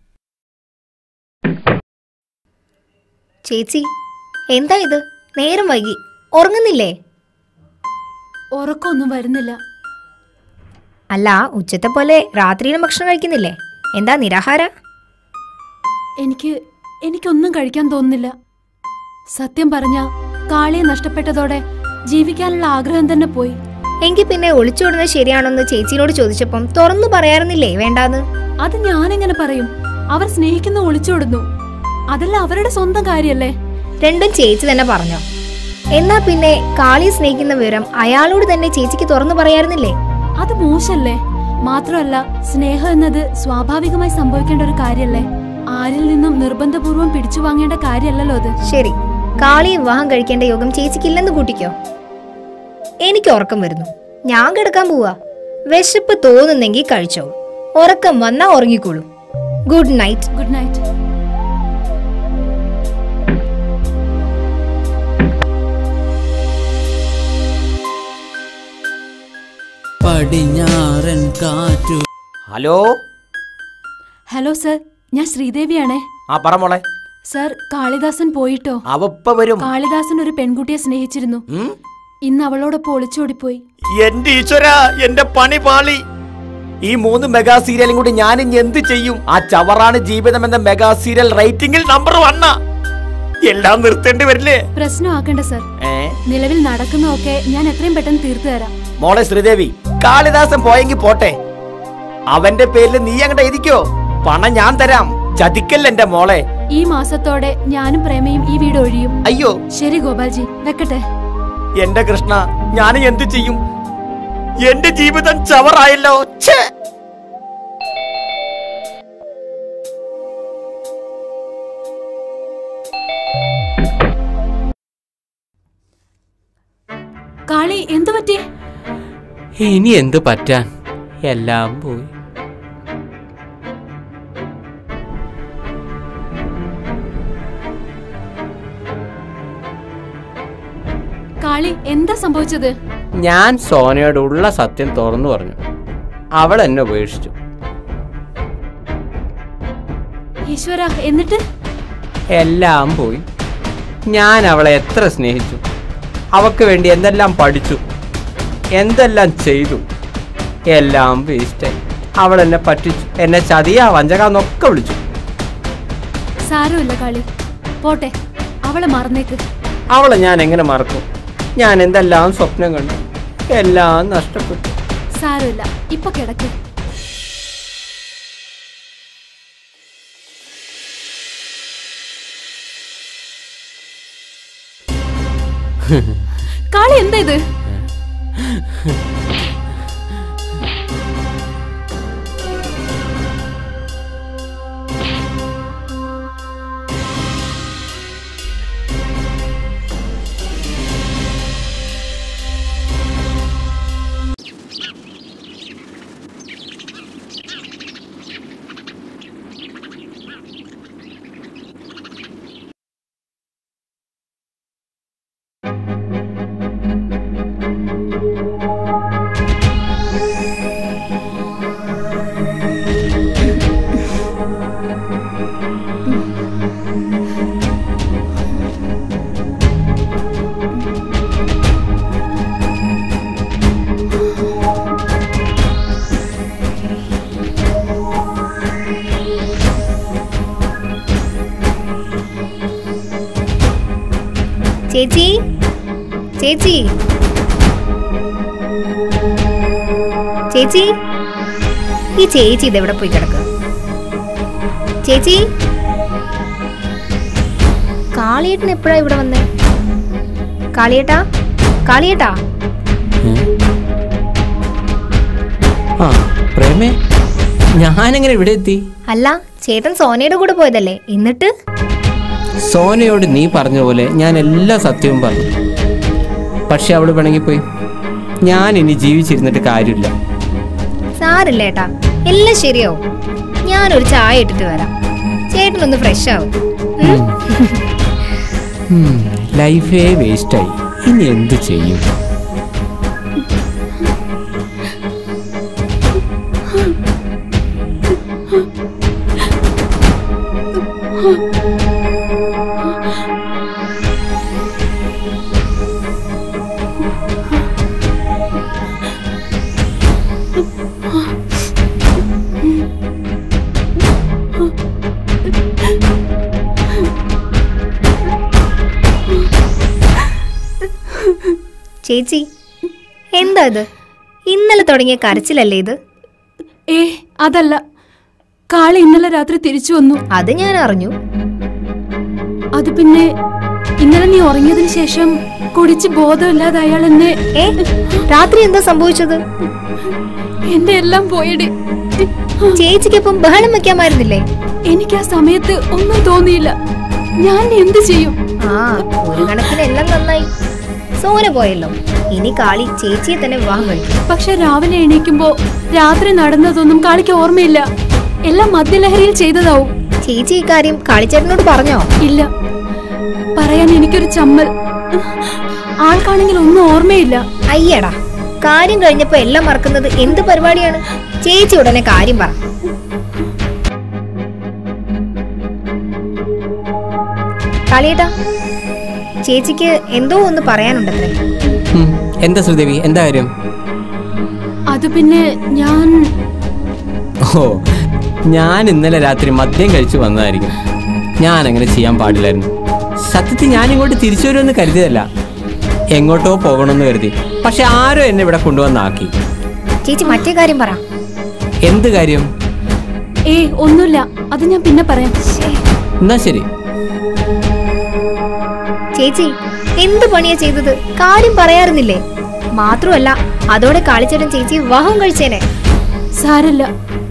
ചേച്ചി എന്താ ഇത് നേരം വൈകി ഉറങ്ങുന്നില്ലേ ഉറക്കമൊന്നും വരുന്നില്ല അല്ല ഉച്ചത്തെ പോലെ രാത്രിയിലും ഭക്ഷണം കഴിക്കുന്നില്ലേ എന്താ നിരാഹാര എനിക്ക് എനിക്കൊന്നും കഴിക്കാൻ തോന്നുന്നില്ല സത്യം പറഞ്ഞ കാളിയെ നഷ്ടപ്പെട്ടതോടെ ജീവിക്കാനുള്ള ആഗ്രഹം തന്നെ പോയി എങ്കിൽ പിന്നെ ഒളിച്ചോടുന്നത് ശരിയാണോന്ന് ചേച്ചിയോട് ചോദിച്ചപ്പം തുറന്നു പറയാറുന്നില്ലേ വേണ്ടാന്ന് അത് ഞാനെങ്ങനെ പറയും അവർ സ്നേഹിക്കുന്ന ഒളിച്ചോടുന്നു അതല്ല അവരുടെ സ്വന്തം കാര്യല്ലേ രണ്ടും ചേച്ചി തന്നെ പറഞ്ഞോ എന്നാ പിന്നെ കാളിയെ സ്നേഹിക്കുന്ന വിവരം അയാളോട് തന്നെ ചേച്ചിക്ക് തുറന്നു പറയാറുന്നില്ലേ അത് മോശല്ലേ മാത്രമല്ല സ്നേഹം എന്നത് സ്വാഭാവികമായി സംഭവിക്കേണ്ട ഒരു കാര്യല്ലേ ആരിൽ നിന്നും നിർബന്ധപൂർവം പിടിച്ചു വാങ്ങേണ്ട കാര്യമല്ലല്ലോ അത് ശരി കാളിയെ വിവാഹം കഴിക്കേണ്ട യോഗം ചേച്ചിക്കില്ലെന്ന് കൂട്ടിക്കോ എനിക്ക് ഉറക്കം വരുന്നു ഞാൻ കിടക്കാൻ പോവാ വിശപ്പ് തോന്നുന്നെങ്കിൽ കഴിച്ചോ ഉറക്കം വന്നാ ഉറങ്ങിക്കോളൂ ഗുഡ് നൈറ്റ് ഗുഡ് നൈറ്റ് പടിഞ്ഞാറൻ കാറ്റു ഹലോ ഹലോ സർ ഞാൻ ശ്രീദേവിയാണേ ആ പറ മോളെ സർ കാളിദാസൻ പോയിട്ടോ അവപ്പ വരും കാളിദാസൻ ഒരു പെൺകുട്ടിയെ സ്നേഹിച്ചിരുന്നു ഇന്ന് അവളോടൊപ്പം ഒളിച്ചോടിപ്പോയി എന്റെ ഈശ്വര എന്റെ പണി പാളി ഈ മൂന്ന് മെഗാ സീരിയലും കൂടി ഞാൻ ഇനി എന്ത് ചെയ്യും ആ ചവറാണ് ജീവിതം എന്ന മെഗാ സീരിയൽ റേറ്റിംഗിൽ നമ്പർ വണ്ണ എല്ലാം നിർത്തേണ്ടി വരില്ലേ പ്രശ്നമാക്കണ്ട സർ ഏ നിലവിൽ നടക്കുന്നതൊക്കെ ഞാൻ എത്രയും പെട്ടെന്ന് തീർത്തു തരാം മോളെ ശ്രീദേവി കാളിദാസൻ പോയെങ്കിൽ പോട്ടെ അവന്റെ പേരിൽ നീ അങ്ങോട്ട് എഴുതിക്കോ പണം ഞാൻ തരാം ചതിക്കല്ല എന്റെ മോളെ ഈ മാസത്തോടെ ഞാനും പ്രേമയും ഈ വീട് ഒഴിയും അയ്യോ ശരി ഗോപാൽജി വെക്കട്ടെ എന്റെ കൃഷ്ണ ഞാൻ എന്ത് ചെയ്യും എന്റെ ജീവിതം ചവറായല്ലോ ഛേ കാളി എന്തു പറ്റി ഇനി എന്ത് പറ്റാൻ എല്ലാം പോയി കാളി എന്താ സംഭവിച്ചത് ഞാൻ സോനയോട് ഉള്ള സത്യം തുറന്നു പറഞ്ഞു അവൾ എന്നെ ഉപേക്ഷിച്ചു ഈശ്വര എന്നിട്ട് എല്ലാം പോയി ഞാൻ അവളെ എത്ര സ്നേഹിച്ചു അവൾക്ക് വേണ്ടി എന്തെല്ലാം പഠിച്ചു എന്തെല്ലാം ചെയ്തു എല്ലാം വേസ്റ്റായി അവൾ എന്നെ പറ്റിച്ചു എന്നെ ചതിയാ വഞ്ചകാന്നൊക്കെ വിളിച്ചു സാരമില്ല കാളി പോട്ടെ അവളെ മറന്നേക്ക് അവളെ ഞാൻ എങ്ങനെ മറക്കും ഞാൻ എന്തെല്ലാം സ്വപ്നം കണ്ടു എല്ലാം നഷ്ടപ്പെട്ടു സാരമില്ല ഇപ്പൊ കിടക്ക് കാളി എന്താ ഇത് ചേച്ചി ചേച്ചി ചേച്ചി ഈ ചേച്ചി ഇതെവിടെ പോയി കിടക്കുക ചേച്ചി കാളിയേട്ടൻ എപ്പോഴാ ഇവിടെ വന്നേ കാളിയേട്ടാ കാളിയേട്ടാ ആ പ്രേമേ ഞാനെങ്ങനെ ഇവിടെ എത്തി അല്ല ചേട്ടൻ സോനയുടെ കൂടെ പോയതല്ലേ എന്നിട്ട് സോനയോട് നീ പറഞ്ഞ പോലെ ഞാൻ എല്ലാ സത്യവും പറഞ്ഞു പക്ഷെ അവള് പിണങ്ങിപ്പോയി ഞാൻ ഇനി ജീവിച്ചിരുന്നിട്ട് കാര്യമില്ല സാരില്ല ഏട്ടാ എല്ലാം ശരിയാവും ഞാനൊരു ചായ ഇട്ടിട്ട് വരാം ചേട്ടനൊന്ന് ഫ്രഷ് ആവും ഉം, ലൈഫേ വേസ്റ്റായി ഇനി എന്ത് ചെയ്യും ചേച്ചി എന്താ ഇത് ഇന്നലെ തുടങ്ങിയ കരച്ചിലല്ലേ ഇത് ഏ അതല്ല കാളി ഇന്നലെ രാത്രി തിരിച്ചു വന്നു അത് ഞാൻ അറിഞ്ഞു അത് പിന്നെ ഇന്നലെ നീ ഉറങ്ങിയതിനു ശേഷം കുടിച്ച് ബോധമില്ലാതെ അയാൾ എന്നെ ഏ രാത്രി എന്താ സംഭവിച്ചത് എന്റെ എല്ലാം പോയടി ചേച്ചിക്കൊപ്പം ബഹളം വെക്കാമായിരുന്നില്ലേ എനിക്ക് ആ സമയത്ത് ഒന്നും തോന്നിയില്ല ഞാൻ എന്ത് ചെയ്യും ആ ഒരു കണക്കിന് എല്ലാം നന്നായി സോന പോയല്ലോ ഇനി കാളി ചേച്ചിയെ തന്നെ വിവാഹം കഴിക്കും പക്ഷെ രാവിലെ എണീക്കുമ്പോ രാത്രി നടന്നതൊന്നും കാളിക്ക് ഓർമ്മയില്ല എല്ലാം മദ്യലഹരിയിൽ ചെയ്തതാവും ചേച്ചി ഇക്കാര്യം കാളിച്ചേട്ടനോട് പറഞ്ഞോ ഇല്ല പറയാൻ എനിക്കൊരു ചമ്മൽ ആൾക്കാണെങ്കിൽ ഒന്നും ഓർമ്മയില്ല അയ്യടാ കാര്യം കഴിഞ്ഞപ്പോ എല്ലാം മറക്കുന്നത് എന്ത് പരിപാടിയാണ് ചേച്ചി ഉടനെ കാര്യം പറ കാളിയേട്ടാ ചേച്ചിക്ക് എന്തോ ഒന്ന് പറയാനുണ്ടത്രേ ഉം, എന്താ ശ്രീദേവി എന്താ കാര്യം അത് പിന്നെ ഞാൻ ഓ ഞാൻ ഇന്നലെ രാത്രി മദ്യം കഴിച്ചു വന്നതായിരിക്കും ഞാൻ അങ്ങനെ ചെയ്യാൻ പാടില്ലായിരുന്നു സത്യത്തിൽ ഞാൻ ഇങ്ങോട്ട് തിരിച്ചു വരുമെന്ന് കരുതിയതല്ല എങ്ങോട്ടോ പോകണമെന്ന് കരുതി പക്ഷെ ആരോ എന്നെ ഇവിടെ കൊണ്ടുവന്നാക്കി ചേച്ചി മറ്റേ കാര്യം പറ എന്ത് കാര്യം ഏ ഒന്നുമില്ല അത് ഞാൻ പിന്നെ പറയാം എന്നാ ശരി ചേച്ചി എന്ത് പണിയാ ചെയ്തത് കാര്യം പറയാറുന്നില്ലേ മാത്രമല്ല അതോടെ കാളിച്ചേട്ടൻ ചേച്ചി വിവാഹം കഴിച്ചേനെ സാരല്ല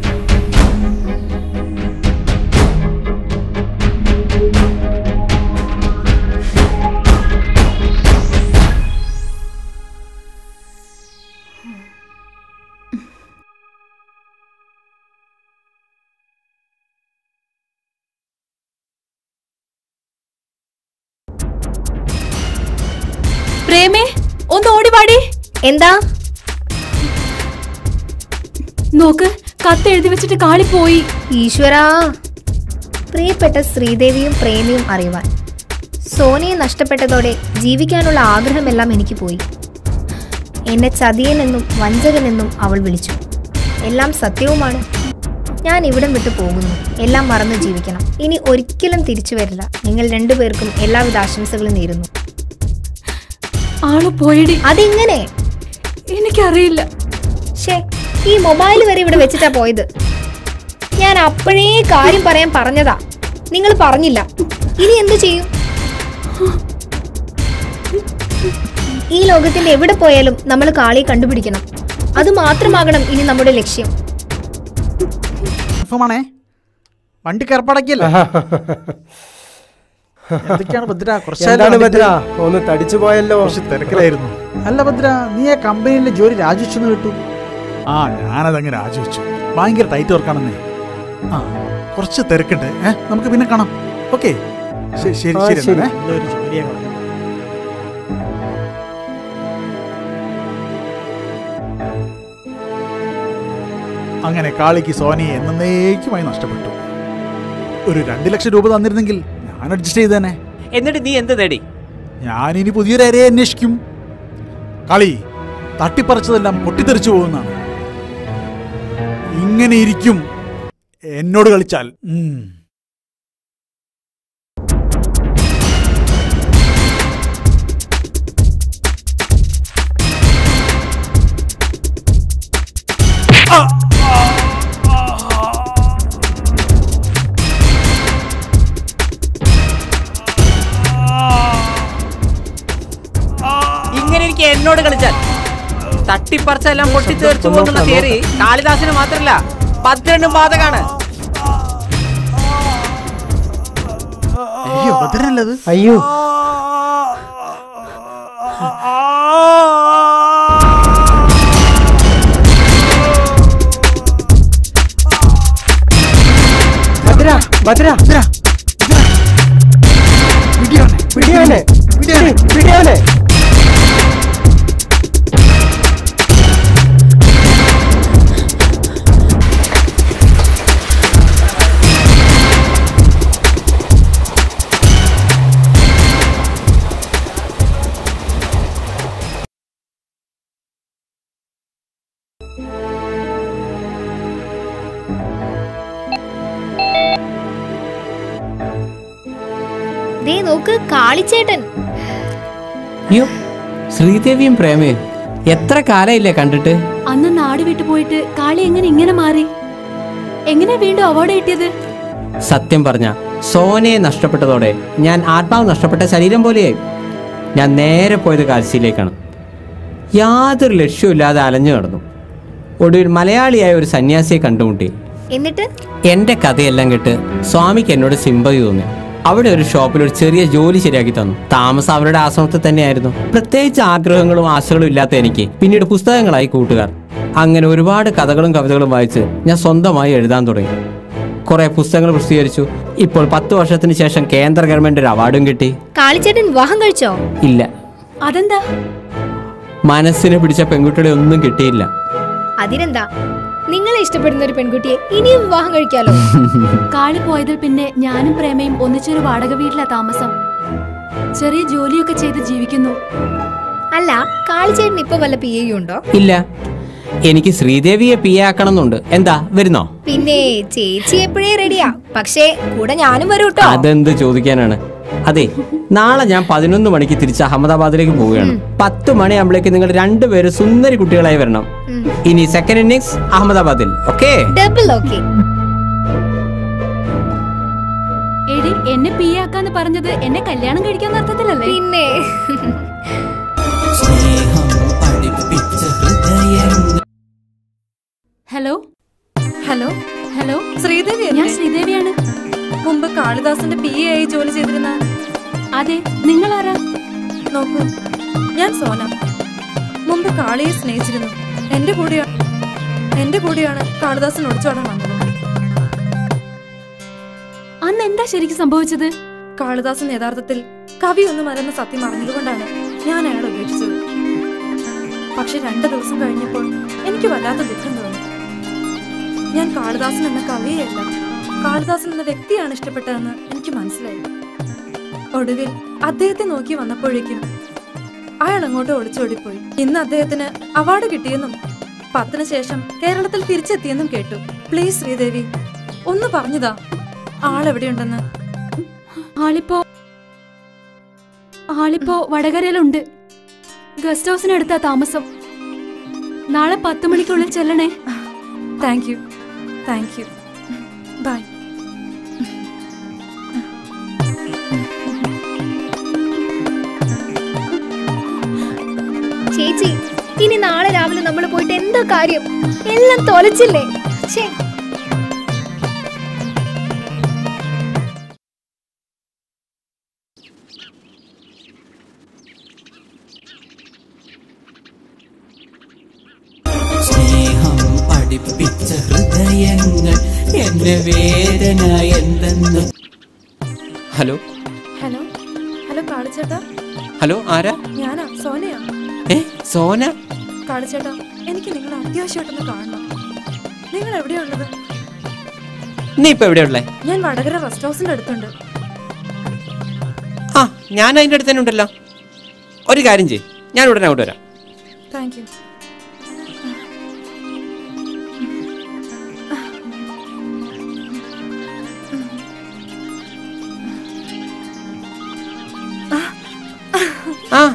പ്രേമേ ഒന്ന് ഓടിപാടി എന്താ നോക്ക് കത്ത് എഴുതി വെച്ചിട്ട് കാളി പോയി ഈശ്വരാ പ്രിയപ്പെട്ട ശ്രീദേവിയും പ്രേമിയും അറിയുവാൻ സോനയെ നഷ്ടപ്പെട്ടതോടെ ജീവിക്കാനുള്ള ആഗ്രഹമെല്ലാം എനിക്ക് പോയി എന്നെ ചതിയനെന്നും വഞ്ചകനെന്നും അവൾ വിളിച്ചു എല്ലാം സത്യവുമാണ് ഞാൻ ഇവിടം വിട്ടു പോകുന്നു എല്ലാം മറന്ന് ജീവിക്കണം ഇനി ഒരിക്കലും തിരിച്ചു വരില്ല നിങ്ങൾ രണ്ടുപേർക്കും എല്ലാവിധ ആശംസകളും നേരുന്നു ആള് പോയടി അതെങ്ങനെ എനിക്കറിയില്ല ഷേ ഈ മൊബൈൽ വരെ ഇവിടെ വെച്ചിട്ടാ പോയത് ഞാൻ അപ്പോഴേ കാര്യം പറയാൻ പറഞ്ഞതാ നിങ്ങൾ പറഞ്ഞില്ല ഇനി എന്തു ചെയ്യും ഈ ലോകത്തിന്റെ എവിടെ പോയാലും നമ്മൾ കാളിയെ കണ്ടുപിടിക്കണം അത് മാത്രമാകണം ഇനി നമ്മുടെ ലക്ഷ്യം കൺഫേമാണേ വണ്ടി കയർപ്പടക്കിയല്ലേ എന്തൊക്കെയാണ് ഭദ്ര എന്താണ് ഭദ്ര ഒന്ന് തടിച്ചു പോയല്ലോ കുറച്ച് തിരക്കിലായിരുന്നു അല്ല ഭദ്ര നീ ആ കമ്പനിയിലെ ജോലി രാജിവെച്ചെന്ന് കേട്ടു ആ ഞാനതങ്ങ് രാജിവെച്ചു ഭയങ്കര ടൈറ്റ് വർക്കാണെന്നേ ആ കുറച്ച് തിരക്കുണ്ട് ഏ നമുക്ക് പിന്നെ കാണാം ഓക്കെ ശരി ശരി ആ, ശരി ശരി. എന്നാലേ. അങ്ങനെ കാളിക്ക് സോനിയെ എന്നേക്കുമായി നഷ്ടപ്പെട്ടു ഒരു രണ്ട് ലക്ഷം രൂപ തന്നിരുന്നെങ്കിൽ ഞാൻ അഡ്ജസ്റ്റ് ചെയ്തേനെ എന്നിട്ട് നീ എന്ത് നേടി ഞാനിനി പുതിയൊരു അരയെ അന്വേഷിക്കും കളി തട്ടിപ്പറിച്ചതെല്ലാം പൊട്ടിത്തെറിച്ചു പോകുന്നതാണ് ഇങ്ങനെ ഇരിക്കും എന്നോട് കളിച്ചാൽ ഉം. ഇങ്ങനെ എനിക്ക് എന്നോട് കളിച്ചാൽ തട്ടിപ്പറിച്ചെല്ലാം പൊട്ടിത്തേർച്ചു പോകുന്നുള്ള തിയറി കാളിദാസിന് മാത്രല്ല പന്ത്രണ്ടും ബാധകാണ് അയ്യോ ഭദ്രനല്ലത് അയ്യോ ഭദ്ര ഭദ്ര പിടിയോനെ പിടിയോനെ ദേ നോക്ക് കാളിച്ചേട്ടൻ അയ്യോ ശ്രീദേവിയും പ്രേമയും എത്ര കാലമില്ലേ കണ്ടിട്ട് അന്ന് നാട് വിട്ടു പോയിട്ട് കാളി എങ്ങനെ ഇങ്ങനെ മാറി എങ്ങനെ വീണ്ടും അവാർഡ് കിട്ടിയത് സത്യം പറഞ്ഞ സോനയെ നഷ്ടപ്പെട്ടതോടെ ഞാൻ ആത്മാവ് നഷ്ടപ്പെട്ട ശരീരം പോലെയായി ഞാൻ നേരെ പോയത് കാശിയിലേക്കാണ് യാതൊരു ലക്ഷ്യമില്ലാതെ അലഞ്ഞു നടന്നു ഒടുവിൽ മലയാളിയായ ഒരു സന്യാസിയെ കണ്ടുമുട്ടി എന്നിട്ട് എന്റെ കഥയെല്ലാം കേട്ട് സ്വാമിക്ക് എന്നോട് സിമ്പതി തോന്നി അവിടെ ഒരു ഷോപ്പിൽ ഒരു ചെറിയ ജോലി ശരിയാക്കി തന്നു താമസം അവരുടെ ആശ്രമത്തിൽ തന്നെയായിരുന്നു പ്രത്യേകിച്ച് ആഗ്രഹങ്ങളും ആശകളും ഇല്ലാത്ത എനിക്ക് പിന്നീട് പുസ്തകങ്ങളായി കൂട്ടുകാർ അങ്ങനെ ഒരുപാട് കഥകളും കവിതകളും വായിച്ച് ഞാൻ സ്വന്തമായി എഴുതാൻ തുടങ്ങി കുറെ പുസ്തകങ്ങൾ പ്രസിദ്ധീകരിച്ചു ഇപ്പോൾ പത്ത് വർഷത്തിന് ശേഷം കേന്ദ്ര ഗവൺമെന്റ് ഒരു അവാർഡും കിട്ടി കാളിച്ചേട്ടൻ വിവാഹം കഴിച്ചോ ഇല്ല അതെന്താ മനസ്സിനെ പിടിച്ച പെൺകുട്ടികളെ ഒന്നും കിട്ടിയില്ല അതിനെന്താ നിങ്ങളെ ഇഷ്ടപ്പെടുന്ന ഒരു പെൺകുട്ടിയെ ഇനിയും വിവാഹം കഴിക്കാലോ കാളി പോയതിൽ പിന്നെ ഞാനും പ്രേമയും ഒന്നിച്ചൊരു വാടക വീട്ടിലാ താമസം ചെറിയ ജോലിയൊക്കെ ചെയ്ത് ജീവിക്കുന്നു അല്ല കാളിച്ചേട്ടൻ ഇപ്പൊ വല്ല പി ഉണ്ടോ ഇല്ല എനിക്ക് ശ്രീദേവിയെ പി എ ആക്കണം എന്നുണ്ട് എന്താ വരുന്നോ പിന്നെ ചേച്ചി എപ്പോഴേ റെഡിയാ പക്ഷേ കൂടെ ഞാനും വരൂ കേട്ടോ അതെന്ത് ചോദിക്കാനാണ് അതെ നാളെ ഞാൻ പതിനൊന്ന് മണിക്ക് തിരിച്ച് അഹമ്മദാബാദിലേക്ക് പോവുകയാണ് പത്ത് മണിയാകുമ്പോഴേക്ക് നിങ്ങൾ രണ്ടുപേരും സുന്ദരി കുട്ടികളായി വരണം ഇനി സെക്കൻഡ് ഇന്നിങ്സ് അഹമ്മദാബാദിൽ ഓക്കേ ഡബിൾ ഓക്കെ എടി എന്നെ പി ആക്കാന്ന് പറഞ്ഞത് എന്നെ കല്യാണം കഴിക്കാൻ അർത്ഥത്തിലല്ലേ പിന്നെ ഹലോ ഹലോ ഹലോ ശ്രീദേവി ഞാൻ ശ്രീദേവിയാണ് മുമ്പ് കാളിദാസന്റെ പി എ ആയി ജോലി ചെയ്തിരുന്ന അതെ നിങ്ങൾ ആരാ നോക്കൂ ഞാൻ സോന മുമ്പ് കാളിയെ സ്നേഹിച്ചിരുന്നു എന്റെ കൂടെയാണ് എന്റെ കൂടെയാണ് കാളിദാസൻ ഒളിച്ചോടാൻ വന്നത് അന്ന് എന്താ ശരിക്കും സംഭവിച്ചത് കാളിദാസൻ യഥാർത്ഥത്തിൽ കവി ഒന്ന് മറന്ന സത്യം അറിഞ്ഞതുകൊണ്ടാണ് ഞാൻ അയാളെ ഉപേക്ഷിച്ചത് പക്ഷെ രണ്ടു ദിവസം കഴിഞ്ഞപ്പോൾ എനിക്ക് വല്ലാത്ത ദുഃഖം തോന്നി ഞാൻ കാളിദാസൻ എന്ന കവിയെയല്ല കാളിദാസൻ എന്ന വ്യക്തിയാണ് ഇഷ്ടപ്പെട്ടതെന്ന് എനിക്ക് മനസ്സിലായി ഒടുവിൽ അദ്ദേഹത്തെ നോക്കി വന്നപ്പോഴേക്കും അയാൾ അങ്ങോട്ട് ഒളിച്ചോടിപ്പോയി ഇന്ന് അദ്ദേഹത്തിന് അവാർഡ് കിട്ടിയെന്നും പത്തിന് ശേഷം കേരളത്തിൽ തിരിച്ചെത്തിയെന്നും കേട്ടു പ്ലീസ് ശ്രീദേവി ഒന്ന് പറഞ്ഞതാ ആളെവിടെയുണ്ടെന്ന് ആളിപ്പോ ആളിപ്പോ വടകരയിലുണ്ട് ഗസ്റ്റ് ഹൗസിനടുത്താ താമസം നാളെ പത്ത് മണിക്കുള്ളിൽ ചെല്ലണേ thank you thank you bye ചേച്ചി ഇനി നാളെ രാവിലെ നമ്മൾ പോയിട്ട് എന്താ കാര്യം എല്ലാം തൊലച്ചില്ലേ ഛേ സ്നേഹം പഠിപ്പിച്ച ഹൃദയങ്ങൾ എന്റെ വേദന എന്തെന്ന് ഹലോ ഹലോ ഹലോ കാളിച്ചേട്ടാ ഹലോ ആരാ ഞാനാ സോനയാ ഏ സോന കാളിച്ചേട്ടാ എനിക്ക് നിങ്ങളെ അത്യാവശ്യമായിട്ടൊന്ന് കാണണം നിങ്ങൾ എവിടെയുള്ളത് നീ ഇപ്പൊ എവിടെയുള്ളേ ഞാൻ വടകര റെസ്റ്റ് ഹൗസിന്റെ അടുത്തുണ്ട് ആ ഞാൻ അതിന്റെ അടുത്ത് തന്നെ ഉണ്ടല്ലോ ഒരു കാര്യം ചെയ് ഞാൻ ഉടനെ അങ്ങോട്ട് വരാം താങ്ക് യു ആ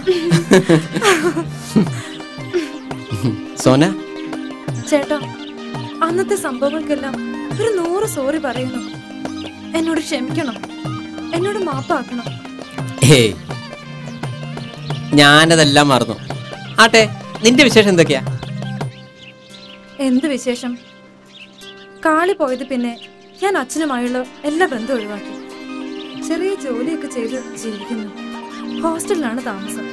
സോന ചേട്ടാ അന്നത്തെ സംഭവങ്ങൾക്കെല്ലാം ഒരു നൂറ് സോറി പറയുന്നു എന്നോട് ക്ഷമിക്കണം എന്നോട് മാപ്പാക്കണം ഏയ് ഞാനതെല്ലാം മറന്നു ആട്ടെ നിന്റെ വിശേഷം എന്തൊക്കെയാ എന്ത് വിശേഷം കാളി പോയത് പിന്നെ ഞാൻ അച്ഛനുമായുള്ള എല്ലാ ബന്ധവും ഒഴിവാക്കി ചെറിയ ജോലിയൊക്കെ ചെയ്ത് ജീവിക്കുന്നു ഹോസ്റ്റലിലാണ് താമസം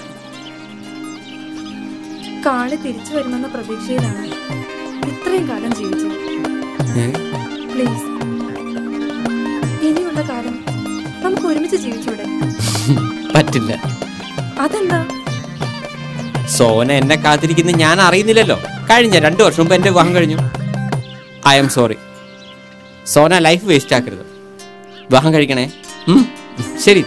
കാളി തിരിച്ചു വരുമെന്ന പ്രതീക്ഷയിലാണ് ഇത്രയും കാലം ജീവിച്ചത് പ്ലീസ് ഇനിയുള്ള കാലം നമുക്ക് ഒരുമിച്ച് ജീവിച്ചൂടെ പറ്റില്ല അതെന്താ സോന എന്നെ കാത്തിരിക്കുന്ന ഞാൻ അറിയുന്നില്ലല്ലോ കഴിഞ്ഞ രണ്ടു വർഷം മുമ്പ് എന്റെ വിവാഹം കഴിഞ്ഞു I'm sorry Sona life waste ആക്കരുത് വിവാഹം കഴിക്കണേ ഉം, ശരി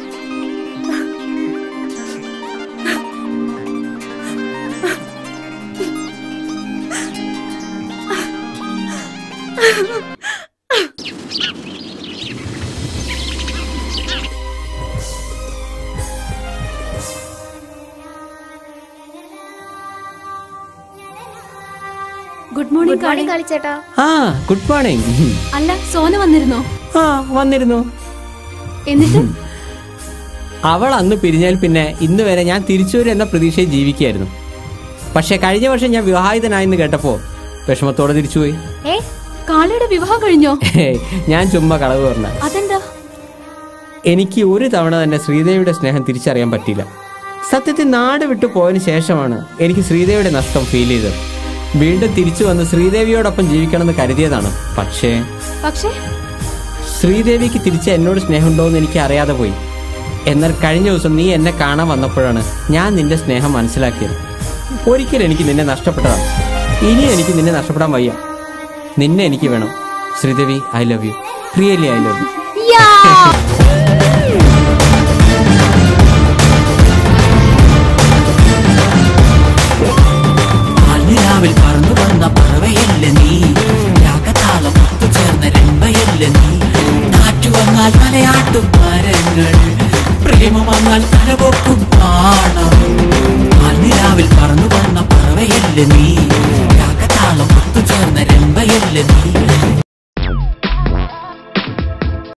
ഗുഡ് മോർണിംഗ് Good morning, കാളിച്ചേട്ടാ ആ ഗുഡ് മോർണിംഗ് അല്ല സോന വന്നിരുന്നോ ആ വന്നിരുന്നു എന്നിട്ട് അവൾ അന്ന് പിരിഞ്ഞാൽ പിന്നെ ഇന്ന് വരെ ഞാൻ തിരിച്ചു വരും എന്ന പ്രതീക്ഷയിൽ ജീവിക്കുകയായിരുന്നു പക്ഷെ കഴിഞ്ഞ വർഷം ഞാൻ വിവാഹിതനായെന്ന് കേട്ടപ്പോ വിഷമത്തോടെ തിരിച്ചുപോയി ഏ കാളിയുടെ വിവാഹം കഴിഞ്ഞോ ഹേയ്, ഞാൻ ചുമ്മാ കളവ് പറഞ്ഞ അതെന്താ എനിക്ക് ഒരു തവണ തന്നെ ശ്രീദേവിയുടെ സ്നേഹം തിരിച്ചറിയാൻ പറ്റിയില്ല സത്യത്തിൽ നാട് വിട്ടു പോയതിനു ശേഷമാണ് എനിക്ക് ശ്രീദേവിയുടെ നഷ്ടം ഫീൽ ചെയ്തത് വീണ്ടും തിരിച്ചു വന്ന് ശ്രീദേവിയോടൊപ്പം ജീവിക്കണമെന്ന് കരുതിയതാണ് പക്ഷേ പക്ഷേ ശ്രീദേവിക്ക് തിരിച്ച് എന്നോട് സ്നേഹമുണ്ടോ എന്ന് എനിക്ക് അറിയാതെ പോയി എന്നാൽ കഴിഞ്ഞ ദിവസം നീ എന്നെ കാണാൻ വന്നപ്പോഴാണ് ഞാൻ നിന്റെ സ്നേഹം മനസ്സിലാക്കിയത് ഒരിക്കലും എനിക്ക് നിന്നെ നഷ്ടപ്പെട്ടതാണ് ഇനി എനിക്ക് നിന്നെ നഷ്ടപ്പെടാൻ വയ്യ നിന്നെ എനിക്ക് വേണം Sridevi I love you really I love you അന്ന് രാവിലെ പോലെ നീ